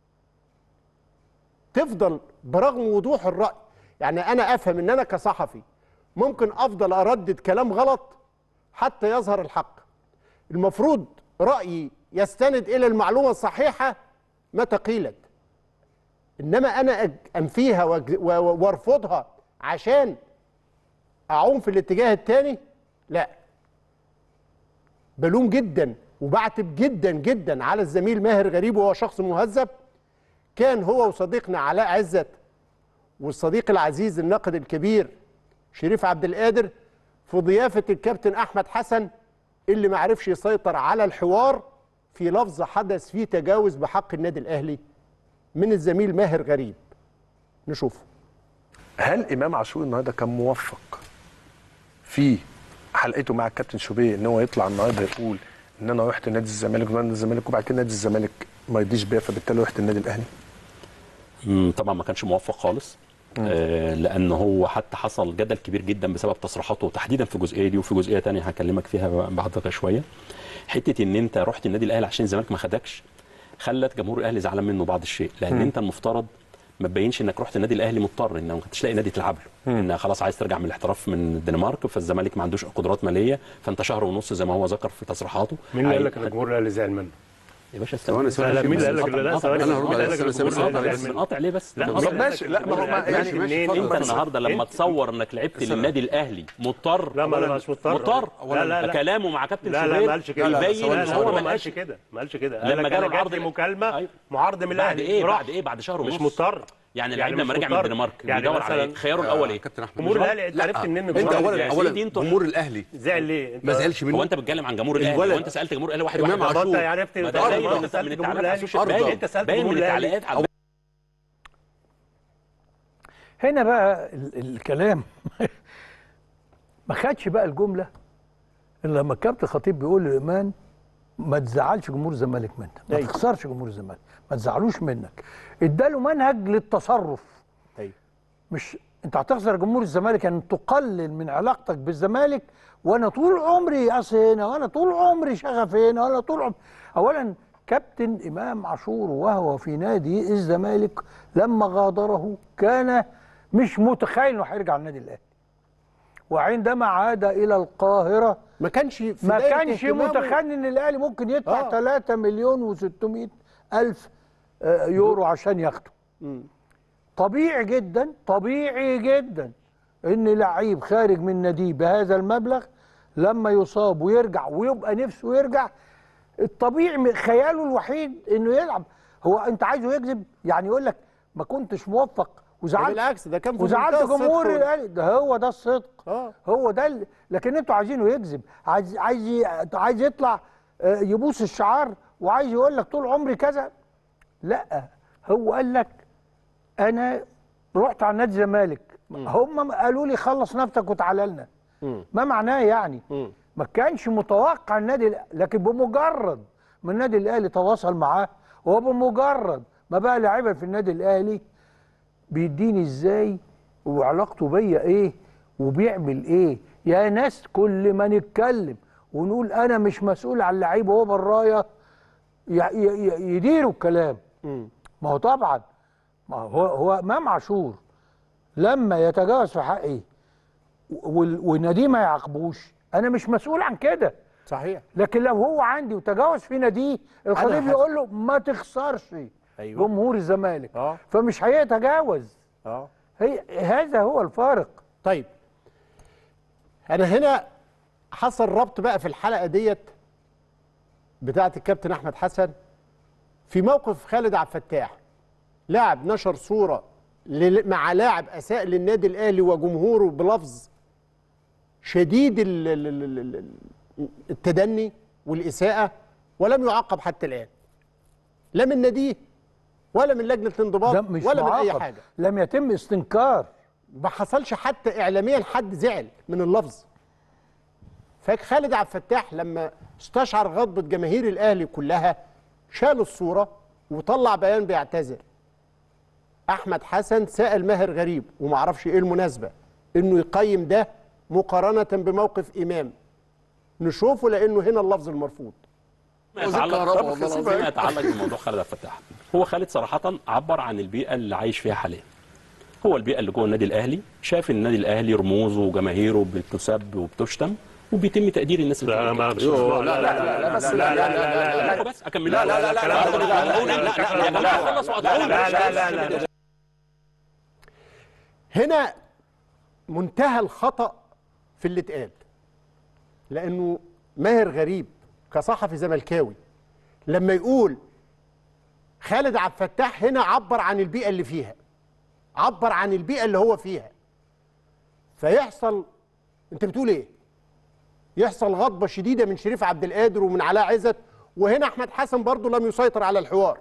تفضل برغم وضوح الراي يعني انا افهم ان انا كصحفي ممكن افضل اردد كلام غلط حتى يظهر الحق المفروض رايي يستند الى المعلومه الصحيحه متى قيلت انما انا أج- انفيها وأج- و- و- وارفضها عشان اعوم في الاتجاه الثاني لا بلوم جدا وبعتب جدا جدا على الزميل ماهر غريب وهو شخص مهذب كان هو وصديقنا علاء عزت والصديق العزيز الناقد الكبير شريف عبد القادر في ضيافه الكابتن احمد حسن اللي ما عرفش يسيطر على الحوار في لفظ حدث فيه تجاوز بحق النادي الاهلي من الزميل ماهر غريب نشوف هل امام عاشور النهارده كان موفق في حلقته مع الكابتن شوبيه ان هو يطلع النهارده يقول ان انا رحت نادي الزمالك ونادي الزمالك وبعد كده نادي الزمالك ما يرضيش بيا فبالتالي رحت النادي الاهلي مم، طبعا ما كانش موفق خالص آه لان هو حتى حصل جدل كبير جدا بسبب تصريحاته تحديدا في الجزئيه دي وفي جزئيه تانية هكلمك فيها بعد كده شويه حته ان انت رحت النادي الاهلي عشان الزمالك ما خدكش خلت جمهور الاهلي زعلان منه بعض الشيء لان مم. انت المفترض ما تبينش انك رحت النادي الاهلي مضطر ان ما كنتش لاقي نادي تلعب له ان خلاص عايز ترجع من الاحتراف من الدنمارك فالزمالك ما عندوش قدرات ماليه فانت شهر ونص زي ما هو ذكر في تصريحاته مين اللي قال عايز- لك ان الجمهور الاهلي زعل منه؟ يا باشا ثواني ثواني لا، مين اللي قال لك لا ثواني انا مين اللي قال لك الجمهور الأهلي زعل منه؟ بنقاطع ليه بس لا بنقاطع طب ليه؟ ماشي، لا، ما هو ما- يعني منين اتفضل انت بس. النهارده لما انت- تصور انك لعبت استنى. للنادي الاهلي مضطر لا ما انا مش مضطر مضطر لا لا لا كلامه مع كابتن لا لا شوبير ما قالش كده يبين لا ان لا هو هو ما ما قالش قالش كده ما قالش كده لما قال لك جاله أنا العرض جات لي من- مكالمه معارضه من بعد الاهلي ايه رحت. بعد ايه بعد شهر ونص مش مضطر يعني اللعيب مش لما رجع من مضطر. الدنمارك يعني بيدور على ايه مثلاً- خياره الاول ايه كابتن أحمد. جمهور الأهلي، أنت عرفت منين انت جمهور اولا الأهلي؟ اولا سيدي، انتوا- جمهور الاهلي زعل ليه؟ انت- ما زعلش منه هو انت بتتكلم عن جمهور الاهلي الولد- هو انت سالت جمهور الاهلي واحد إمام واحد عاشور. انت عرفت ما انت ده باين أرضى. من انت سألت من جمهور التعليقات على الأهلي. السوشيال أرضى. باين انت سألت باين جمهور من الأهلي. التعليقات على هنا بقى ال- الكلام ما خدش بقى الجمله الا لما الكابتن خطيب بيقول لايمان ما تزعلش جمهور الزمالك منك ما أيوة. تخسرش جمهور الزمالك ما تزعلوش منك اداله منهج للتصرف أيوة. مش انت هتخسر جمهور الزمالك ان تقلل من علاقتك بالزمالك وانا طول عمري اصل هنا وانا طول عمري شغف هنا وانا طول عمري اولا كابتن امام عاشور وهو في نادي الزمالك لما غادره كان مش متخيل انه هيرجع النادي الاهلي وعندما عاد الى القاهره ما كانش في ما بداية كانش اهتمامه- متخيل ان الاهلي ممكن يدفع آه. 3 مليون و600 الف آه، يورو عشان ياخده طبيعي جدا طبيعي جدا ان لعيب خارج من ناديه بهذا المبلغ لما يصاب ويرجع ويبقى نفسه يرجع الطبيعي من خياله الوحيد انه يلعب هو انت عايزه يكذب يعني يقول لك ما كنتش موفق وزعلت بالعكس ده كان في وزعلت منتهى الصدق جمهور وال- الاهلي ده هو ده الصدق آه. هو ده ال- لكن انتوا عايزينه يكذب عايز عايز ي- عايز يطلع آه، يبوس الشعار وعايز يقول لك طول عمري كذا لا هو قال لك انا رحت على نادي الزمالك هم قالوا لي خلص نفسك وتعالى لنا ما معناه يعني ما كانش متوقع النادي الأ- لكن بمجرد ما النادي الاهلي تواصل معاه وبمجرد ما بقى لعيبه في النادي الاهلي بيديني ازاي وعلاقته بيا ايه وبيعمل ايه يا ناس كل ما نتكلم ونقول انا مش مسؤول عن اللعيب وهو برايا ي- ي- ي- يديروا الكلام ما هو طبعا ما هو هو امام عاشور لما يتجاوز في حقي وال- والنادي ما يعاقبوش انا مش مسؤول عن كده صحيح لكن لو هو عندي وتجاوز في ناديه الخطيب أنا يقول له ما تخسرش أيوة. جمهور الزمالك اه فمش هيتجاوز اه هي هذا هو الفارق طيب انا هنا حصل ربط بقى في الحلقه ديت بتاعه الكابتن احمد حسن في موقف خالد عبد الفتاح لاعب نشر صوره لل- مع لاعب اساء للنادي الاهلي وجمهوره بلفظ شديد ال- ال- ال- ال- ال- التدني والاساءه ولم يعاقب حتى الان لا من ناديه ولا من لجنه الانضباط ده مش ولا من اي معاقب. حاجه لم يتم استنكار ما حصلش حتى اعلاميا حد زعل من اللفظ فخالد عبد الفتاح لما استشعر غضبة جماهير الاهلي كلها شال الصورة وطلع بيان بيعتذر احمد حسن سأل ماهر غريب وما اعرفش ايه المناسبة انه يقيم ده مقارنة بموقف امام نشوفه لانه هنا اللفظ المرفوض فيما يتعلق فيما يتعلق بموضوع خالد عبد الفتاح هو خالد صراحه عبر عن البيئه اللي عايش فيها حاليا هو البيئه اللي جوه النادي الاهلي شاف النادي الاهلي رموزه وجماهيره بتسب وبتشتم وبيتم تقدير الناس اللي لا، ما- مش يوه، مسموح. لا لا لا لا بس لا لا لا لا لا بس اكمل لا، لا، لا، لا، لا، لا، لا، لا، لا، لا يا جماعه خلص وقطعوني. لا، لا، لا، لا، لا. هنا منتهى الخطأ في اللي اتقال لأنه ماهر غريب كصحفي زملكاوي لما يقول خالد عبد الفتاح هنا عبر عن البيئة اللي فيها عبر عن البيئة اللي هو فيها فيحصل انت بتقول ايه يحصل غضبة شديدة من شريف عبد القادر ومن علاء عزت وهنا احمد حسن برضه لم يسيطر على الحوار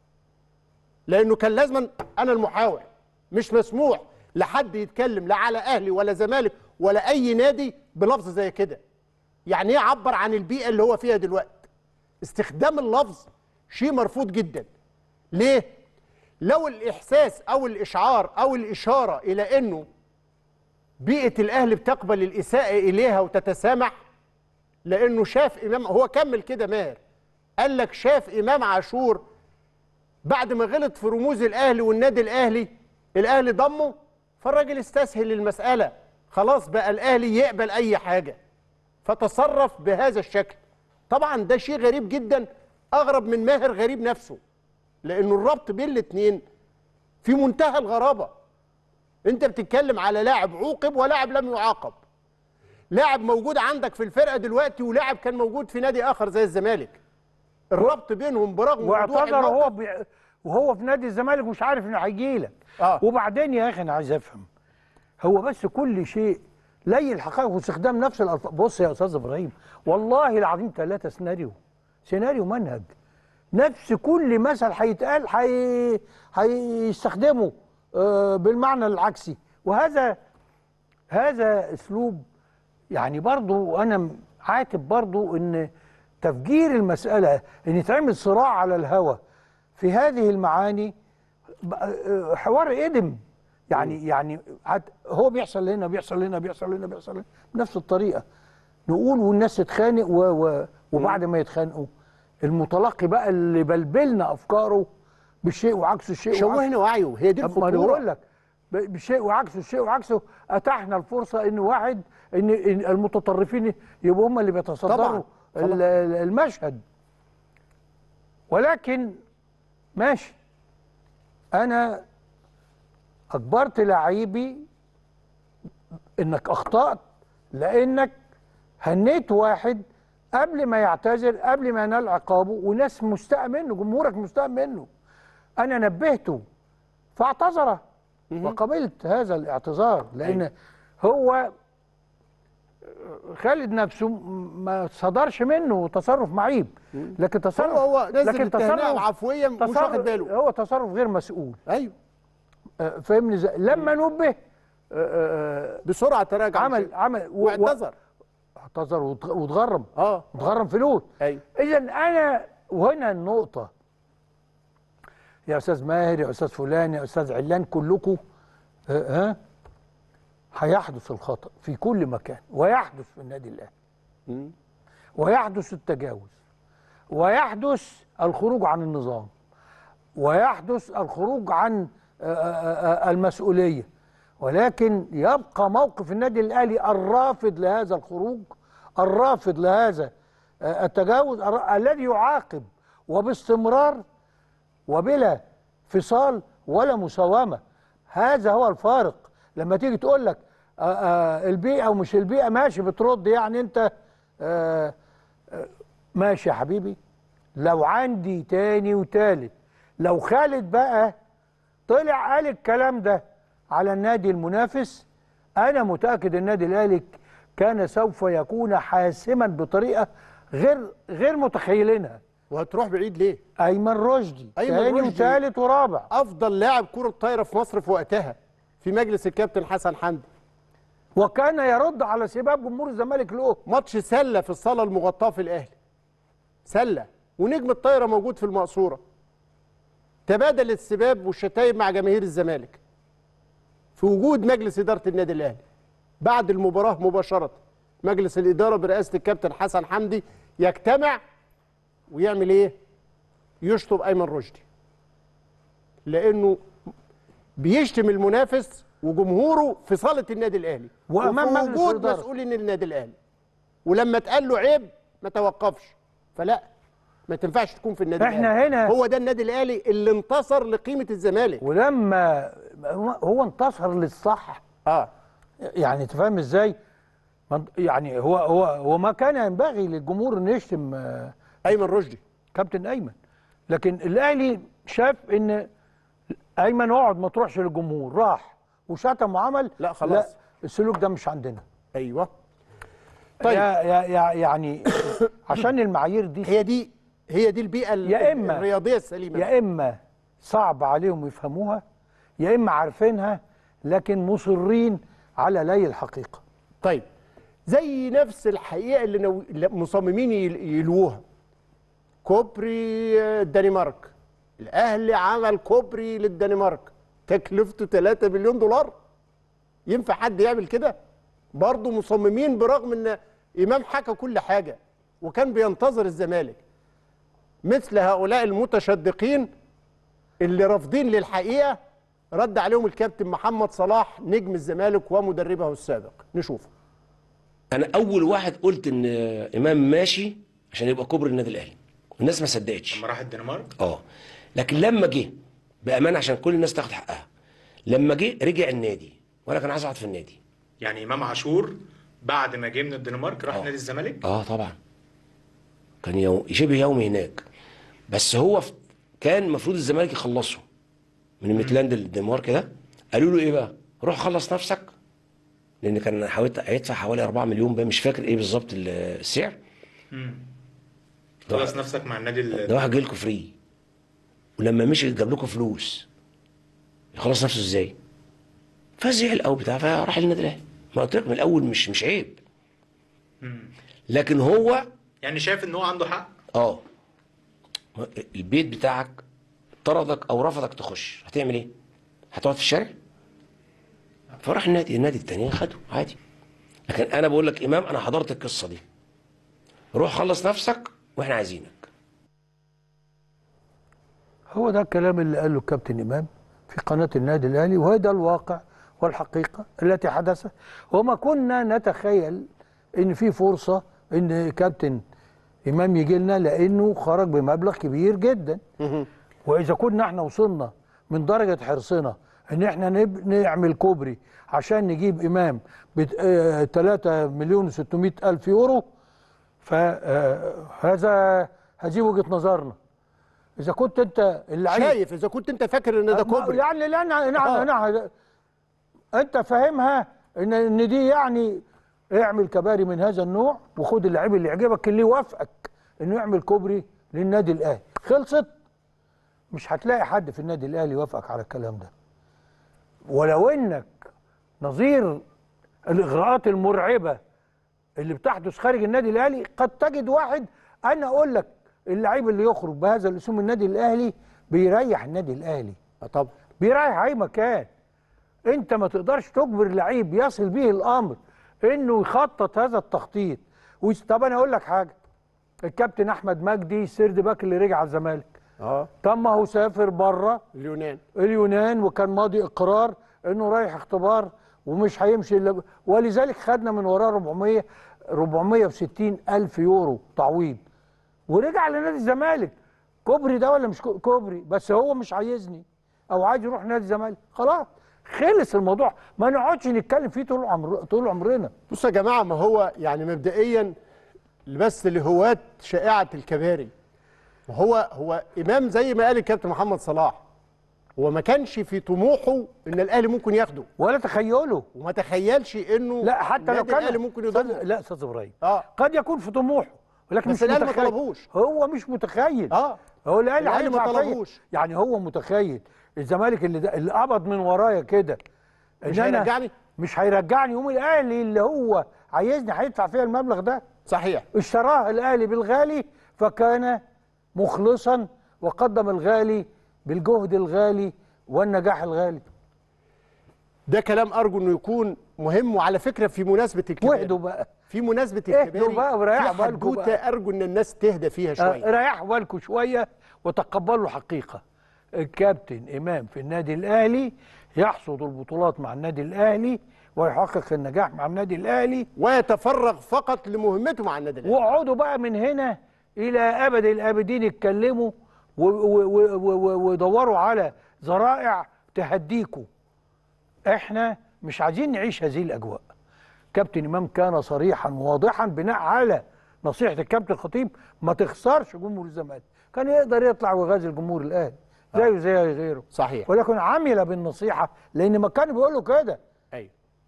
لانه كان لازما انا المحاور مش مسموح لحد يتكلم لا على اهلي ولا زمالك ولا اي نادي بلفظ زي كده يعني ايه يعبر عن البيئه اللي هو فيها دلوقتي استخدام اللفظ شيء مرفوض جدا ليه لو الاحساس او الاشعار او الاشاره الى انه بيئه الاهلي بتقبل الاساءه اليها وتتسامح لانه شاف امام هو كمل كده ماهر قال لك شاف امام عاشور بعد ما غلط في رموز الاهلي والنادي الاهلي الاهلي ضمه فالراجل استسهل المساله خلاص بقى الاهلي يقبل اي حاجه فتصرف بهذا الشكل طبعا ده شيء غريب جدا اغرب من ماهر غريب نفسه لانه الربط بين الاثنين في منتهى الغرابه انت بتتكلم على لاعب عوقب ولاعب لم يعاقب لاعب موجود عندك في الفرقه دلوقتي ولاعب كان موجود في نادي اخر زي الزمالك الربط بينهم برغم وضوح واعتذر الموقف هو بي... وهو في نادي الزمالك مش عارف انه هيجي لك آه. وبعدين يا اخي انا عايز افهم هو بس كل شيء لي الحقائق واستخدام نفس الالفاظ بص يا استاذ ابراهيم والله العظيم ثلاثه سيناريو سيناريو منهج نفس كل مثل هيتقال هي... هيستخدمه آه بالمعنى العكسي وهذا هذا اسلوب يعني برضو انا عاتب برضو ان تفجير المساله ان يتعمل صراع على الهوى في هذه المعاني ب- آه، حوار ادم يعني يعني هت- هو بيحصل هنا بيحصل هنا بيحصل هنا بيحصل هنا بنفس الطريقه نقول والناس تتخانق و و وبعد ما يتخانقوا المتلقي بقى اللي بلبلنا افكاره بالشيء وعكسه الشيء شوهنا وعيه هي دي طب ما أنا الخطورة. بقول لك ب- بالشيء وعكسه الشيء وعكسه اتاحنا الفرصه ان واحد ان إن المتطرفين يبقوا هم اللي بيتصدروا طبعاً، طبعاً. ال- ال- المشهد ولكن ماشي انا اجبرت لعيبي انك اخطات لانك هنيت واحد قبل ما يعتذر قبل ما ينال عقابه وناس مستاء منه جمهورك مستاء منه انا نبهته فاعتذر وقبلت هذا الاعتذار لان هو خالد نفسه م- ما صدرش منه تصرف معيب لكن تصرف هو- هو نزل لكن التهنئة العفوية مش تصرف- واخد باله. هو تصرف غير مسؤول ايوه فاهمني ازاي لما نبه آه، آه، بسرعه تراجع عمل عمل و- واعتذر اعتذر واتغ- واتغرم اه اتغرم فلوس ايوه اذا انا وهنا النقطه يا استاذ ماهر يا استاذ فلان يا استاذ علان كلكم آه، ها هيحدث الخطا في كل مكان ويحدث في النادي الاهلي ويحدث التجاوز ويحدث الخروج عن النظام ويحدث الخروج عن آه، آه، آه، المسؤوليه ولكن يبقى موقف النادي الاهلي الرافض لهذا الخروج الرافض لهذا آه، التجاوز الر- الذي يعاقب وباستمرار وبلا فصال ولا مساومه هذا هو الفارق لما تيجي تقول لك آه، آه، البيئه ومش البيئه ماشي بترد يعني انت آه، آه، ماشي يا حبيبي لو عندي تاني وتالت لو خالد بقى طلع قال الكلام ده على النادي المنافس انا متاكد النادي الاهلي كان سوف يكون حاسما بطريقه غير غير متخيلينها وهتروح بعيد ليه؟ ايمن رشدي تاني رشدي وتالت ورابع افضل لاعب كره طايره في مصر في وقتها في مجلس الكابتن حسن حمدي وكان يرد على سباب جمهور الزمالك له ماتش سله في الصاله المغطاه في الاهلي سله ونجم الطايره موجود في المقصوره تبادل السباب والشتايم مع جماهير الزمالك في وجود مجلس اداره النادي الاهلي بعد المباراه مباشره مجلس الاداره برئاسه الكابتن حسن حمدي يجتمع ويعمل ايه يشطب ايمن رشدي لانه بيشتم المنافس وجمهوره في صاله النادي الاهلي وأمام وفي مجلس وجود الإدارة. مسؤولين النادي الاهلي ولما اتقال له عيب ما توقفش فلا ما تنفعش تكون في النادي إحنا الأهلي. هنا- هو ده النادي الاهلي اللي انتصر لقيمه الزمالك ولما هو انتصر للصح اه يعني تفهم ازاي من- يعني هو هو هو ما كان ينبغي للجمهور انه يشتم آه، ايمن رشدي كابتن ايمن لكن الاهلي شاف ان ايمن اقعد ما تروحش للجمهور راح وشتم وعمل لا خلاص. لا السلوك ده مش عندنا ايوه طيب يا يا يا يعني عشان المعايير دي هي دي هي دي البيئه ال- يا اما الرياضيه السليمه يا اما صعب عليهم يفهموها يا اما عارفينها لكن مصرين على لي الحقيقه طيب زي نفس الحقيقه اللي, نو... اللي مصممين يل- يلووها كوبري الدنمارك الاهلي عمل كوبري للدنمارك تكلفته 3 مليون دولار ينفع حد يعمل كده برضه مصممين برغم ان امام حكى كل حاجه وكان بينتظر الزمالك مثل هؤلاء المتشدقين اللي رافضين للحقيقه رد عليهم الكابتن محمد صلاح نجم الزمالك ومدربه السابق نشوف انا اول واحد قلت ان امام ماشي عشان يبقى كوبري النادي الاهلي الناس ما صدقتش لما راح الدنمارك اه لكن لما جه بامانه عشان كل الناس تاخد حقها لما جه رجع النادي وانا كان عايز اقعد في النادي يعني امام عاشور بعد ما جه من الدنمارك راح نادي الزمالك اه طبعا كان يوم شبه يومي هناك بس هو ف... كان المفروض الزمالك يخلصه من ميتلاند الدنمارك ده قالوا له ايه بقى روح خلص نفسك لان كان حاولت هيدفع حوالي 4 مليون بقى مش فاكر ايه بالظبط ال- السعر مم. ده خلص واحد- نفسك مع النادي ال- ده واحد جاي لكم فري ولما مشي جاب لكم فلوس يخلص نفسه ازاي فزعل او بتاع فراح النادي الاهلي ما قلت لك من الاول مش مش عيب مم. لكن هو يعني شايف ان هو عنده حق اه البيت بتاعك طردك او رفضك تخش هتعمل ايه هتقعد في الشارع فراح النادي النادي التاني خده عادي لكن انا بقول لك امام انا حضرت القصه دي روح خلص نفسك واحنا عايزينك هو ده الكلام اللي قاله الكابتن امام في قناه النادي الاهلي وهذا الواقع والحقيقه التي حدثت وما كنا نتخيل ان في فرصه ان كابتن امام يجي لنا لانه خرج بمبلغ كبير جدا واذا كنا احنا وصلنا من درجه حرصنا ان احنا نب... نعمل كوبري عشان نجيب امام ب 3 مليون و600 الف يورو فهذا هذه وجهه نظرنا اذا كنت انت اللعيب شايف اذا كنت انت فاكر ان ده كوبري يعني لا انا انا, آه. أنا انت فاهمها ان ان دي يعني اعمل كباري من هذا النوع وخد اللعيب اللي يعجبك اللي يوافقك انه يعمل كوبري للنادي الاهلي خلصت مش هتلاقي حد في النادي الاهلي يوافقك على الكلام ده ولو انك نظير الاغراءات المرعبه اللي بتحدث خارج النادي الاهلي قد تجد واحد انا اقول لك اللعيب اللي يخرج بهذا الاسم النادي الاهلي بيريح النادي الاهلي طبعا بيريح اي مكان انت ما تقدرش تجبر لعيب يصل به الامر انه يخطط هذا التخطيط ويس- طب انا اقول لك حاجه الكابتن احمد مجدي السيرد باك اللي رجع على الزمالك اه طب ما هو سافر بره اليونان اليونان وكان ماضي اقرار انه رايح اختبار ومش هيمشي الا ولذلك خدنا من وراه 400 460 الف يورو تعويض ورجع لنادي الزمالك كوبري ده ولا مش كو- كوبري بس هو مش عايزني او عايز يروح نادي الزمالك خلاص خلص الموضوع ما نقعدش نتكلم فيه طول عمر طول عمرنا بصوا يا جماعه ما هو يعني مبدئيا بس لهواة شائعه الكباري ما هو هو امام زي ما قال الكابتن محمد صلاح هو ما كانش في طموحه ان الاهلي ممكن ياخده ولا تخيله وما تخيلش انه لا حتى لو النادي كان الاهلي ممكن يضمه لا استاذ ابراهيم اه قد يكون في طموحه ولكن بس مش الأهلي ما متخيل طلبوش. هو مش متخيل اه هو الاهلي الأهلي ما هيدفع فيا. طلبوش. يعني هو متخيل الزمالك اللي ده اللي قبض من ورايا كده مش إن أنا هيرجعني؟ مش هيرجعني يوم الاهلي اللي هو عايزني هيدفع فيها المبلغ ده صحيح اشتراه الاهلي بالغالي فكان مخلصا وقدم الغالي بالجهد الغالي والنجاح الغالي ده كلام ارجو انه يكون مهم وعلى فكره في مناسبه الكباري واهدوا بقى في مناسبه اهدوا الكباري بقى وريحوا في بالكم حدوته بقى. ارجو ان الناس تهدى فيها شويه آه، ريحوا بالكم شويه وتقبلوا الحقيقه الكابتن امام في النادي الاهلي يحصد البطولات مع النادي الاهلي ويحقق النجاح مع النادي الاهلي ويتفرغ فقط لمهمته مع النادي الاهلي واقعدوا بقى من هنا الى ابد الابدين اتكلموا و- و- و- و- ودوروا على ذرائع تهديكوا احنا مش عايزين نعيش هذه الاجواء كابتن امام كان صريحا واضحا بناء على نصيحه الكابتن الخطيب ما تخسرش جمهور الزمالك كان يقدر يطلع ويغازل جمهور الاهلي زيه زي غيره صحيح ولكن عمل بالنصيحه لان ما كان بيقول له كده ايوه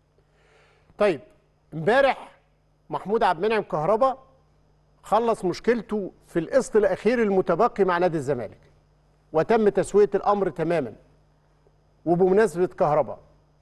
طيب امبارح محمود عبد المنعم كهربا خلص مشكلته في القسط الاخير المتبقي مع نادي الزمالك وتم تسويه الامر تماما وبمناسبه كهربا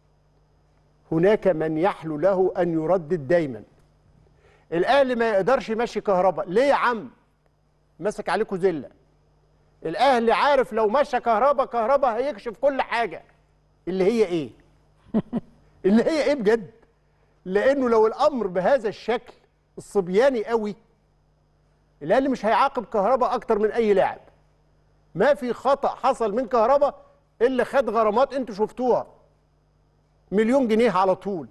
هناك من يحلو له ان يردد دايما الاهلي ما يقدرش يمشي كهربا ليه يا عم مسك عليكم زله الاهلي عارف لو مشى كهربا كهربا هيكشف كل حاجه اللي هي ايه اللي هي ايه بجد لانه لو الامر بهذا الشكل الصبياني قوي الاهلي مش هيعاقب كهربا اكتر من اي لاعب ما في خطا حصل من كهربا الا خد غرامات انتوا شفتوها مليون جنيه على طول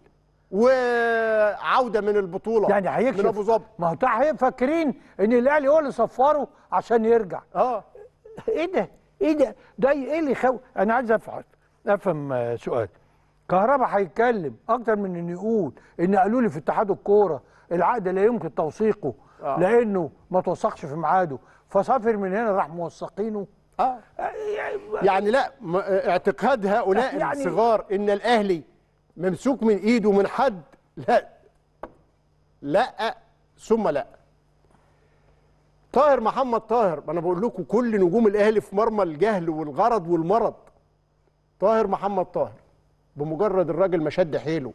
وعوده من البطوله يعني هيكشف من ابو ظبي ما هو ده فاكرين ان الاهلي هو اللي صفره عشان يرجع اه ايه ده ايه ده ده ايه اللي يخوف انا عايز افهم افهم آه، سؤال كهربا هيتكلم اكتر من انه يقول ان قالوا لي في اتحاد الكوره العقد لا يمكن توثيقه آه. لانه ما توثقش في ميعاده فسافر من هنا راح موثقينه اه يعني لا م- اعتقاد هؤلاء يعني- الصغار ان الاهلي ممسوك من ايده من حد لا لا ثم لا طاهر محمد طاهر ما انا بقول لكم كل نجوم الاهلي في مرمى الجهل والغرض والمرض طاهر محمد طاهر بمجرد الراجل ما شد حيله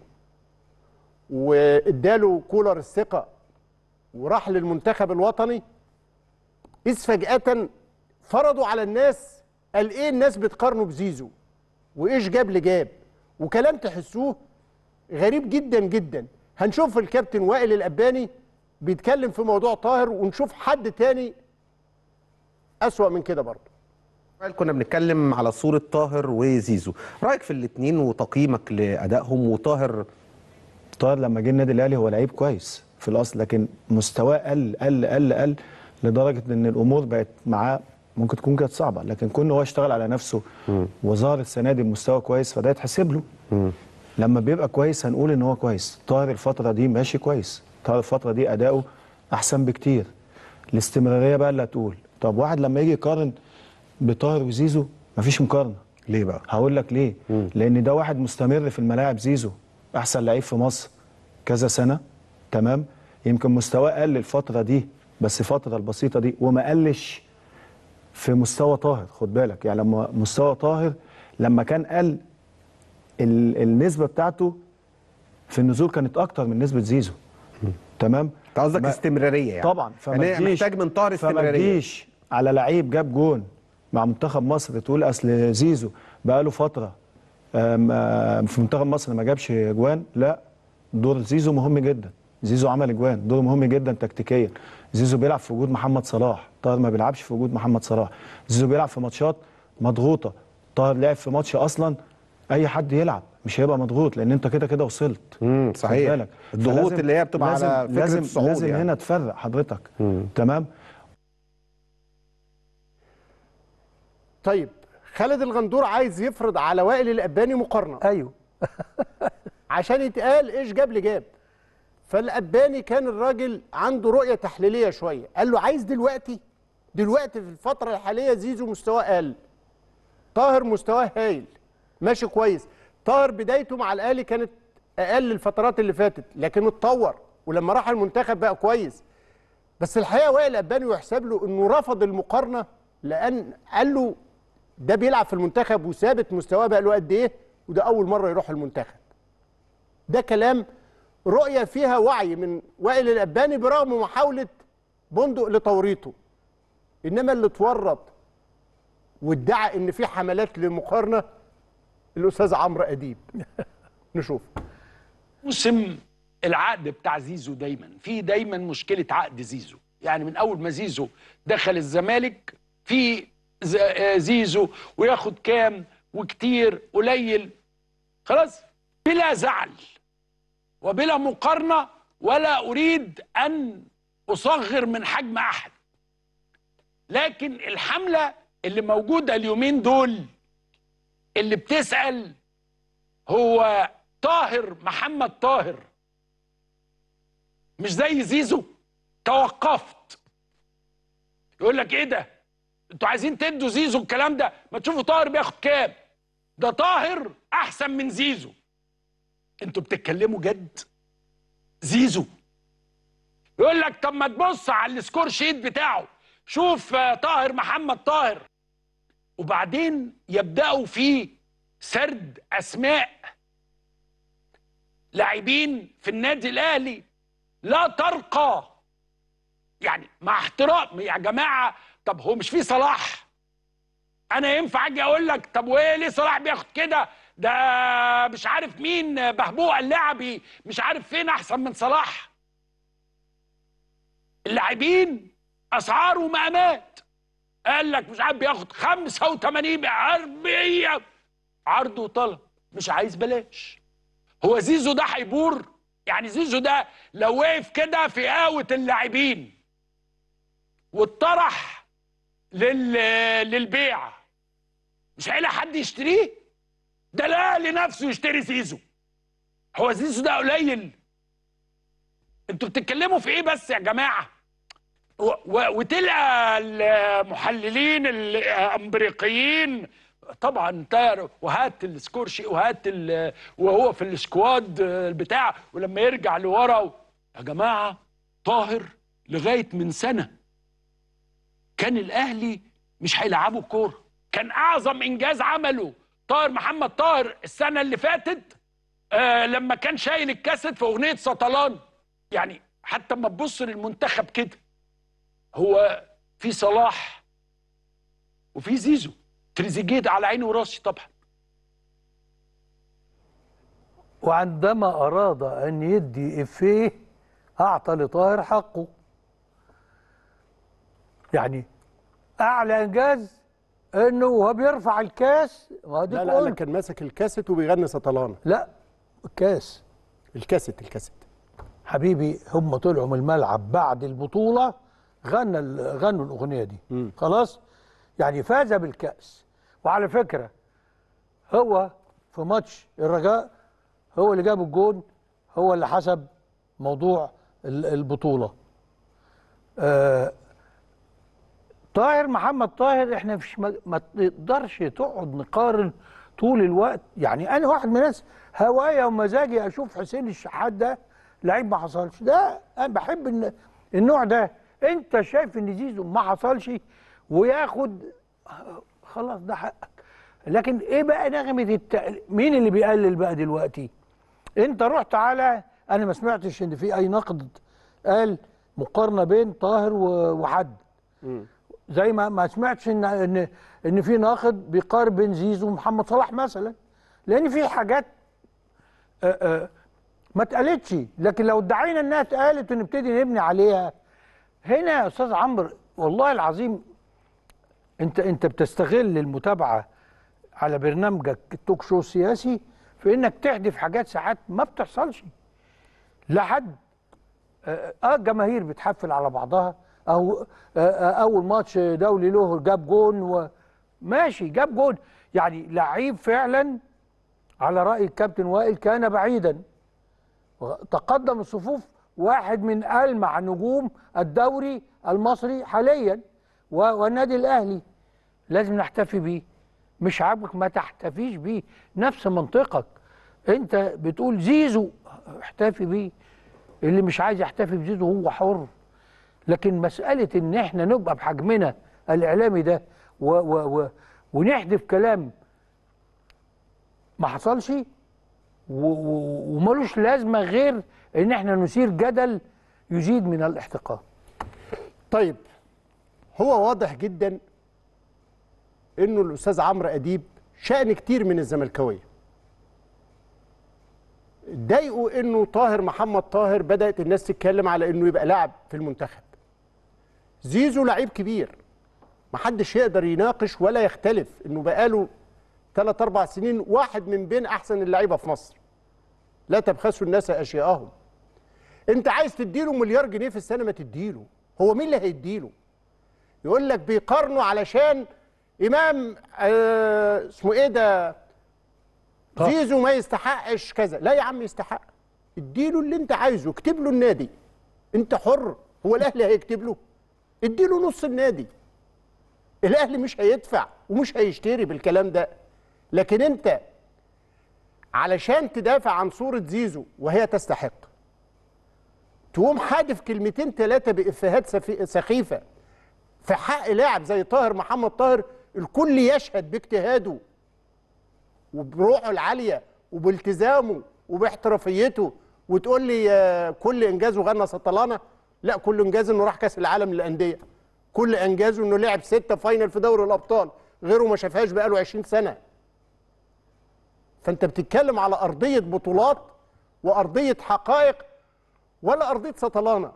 واداله كولر الثقه وراح للمنتخب الوطني اذ فجاه فرضوا على الناس قال ايه الناس بتقارنه بزيزو وايش جاب لجاب وكلام تحسوه غريب جدا جدا هنشوف الكابتن وائل الاباني بيتكلم في موضوع طاهر ونشوف حد تاني اسوأ من كده برضه كنا بنتكلم على صورة طاهر وزيزو رأيك في الاثنين وتقييمك لأدائهم وطاهر طاهر لما جه النادي الاهلي هو لعيب كويس في الاصل لكن مستواه قل قل قل قل لدرجه ان الامور بقت معاه ممكن تكون كانت صعبه لكن كون هو اشتغل على نفسه وظهر السنه دي بمستوى كويس فده يتحسب له لما بيبقى كويس هنقول ان هو كويس طاهر الفتره دي ماشي كويس طاهر الفتره دي اداؤه احسن بكتير الاستمراريه بقى اللي هتقول طب واحد لما يجي يقارن بطاهر وزيزو مفيش مقارنه ليه بقى هقول لك ليه لان ده واحد مستمر في الملاعب زيزو احسن لعيب في مصر كذا سنه تمام يمكن مستواه قل الفتره دي بس الفتره البسيطه دي وما قلش في مستوى طاهر خد بالك يعني لما مستوى طاهر لما كان قل ال- النسبه بتاعته في النزول كانت اكتر من نسبه زيزو تمام انت قصدك ما- استمراريه يعني طبعا فما يعني تجيش محتاج من طاهر فما استمراريه تجيش على لعيب جاب جون مع منتخب مصر تقول اصل زيزو بقى له فتره آم، آم، في منتخب مصر ما جابش جوان لا دور زيزو مهم جدا زيزو عمل اجوان دور مهم جدا تكتيكيا زيزو بيلعب في وجود محمد صلاح طاهر ما بيلعبش في وجود محمد صلاح زيزو بيلعب في ماتشات مضغوطه طاهر لعب في ماتش اصلا اي حد يلعب مش هيبقى مضغوط لان انت كده كده وصلت امم خد صحيح بالك. الضغوط فلازم- اللي هي بتبقى لازم على فكره لازم الصعود لازم يعني. هنا تفرق حضرتك تمام طيب خالد الغندور عايز يفرض على وائل الاباني مقارنه ايوه عشان يتقال ايش جاب لي جاب فالاباني كان الراجل عنده رؤيه تحليليه شويه قال له عايز دلوقتي دلوقتي في الفتره الحاليه زيزو مستواه قل طاهر مستواه هايل ماشي كويس طاهر بدايته مع الاهلي كانت اقل الفترات اللي فاتت لكنه اتطور ولما راح المنتخب بقى كويس بس الحقيقه وائل الاباني يحسب له انه رفض المقارنه لان قال له ده بيلعب في المنتخب وثابت مستواه بقى له قد ايه وده اول مره يروح المنتخب ده كلام رؤيه فيها وعي من وائل الاباني برغم محاوله بندق لتوريطه انما اللي اتورط وادعى ان في حملات للمقارنه الاستاذ عمرو اديب نشوف موسم العقد بتاع زيزو دايما في دايما مشكله عقد زيزو يعني من اول ما زيزو دخل الزمالك في ز- آه زيزو وياخد كام وكتير قليل خلاص بلا زعل وبلا مقارنه ولا اريد ان اصغر من حجم احد لكن الحمله اللي موجوده اليومين دول اللي بتسال هو طاهر محمد طاهر مش زي زيزو توقفت يقول لك ايه ده انتوا عايزين تدوا زيزو الكلام ده ما تشوفوا طاهر بياخد كام ده طاهر احسن من زيزو انتوا بتتكلموا جد زيزو يقول لك طب ما تبص على السكور شيت بتاعه شوف آه، طاهر محمد طاهر وبعدين يبداوا في سرد اسماء لاعبين في النادي الاهلي لا ترقى يعني مع احترام يا جماعه طب هو مش في صلاح انا ينفع اجي اقول لك طب وايه ليه صلاح بياخد كده ده مش عارف مين بهبوء اللعبي مش عارف فين احسن من صلاح اللاعبين اسعار ومقامات قال لك مش عارف بياخد 85 40 عرض وطلب مش عايز بلاش هو زيزو ده هيبور يعني زيزو ده لو وقف كده في قهوه اللاعبين واتطرح لل... للبيع مش هيلاقي حد يشتريه ده الاهلي نفسه يشتري زيزو هو زيزو ده قليل انتوا بتتكلموا في ايه بس يا جماعه و... و... وتلقى المحللين الامريكيين طبعا طاير وهات السكور شيء وهات ال... وهو في السكواد بتاع ولما يرجع لورا و... يا جماعه طاهر لغايه من سنه كان الاهلي مش هيلعبوا كوره كان اعظم انجاز عمله طاهر محمد طاهر السنه اللي فاتت آه لما كان شايل الكاسيت في اغنيه سطلان يعني حتى ما تبص للمنتخب كده هو في صلاح وفي زيزو تريزيجيه ده على عيني وراسي طبعا وعندما أراد أن يدي إفيه أعطى لطاهر حقه يعني أعلى إنجاز إنه وهو بيرفع الكاس ما دي لا لا لا كان ماسك الكاسيت وبيغني سطلان لا الكاس الكاسيت الكاسيت حبيبي هم طلعوا من الملعب بعد البطولة غنى ال- غنوا الأغنية دي خلاص يعني فاز بالكأس وعلى فكرة هو في ماتش الرجاء هو اللي جاب الجون هو اللي حسب موضوع ال- البطولة آه طاهر محمد طاهر احنا مش ما, ما تقدرش تقعد نقارن طول الوقت يعني انا واحد من الناس هوايا ومزاجي اشوف حسين الشحات ده لعيب ما حصلش ده انا بحب إن النوع ده انت شايف ان زيزو ما حصلش وياخد خلاص ده حقك لكن ايه بقى نغمه التقل... مين اللي بيقلل بقى دلوقتي انت رحت على انا ما سمعتش ان في اي نقد قال مقارنه بين طاهر و- وحد زي ما ما سمعتش ان ان ان في ناقد بيقارن بين زيزو ومحمد صلاح مثلا لان في حاجات آه، آه، ما اتقالتش لكن لو ادعينا انها اتقالت ونبتدي نبني عليها هنا يا استاذ عمرو والله العظيم انت انت بتستغل المتابعه على برنامجك التوك شو السياسي في انك تحدف حاجات ساعات ما بتحصلش لا حد اه آه، جماهير بتحفل على بعضها او آه، آه، اول ماتش دولي له جاب جون و ماشي جاب جون يعني لعيب فعلا على راي الكابتن وائل كان بعيدا تقدم الصفوف واحد من ألمع نجوم الدوري المصري حاليا و- والنادي الأهلي لازم نحتفي بيه مش عاجبك ما تحتفيش بيه نفس منطقك انت بتقول زيزو احتفي بيه اللي مش عايز يحتفي بزيزو هو حر لكن مسألة ان احنا نبقى بحجمنا الاعلامي ده و و و ونحذف كلام ما حصلش و- و- وملوش لازمه غير ان احنا نثير جدل يزيد من الاحتقان طيب هو واضح جدا انه الاستاذ عمرو اديب شأن كتير من الزملكاويه ضايقوا انه طاهر محمد طاهر بدات الناس تتكلم على انه يبقى لاعب في المنتخب زيزو لعيب كبير محدش يقدر يناقش ولا يختلف انه بقاله ثلاث اربع سنين واحد من بين احسن اللعيبه في مصر لا تبخسوا الناس اشياءهم انت عايز تديله مليار جنيه في السنه ما تديله هو مين اللي هيديله يقول لك بيقارنوا علشان امام آه اسمه ايه ده زيزو ما يستحقش كذا لا يا عم يستحق اديله اللي انت عايزه اكتب له النادي انت حر هو الاهلي هيكتب له اديله نص النادي الاهلي مش هيدفع ومش هيشتري بالكلام ده لكن انت علشان تدافع عن صورة زيزو وهي تستحق تقوم حادف كلمتين ثلاثة بإفيهات سفي- سخيفة في حق لاعب زي طاهر محمد طاهر الكل يشهد باجتهاده وبروحه العالية وبالتزامه وباحترافيته وتقول لي آه، كل إنجازه غنى سطلانة لا كل إنجاز إنه راح كأس العالم للأندية كل إنجازه إنه لعب ستة فاينل في دوري الأبطال غيره ما شافهاش بقاله 20 سنة فأنت بتتكلم على أرضية بطولات وأرضية حقائق ولا أرضية سطلانة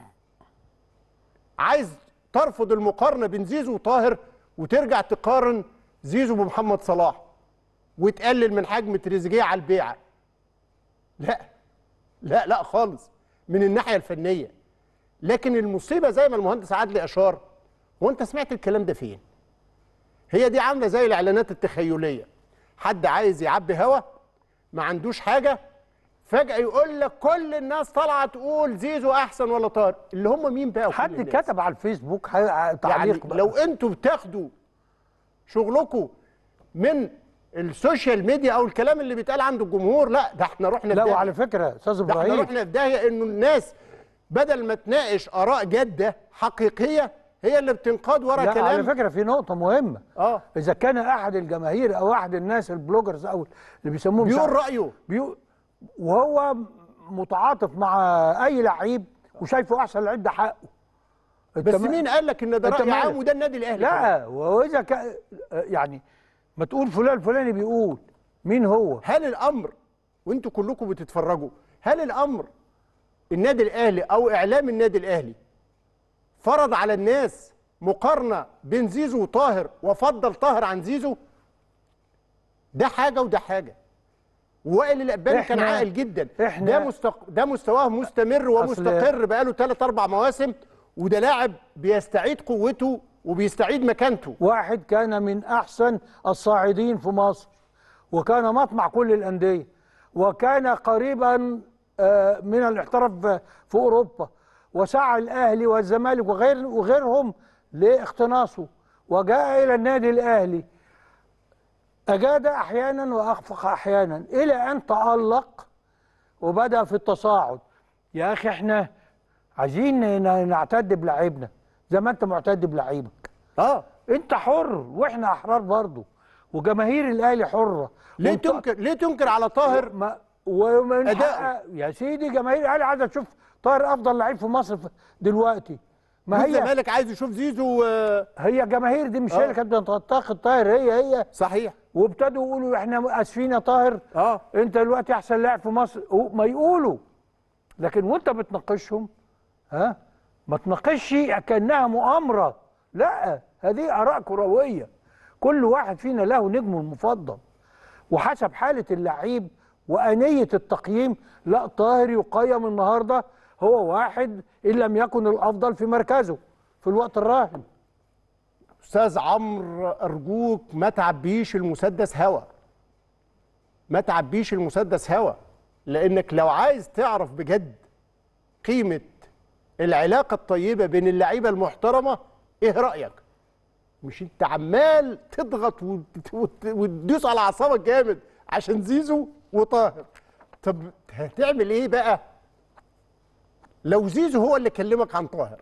عايز ترفض المقارنة بين زيزو وطاهر وترجع تقارن زيزو بمحمد صلاح وتقلل من حجم تريزيجيه على البيعة لا لا لا خالص من الناحية الفنية لكن المصيبة زي ما المهندس عادل أشار هو أنت سمعت الكلام ده فين؟ هي دي عاملة زي الإعلانات التخيلية حد عايز يعبي هوا ما عندوش حاجة فجأة يقول لك كل الناس طالعة تقول زيزو أحسن ولا طاهر اللي هم مين بقى حد كل الناس؟ كتب على الفيسبوك ح- يعني تعليق بقى. لو انتوا بتاخدوا شغلكم من السوشيال ميديا او الكلام اللي بيتقال عند الجمهور لا ده احنا رحنا لا في داهية. وعلى فكره استاذ ده احنا ابراهيم رحنا في داهيه انه الناس بدل ما تناقش اراء جاده حقيقيه هي اللي بتنقاد ورا لا كلام على فكره في نقطه مهمه اه اذا كان احد الجماهير او احد الناس البلوجرز او اللي بيسموهم بيقول ساعات- رايه بيقول وهو متعاطف مع اي لعيب وشايفه احسن لعيب ده حقه بس أنت ما- مين قال لك ان ده أنت راي مالك؟ عام وده النادي الاهلي لا واذا كان يعني ما تقول فلان الفلاني بيقول مين هو هل الامر وانتوا كلكم بتتفرجوا هل الامر النادي الاهلي او اعلام النادي الاهلي فرض على الناس مقارنه بين زيزو وطاهر وفضل طاهر عن زيزو ده حاجه وده حاجه وائل الاباني كان إحنا- عاقل جدا إحنا- ده مستق... ده مستواه مستمر ومستقر بقاله 3 4 مواسم وده لاعب بيستعيد قوته وبيستعيد مكانته واحد كان من احسن الصاعدين في مصر وكان مطمع كل الانديه وكان قريبا آه، من الاحتراف في- في اوروبا وسعى الاهلي والزمالك وغير وغيرهم لاقتناصه وجاء الى النادي الاهلي اجاد احيانا واخفق احيانا الى ان تالق وبدا في التصاعد يا اخي احنا عايزين ن- نعتد بلعيبنا زي ما انت معتد بلعيبك اه انت حر واحنا احرار برضه وجماهير الاهلي حره ليه وانت- تنكر ليه تنكر على طاهر ما ومن أداؤه. حقها- يا سيدي جماهير الاهلي عايزه تشوف طاهر افضل لعيب في مصر ف- دلوقتي ما هي الزمالك عايز يشوف زيزو آه، هي جماهير دي مش آه. هي اللي كانت بتنتقد طاهر هي هي صحيح وابتدوا يقولوا احنا اسفين يا طاهر اه انت دلوقتي احسن لاعب في مصر و- ما يقولوا لكن وانت بتناقشهم ها ما تناقشش كانها مؤامره لا هذه اراء كرويه كل واحد فينا له نجمه المفضل وحسب حاله اللعيب وانيه التقييم لا طاهر يقيم النهارده هو واحد ان لم يكن الافضل في مركزه في الوقت الراهن استاذ عمرو ارجوك ما تعبيش المسدس هوا ما تعبيش المسدس هوا لانك لو عايز تعرف بجد قيمه العلاقه الطيبه بين اللعيبه المحترمه ايه رايك مش انت عمال تضغط وت- وت- وتدوس على اعصابك جامد عشان زيزو وطاهر طب هتعمل ايه بقى لو زيزو هو اللي كلمك عن طاهر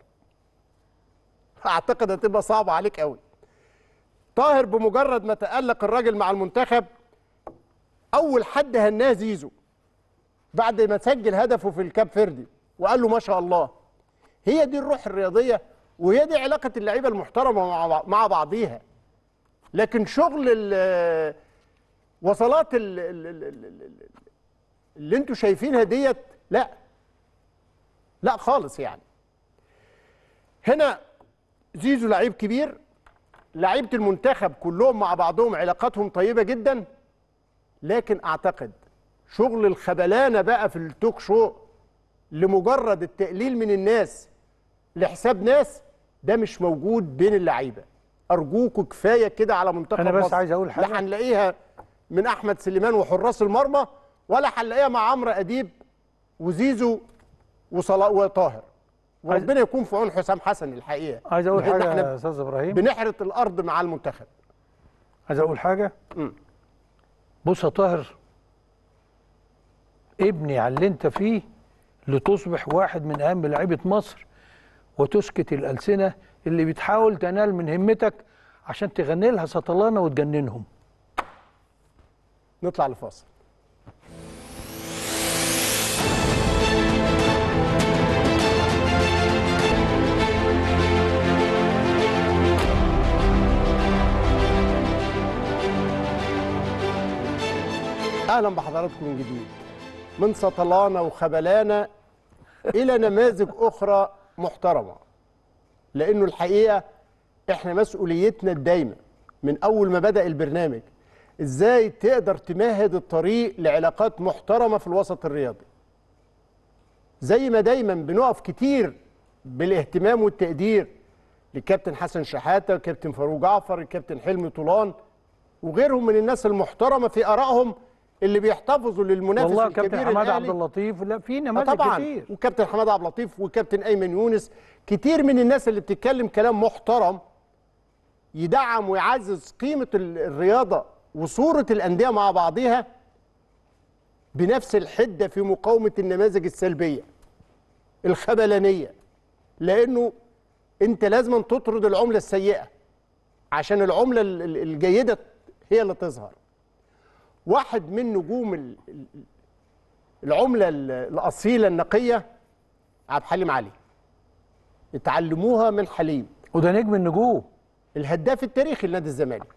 اعتقد هتبقى صعبه عليك قوي طاهر بمجرد ما تألق الراجل مع المنتخب اول حد هناه زيزو بعد ما سجل هدفه في الكاب فيردي وقال له ما شاء الله هي دي الروح الرياضيه وهي دي علاقه اللعيبه المحترمه مع بع- مع بعضيها لكن شغل ال- وصلات ال- ال- ال- ال- ال- اللي انتوا شايفينها ديت لا لا خالص يعني هنا زيزو لعيب كبير لعيبه المنتخب كلهم مع بعضهم علاقاتهم طيبه جدا لكن اعتقد شغل الخبلانه بقى في التوك شو لمجرد التقليل من الناس لحساب ناس ده مش موجود بين اللعيبه ارجوكوا كفايه كده على منتخب أنا بس مصر. عايز أقول حاجة. لا هنلاقيها من احمد سليمان وحراس المرمى ولا هنلاقيها مع عمرو اديب وزيزو وصلاح وطاهر وربنا يكون في عون حسام حسن الحقيقه عايز اقول لأن حاجه احنا يا استاذ ابراهيم بنحرث الارض مع المنتخب عايز اقول حاجه بص يا طاهر ابني على اللي انت فيه لتصبح واحد من اهم لعيبه مصر وتسكت الالسنه اللي بتحاول تنال من همتك عشان تغني لها سطلانه وتجننهم نطلع لفاصل اهلا بحضراتكم من جديد من سطلانه وخبلانه الى نماذج اخرى محترمه لانه الحقيقه احنا مسؤوليتنا الدايمه من اول ما بدا البرنامج ازاي تقدر تمهد الطريق لعلاقات محترمه في الوسط الرياضي زي ما دايما بنقف كتير بالاهتمام والتقدير للكابتن حسن شحاته الكابتن فاروق جعفر الكابتن حلمي طولان وغيرهم من الناس المحترمه في ارائهم اللي بيحتفظوا للمنافس والله الكبير كابتن حماده عبد الأهلي. اللطيف لا في آه نماذج طبعا كتير وكابتن حماده عبد اللطيف وكابتن ايمن يونس كتير من الناس اللي بتتكلم كلام محترم يدعم ويعزز قيمه ال- الرياضه وصوره الانديه مع بعضها بنفس الحده في مقاومه النماذج السلبيه الخبلانيه لانه انت لازم تطرد العمله السيئه عشان العمله ال- ال- الجيده هي اللي تظهر واحد من نجوم ال- ال- العمله ال- الاصيله النقيه عبد الحليم علي اتعلموها من حليم وده نجم النجوم الهداف التاريخي لنادي الزمالك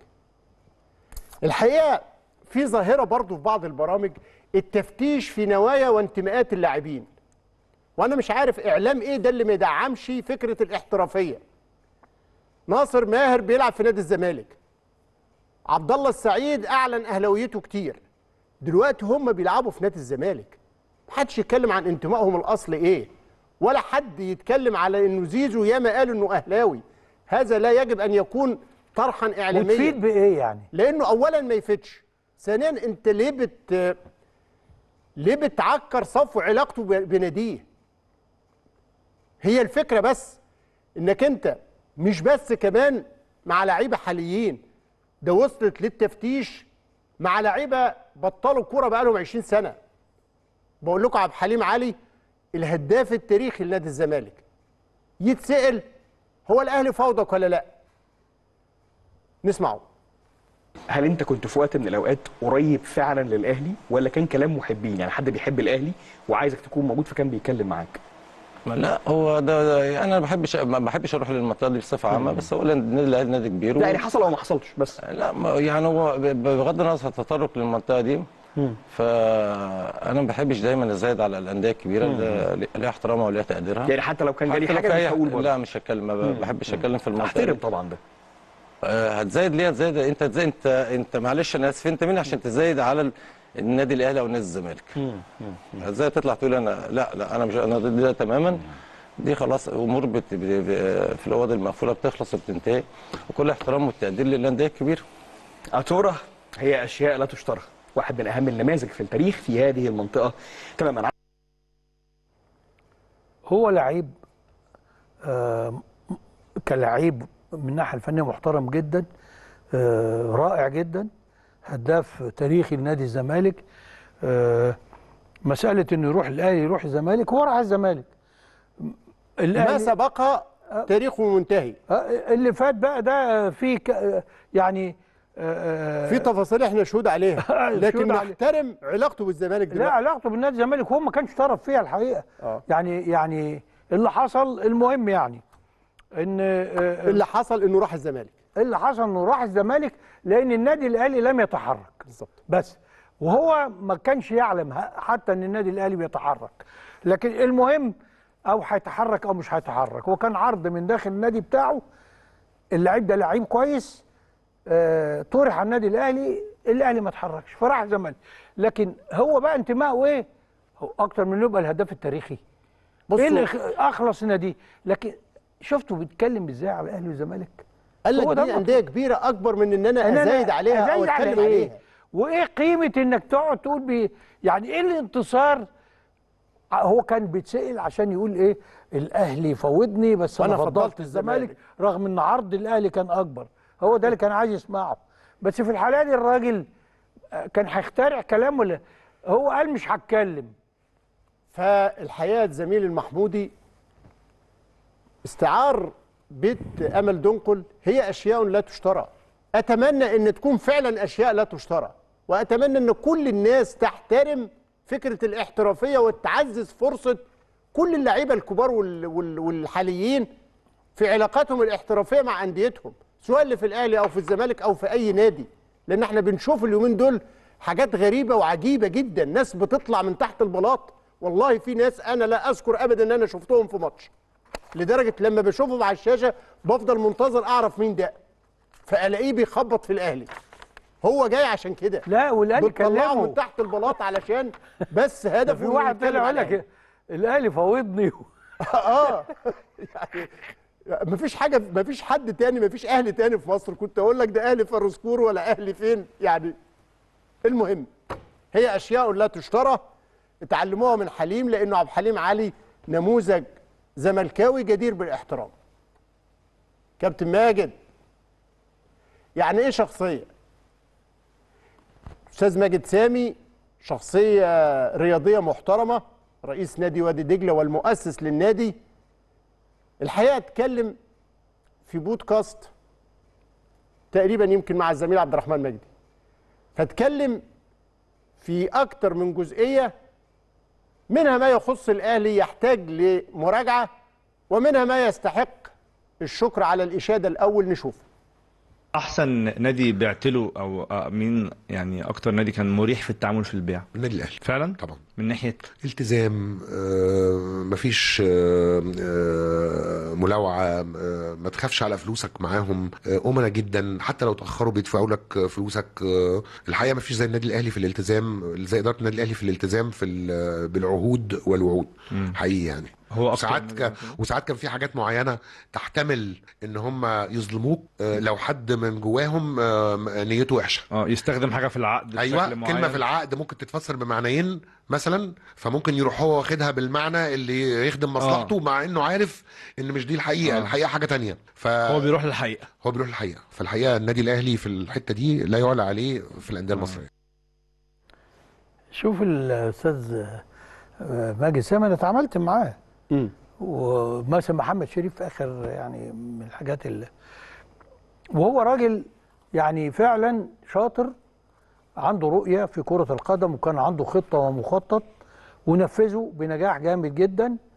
الحقيقه في ظاهره برضو في بعض البرامج التفتيش في نوايا وانتماءات اللاعبين وانا مش عارف اعلام ايه ده اللي ما يدعمش فكره الاحترافيه ناصر ماهر بيلعب في نادي الزمالك عبد الله السعيد اعلن اهلاويته كتير دلوقتي هم بيلعبوا في نادي الزمالك محدش يتكلم عن انتمائهم الاصل ايه ولا حد يتكلم على انه زيزو ياما قال انه اهلاوي هذا لا يجب ان يكون طرحا اعلاميا وتفيد بايه يعني لانه اولا ما يفيدش ثانيا انت ليه بت ليه بتعكر صفو علاقته ب- بناديه هي الفكره بس انك انت مش بس كمان مع لعيبه حاليين ده وصلت للتفتيش مع لعيبه بطلوا كوره بقالهم 20 سنه بقول لكم عبد الحليم علي الهداف التاريخي لنادي الزمالك يتسال هو الاهلي فوضك ولا لا نسمعه هل انت كنت في وقت من الاوقات قريب فعلا للاهلي ولا كان كلام محبين يعني حد بيحب الاهلي وعايزك تكون موجود فكان بيتكلم معاك ما لا هو ده, ده انا ما بحبش ما بحبش اروح للمنطقه دي بصفه عامه بس هو النادي الاهلي نادي كبير لا يعني حصل او ما حصلش بس لا ما يعني هو ب- ب- بغض النظر عن التطرق للمنطقه دي فانا ما بحبش دايما ازايد على الانديه الكبيره مم. اللي ليها احترامها وليها تقديرها يعني حتى لو كان جالي حتى لو حاجة في مش أي- هقول برضه. لا مش هتكلم ما مم. ب- بحبش اتكلم في المنطقه احترم دي. طبعا ده آه، هتزايد ليه هتزايد انت هتزايد انت انت معلش انا اسف انت مين عشان تزايد على ال- النادي الاهلي او نادي الزمالك ازاي تطلع تقول انا لا لا انا مش انا ضد ده تماما دي خلاص امور بت... ب... ب... في الاوض المقفوله بتخلص وبتنتهي وكل احترام والتقدير للانديه الكبيره اتورا هي اشياء لا تشترى واحد من اهم النماذج في التاريخ في هذه المنطقه تماما هو لعيب آه، كلاعب من الناحيه الفنيه محترم جدا آه، رائع جدا هداف تاريخي لنادي الزمالك آه، مساله انه يروح الاهلي يروح الزمالك هو راح الزمالك ما سبقها تاريخه منتهي آه، اللي فات بقى ده في ك- يعني آه، في تفاصيل احنا شهود عليها لكن شهود عليه. نحترم علاقته بالزمالك لا دلوقتي علاقته بالنادي الزمالك هو ما كانش طرف فيها الحقيقه آه. يعني يعني اللي حصل المهم يعني ان اللي حصل انه راح الزمالك اللي حصل انه راح الزمالك لان النادي الاهلي لم يتحرك بالظبط بس وهو ما كانش يعلم ه- حتى ان النادي الاهلي بيتحرك لكن المهم او هيتحرك او مش هيتحرك هو كان عرض من داخل النادي بتاعه اللعيب ده لعيب كويس آه، طرح على النادي الاهلي الاهلي ما اتحركش فراح الزمالك لكن هو بقى انتمائه ايه هو اكتر من إنه يبقى الهداف التاريخي ايه اللي خ- اخلص نادي لكن شفتوا بيتكلم ازاي على الاهلي والزمالك قال هو لك ده دي المطلوب. انديه كبيره اكبر من ان انا إن ازايد عليها او أزايد على اتكلم إيه؟ عليها وايه قيمه انك تقعد تقول بي يعني ايه الانتصار ع- هو كان بيتسال عشان يقول ايه الاهلي فوضني بس انا وأنا فضلت فضلت الزمالك الزمالك. رغم ان عرض الاهلي كان اكبر هو ده اللي كان عايز يسمعه بس في الحاله دي الراجل آه، كان هيخترع كلام ولا هو قال مش هتكلم فالحقيقه زميل المحمودي استعار بيت امل دنقل هي اشياء لا تشترى اتمنى ان تكون فعلا اشياء لا تشترى واتمنى ان كل الناس تحترم فكره الاحترافيه وتعزز فرصه كل اللعيبه الكبار وال- وال- والحاليين في علاقاتهم الاحترافيه مع انديتهم سواء اللي في الاهلي او في الزمالك او في اي نادي لان احنا بنشوف اليومين دول حاجات غريبه وعجيبه جدا ناس بتطلع من تحت البلاط والله في ناس انا لا اذكر ابدا ان انا شفتهم في ماتش لدرجه لما بشوفهم على الشاشه بفضل منتظر اعرف مين ده فالاقيه بيخبط في الاهلي هو جاي عشان كده لا والاهلي بتطلعه كلمه من تحت البلاط علشان بس هدفه في إنه واحد يتكلم طلع على يقول لك الاهلي فوضني اه يعني مفيش حاجه مفيش حد تاني مفيش اهلي تاني في مصر كنت اقول لك ده اهلي فرسكور ولا اهلي فين يعني المهم هي اشياء لا تشترى اتعلموها من حليم لانه عبد الحليم علي نموذج زملكاوي جدير بالاحترام كابتن ماجد يعني ايه شخصيه استاذ ماجد سامي شخصيه رياضيه محترمه رئيس نادي وادي دجله والمؤسس للنادي الحقيقه اتكلم في بودكاست تقريبا يمكن مع الزميل عبد الرحمن مجدي فاتكلم في اكتر من جزئيه منها ما يخص الاهلي يحتاج لمراجعه ومنها ما يستحق الشكر على الاشاده الاول نشوفه احسن نادي بعت له او آه، مين يعني اكتر نادي كان مريح في التعامل في البيع النادي الاهلي فعلا طبعا من ناحيه التزام آه، مفيش آه، آه، ملاوعه آه، ما تخافش على فلوسك معاهم آه، امنا جدا حتى لو تاخروا بيدفعوا لك آه، فلوسك آه، الحقيقه مفيش زي النادي الاهلي في الالتزام زي اداره النادي الاهلي في الالتزام في ال- بالعهود والوعود مم. حقيقي يعني هو أكتر وساعات من ك... وساعات كان في حاجات معينه تحتمل ان هم يظلموك آه، لو حد من جواهم آه، نيته وحشه اه يستخدم حاجه في العقد ايوه بشكل معين كلمه في العقد ممكن تتفسر بمعنيين مثلا فممكن يروح هو واخدها بالمعنى اللي يخدم مصلحته مع انه عارف ان مش دي الحقيقه آه. الحقيقه حاجه تانية ف هو بيروح للحقيقه هو بيروح للحقيقه فالحقيقه النادي الاهلي في الحته دي لا يعلى عليه في الانديه المصريه شوف الاستاذ آه، ماجد سامي انا اتعاملت معاه ومثلا محمد شريف في اخر يعني من الحاجات اللي وهو راجل يعني فعلا شاطر عنده رؤيه في كره القدم وكان عنده خطه ومخطط ونفذه بنجاح جامد جدا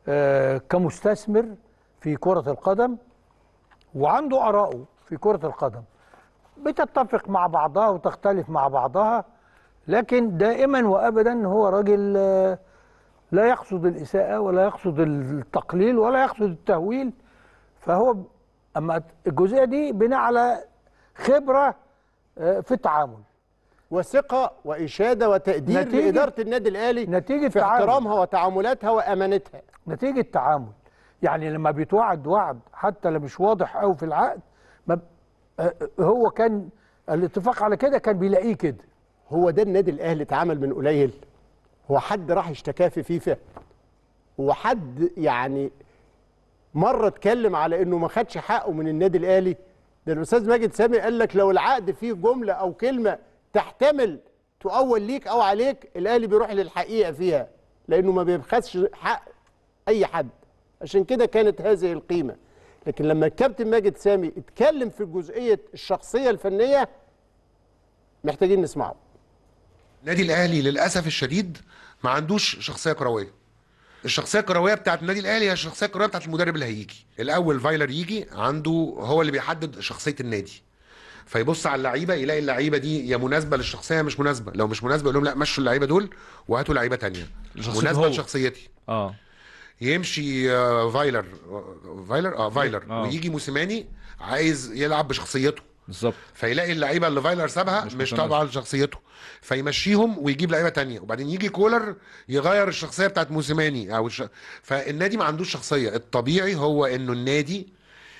آه، كمستثمر في كرة القدم وعنده آراءه في كرة القدم بتتفق مع بعضها وتختلف مع بعضها لكن دائما وابدا هو راجل آه، لا يقصد الاساءه ولا يقصد التقليل ولا يقصد التهويل فهو ب- اما الجزئيه دي بناء على خبره آه، في التعامل وثقه واشاده وتقدير نتيجة- لاداره النادي الاهلي نتيجه في تعامل. احترامها وتعاملاتها وامانتها نتيجه تعامل يعني لما بيتوعد وعد حتى لو مش واضح قوي في العقد ما ب- آه، هو كان الاتفاق على كده كان بيلاقيه كده هو ده النادي الاهلي اتعامل من قليل هو حد راح اشتكاه في فيفا هو حد يعني مره اتكلم على انه ما خدش حقه من النادي الاهلي ده الاستاذ ماجد سامي قال لك لو العقد فيه جمله او كلمه تحتمل تؤول ليك او عليك الاهلي بيروح للحقيقه فيها لانه ما بيبخسش حق اي حد عشان كده كانت هذه القيمه لكن لما الكابتن ماجد سامي اتكلم في جزئيه الشخصيه الفنيه محتاجين نسمعه النادي الاهلي للاسف الشديد ما عندوش شخصيه كرويه الشخصيه الكرويه بتاعت النادي الاهلي هي الشخصيه الكرويه بتاعت المدرب اللي هيجي الاول فايلر يجي عنده هو اللي بيحدد شخصيه النادي فيبص على اللعيبه يلاقي اللعيبه دي يا مناسبه للشخصيه يا مش مناسبه لو مش مناسبه يقول لهم لا مشوا اللعيبه دول وهاتوا لعيبه تانية لشخصيته مناسبه هو. لشخصيتي اه يمشي آه، فايلر آه، فايلر اه فايلر آه. ويجي موسيماني عايز يلعب بشخصيته بالظبط فيلاقي اللعيبه اللي فايلر سابها مش, مش متناسبة. طابعه لشخصيته فيمشيهم ويجيب لعيبه تانية وبعدين يجي كولر يغير الشخصيه بتاعت موسيماني او الش... فالنادي ما عندوش شخصيه الطبيعي هو انه النادي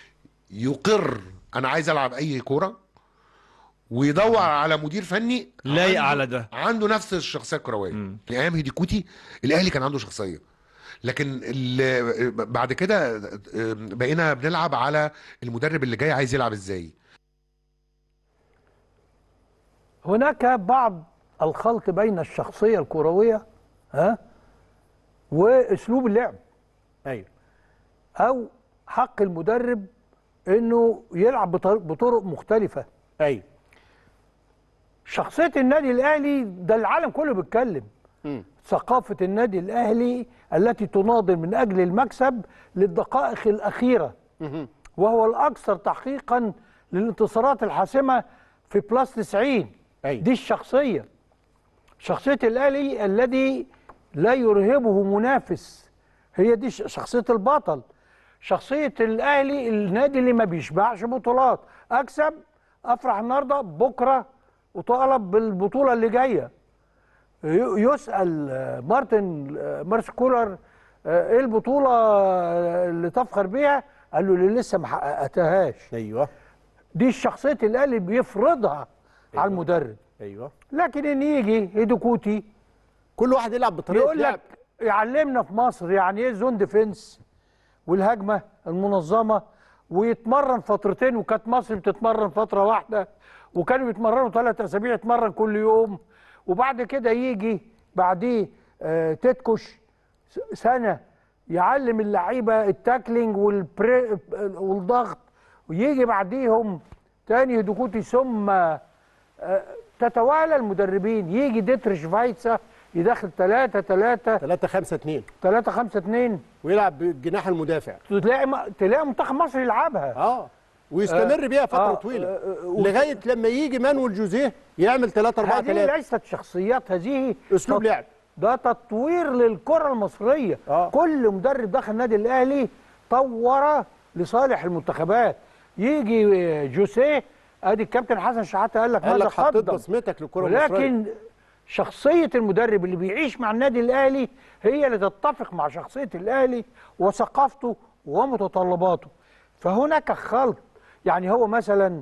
يقر انا عايز العب اي كوره ويدور على مدير فني لايق عنده- على ده. عنده نفس الشخصيه الكرويه ايام هيديكوتي الاهلي كان عنده شخصيه لكن ال- بعد كده بقينا بنلعب على المدرب اللي جاي عايز يلعب ازاي هناك بعض الخلط بين الشخصيه الكرويه ها واسلوب اللعب ايوه او حق المدرب انه يلعب بطر- بطرق مختلفه ايوه شخصيه النادي الاهلي ده العالم كله بيتكلم ثقافه النادي الاهلي التي تناضل من اجل المكسب للدقائق الاخيره وهو الاكثر تحقيقا للانتصارات الحاسمه في بلس 90 أيوة. دي الشخصيه شخصيه الاهلي الذي لا يرهبه منافس هي دي ش- شخصيه البطل شخصيه الاهلي النادي اللي ما بيشبعش بطولات اكسب افرح النهارده بكره وطالب بالبطوله اللي جايه ي- يسال آه، مارتن آه، مارس كولر آه، ايه البطوله آه، اللي تفخر بيها قال له اللي لسه ما حققتهاش ايوه دي الشخصيه الاهلي اللي بيفرضها على المدرب ايوه لكن ان يجي هيدوكوتي كل واحد يلعب بطريقه يقول لعب لك يعلمنا في مصر يعني ايه زون ديفنس والهجمه المنظمه ويتمرن فترتين وكانت مصر بتتمرن فتره واحده وكانوا بيتمرنوا ثلاث اسابيع يتمرن كل يوم وبعد كده يجي بعديه آه تتكش س- سنه يعلم اللعيبه التاكلينج والبري والضغط ويجي بعديهم تاني هدوكوتي ثم آه، تتوالى المدربين يجي ديتريش فايتسا يدخل 3 3 3 5 2 3 5 2 ويلعب بالجناح المدافع تلاقي م- تلاقي منتخب مصر يلعبها اه ويستمر آه، بيها فتره آه، طويله آه، آه، لغايه لما يجي مانويل جوزيه يعمل 3 4 هذه 3 ليست شخصيات هذه اسلوب تط- لعب ده تطوير للكره المصريه آه. كل مدرب دخل النادي الاهلي طور لصالح المنتخبات يجي جوسيه ادي الكابتن حسن شحاته قال لك قال ماذا لك حطيت قدم بصمتك للكره المصريه ولكن شخصية المدرب اللي بيعيش مع النادي الأهلي هي اللي تتفق مع شخصية الأهلي وثقافته ومتطلباته فهناك خلط يعني هو مثلا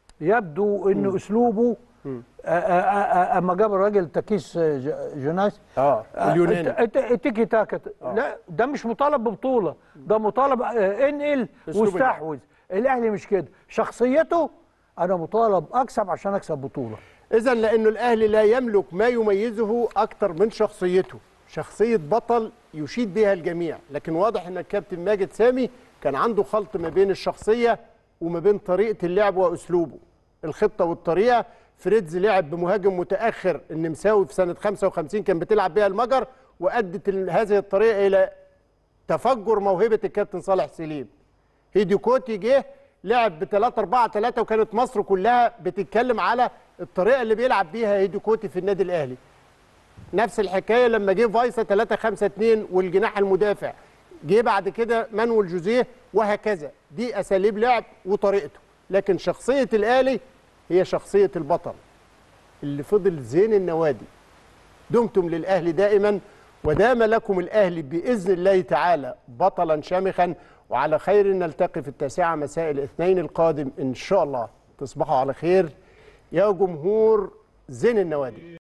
يبدو أن أسلوبه آ- آ- آ- اما جاب الراجل تكيس ج- جوناس اه اليوناني انت انت تيكي تاكا لا ده مش مطالب ببطوله ده مطالب آه، انقل أسلوب واستحوذ الاهلي مش كده شخصيته انا مطالب اكسب عشان اكسب بطوله اذا لانه الاهلي لا يملك ما يميزه اكتر من شخصيته شخصيه بطل يشيد بها الجميع لكن واضح ان الكابتن ماجد سامي كان عنده خلط ما بين الشخصيه وما بين طريقه اللعب واسلوبه الخطه والطريقه فريدز لعب بمهاجم متاخر النمساوي في سنه 55 كان بتلعب بها المجر وادت ال- هذه الطريقه الى تفجر موهبه الكابتن صالح سليم هيدي كوتي جه لعب ب 3 4 3 وكانت مصر كلها بتتكلم على الطريقه اللي بيلعب بيها هيدي كوتي في النادي الاهلي نفس الحكايه لما جه فايسا 3 5 2 والجناح المدافع جه بعد كده مانويل جوزيه وهكذا دي اساليب لعب وطريقته لكن شخصيه الاهلي هي شخصيه البطل اللي فضل زين النوادي دمتم للاهلي دائما ودام لكم الاهلي باذن الله تعالى بطلا شامخا وعلى خير نلتقي في التاسعه مساء الاثنين القادم ان شاء الله تصبحوا على خير يا جمهور زين النوادي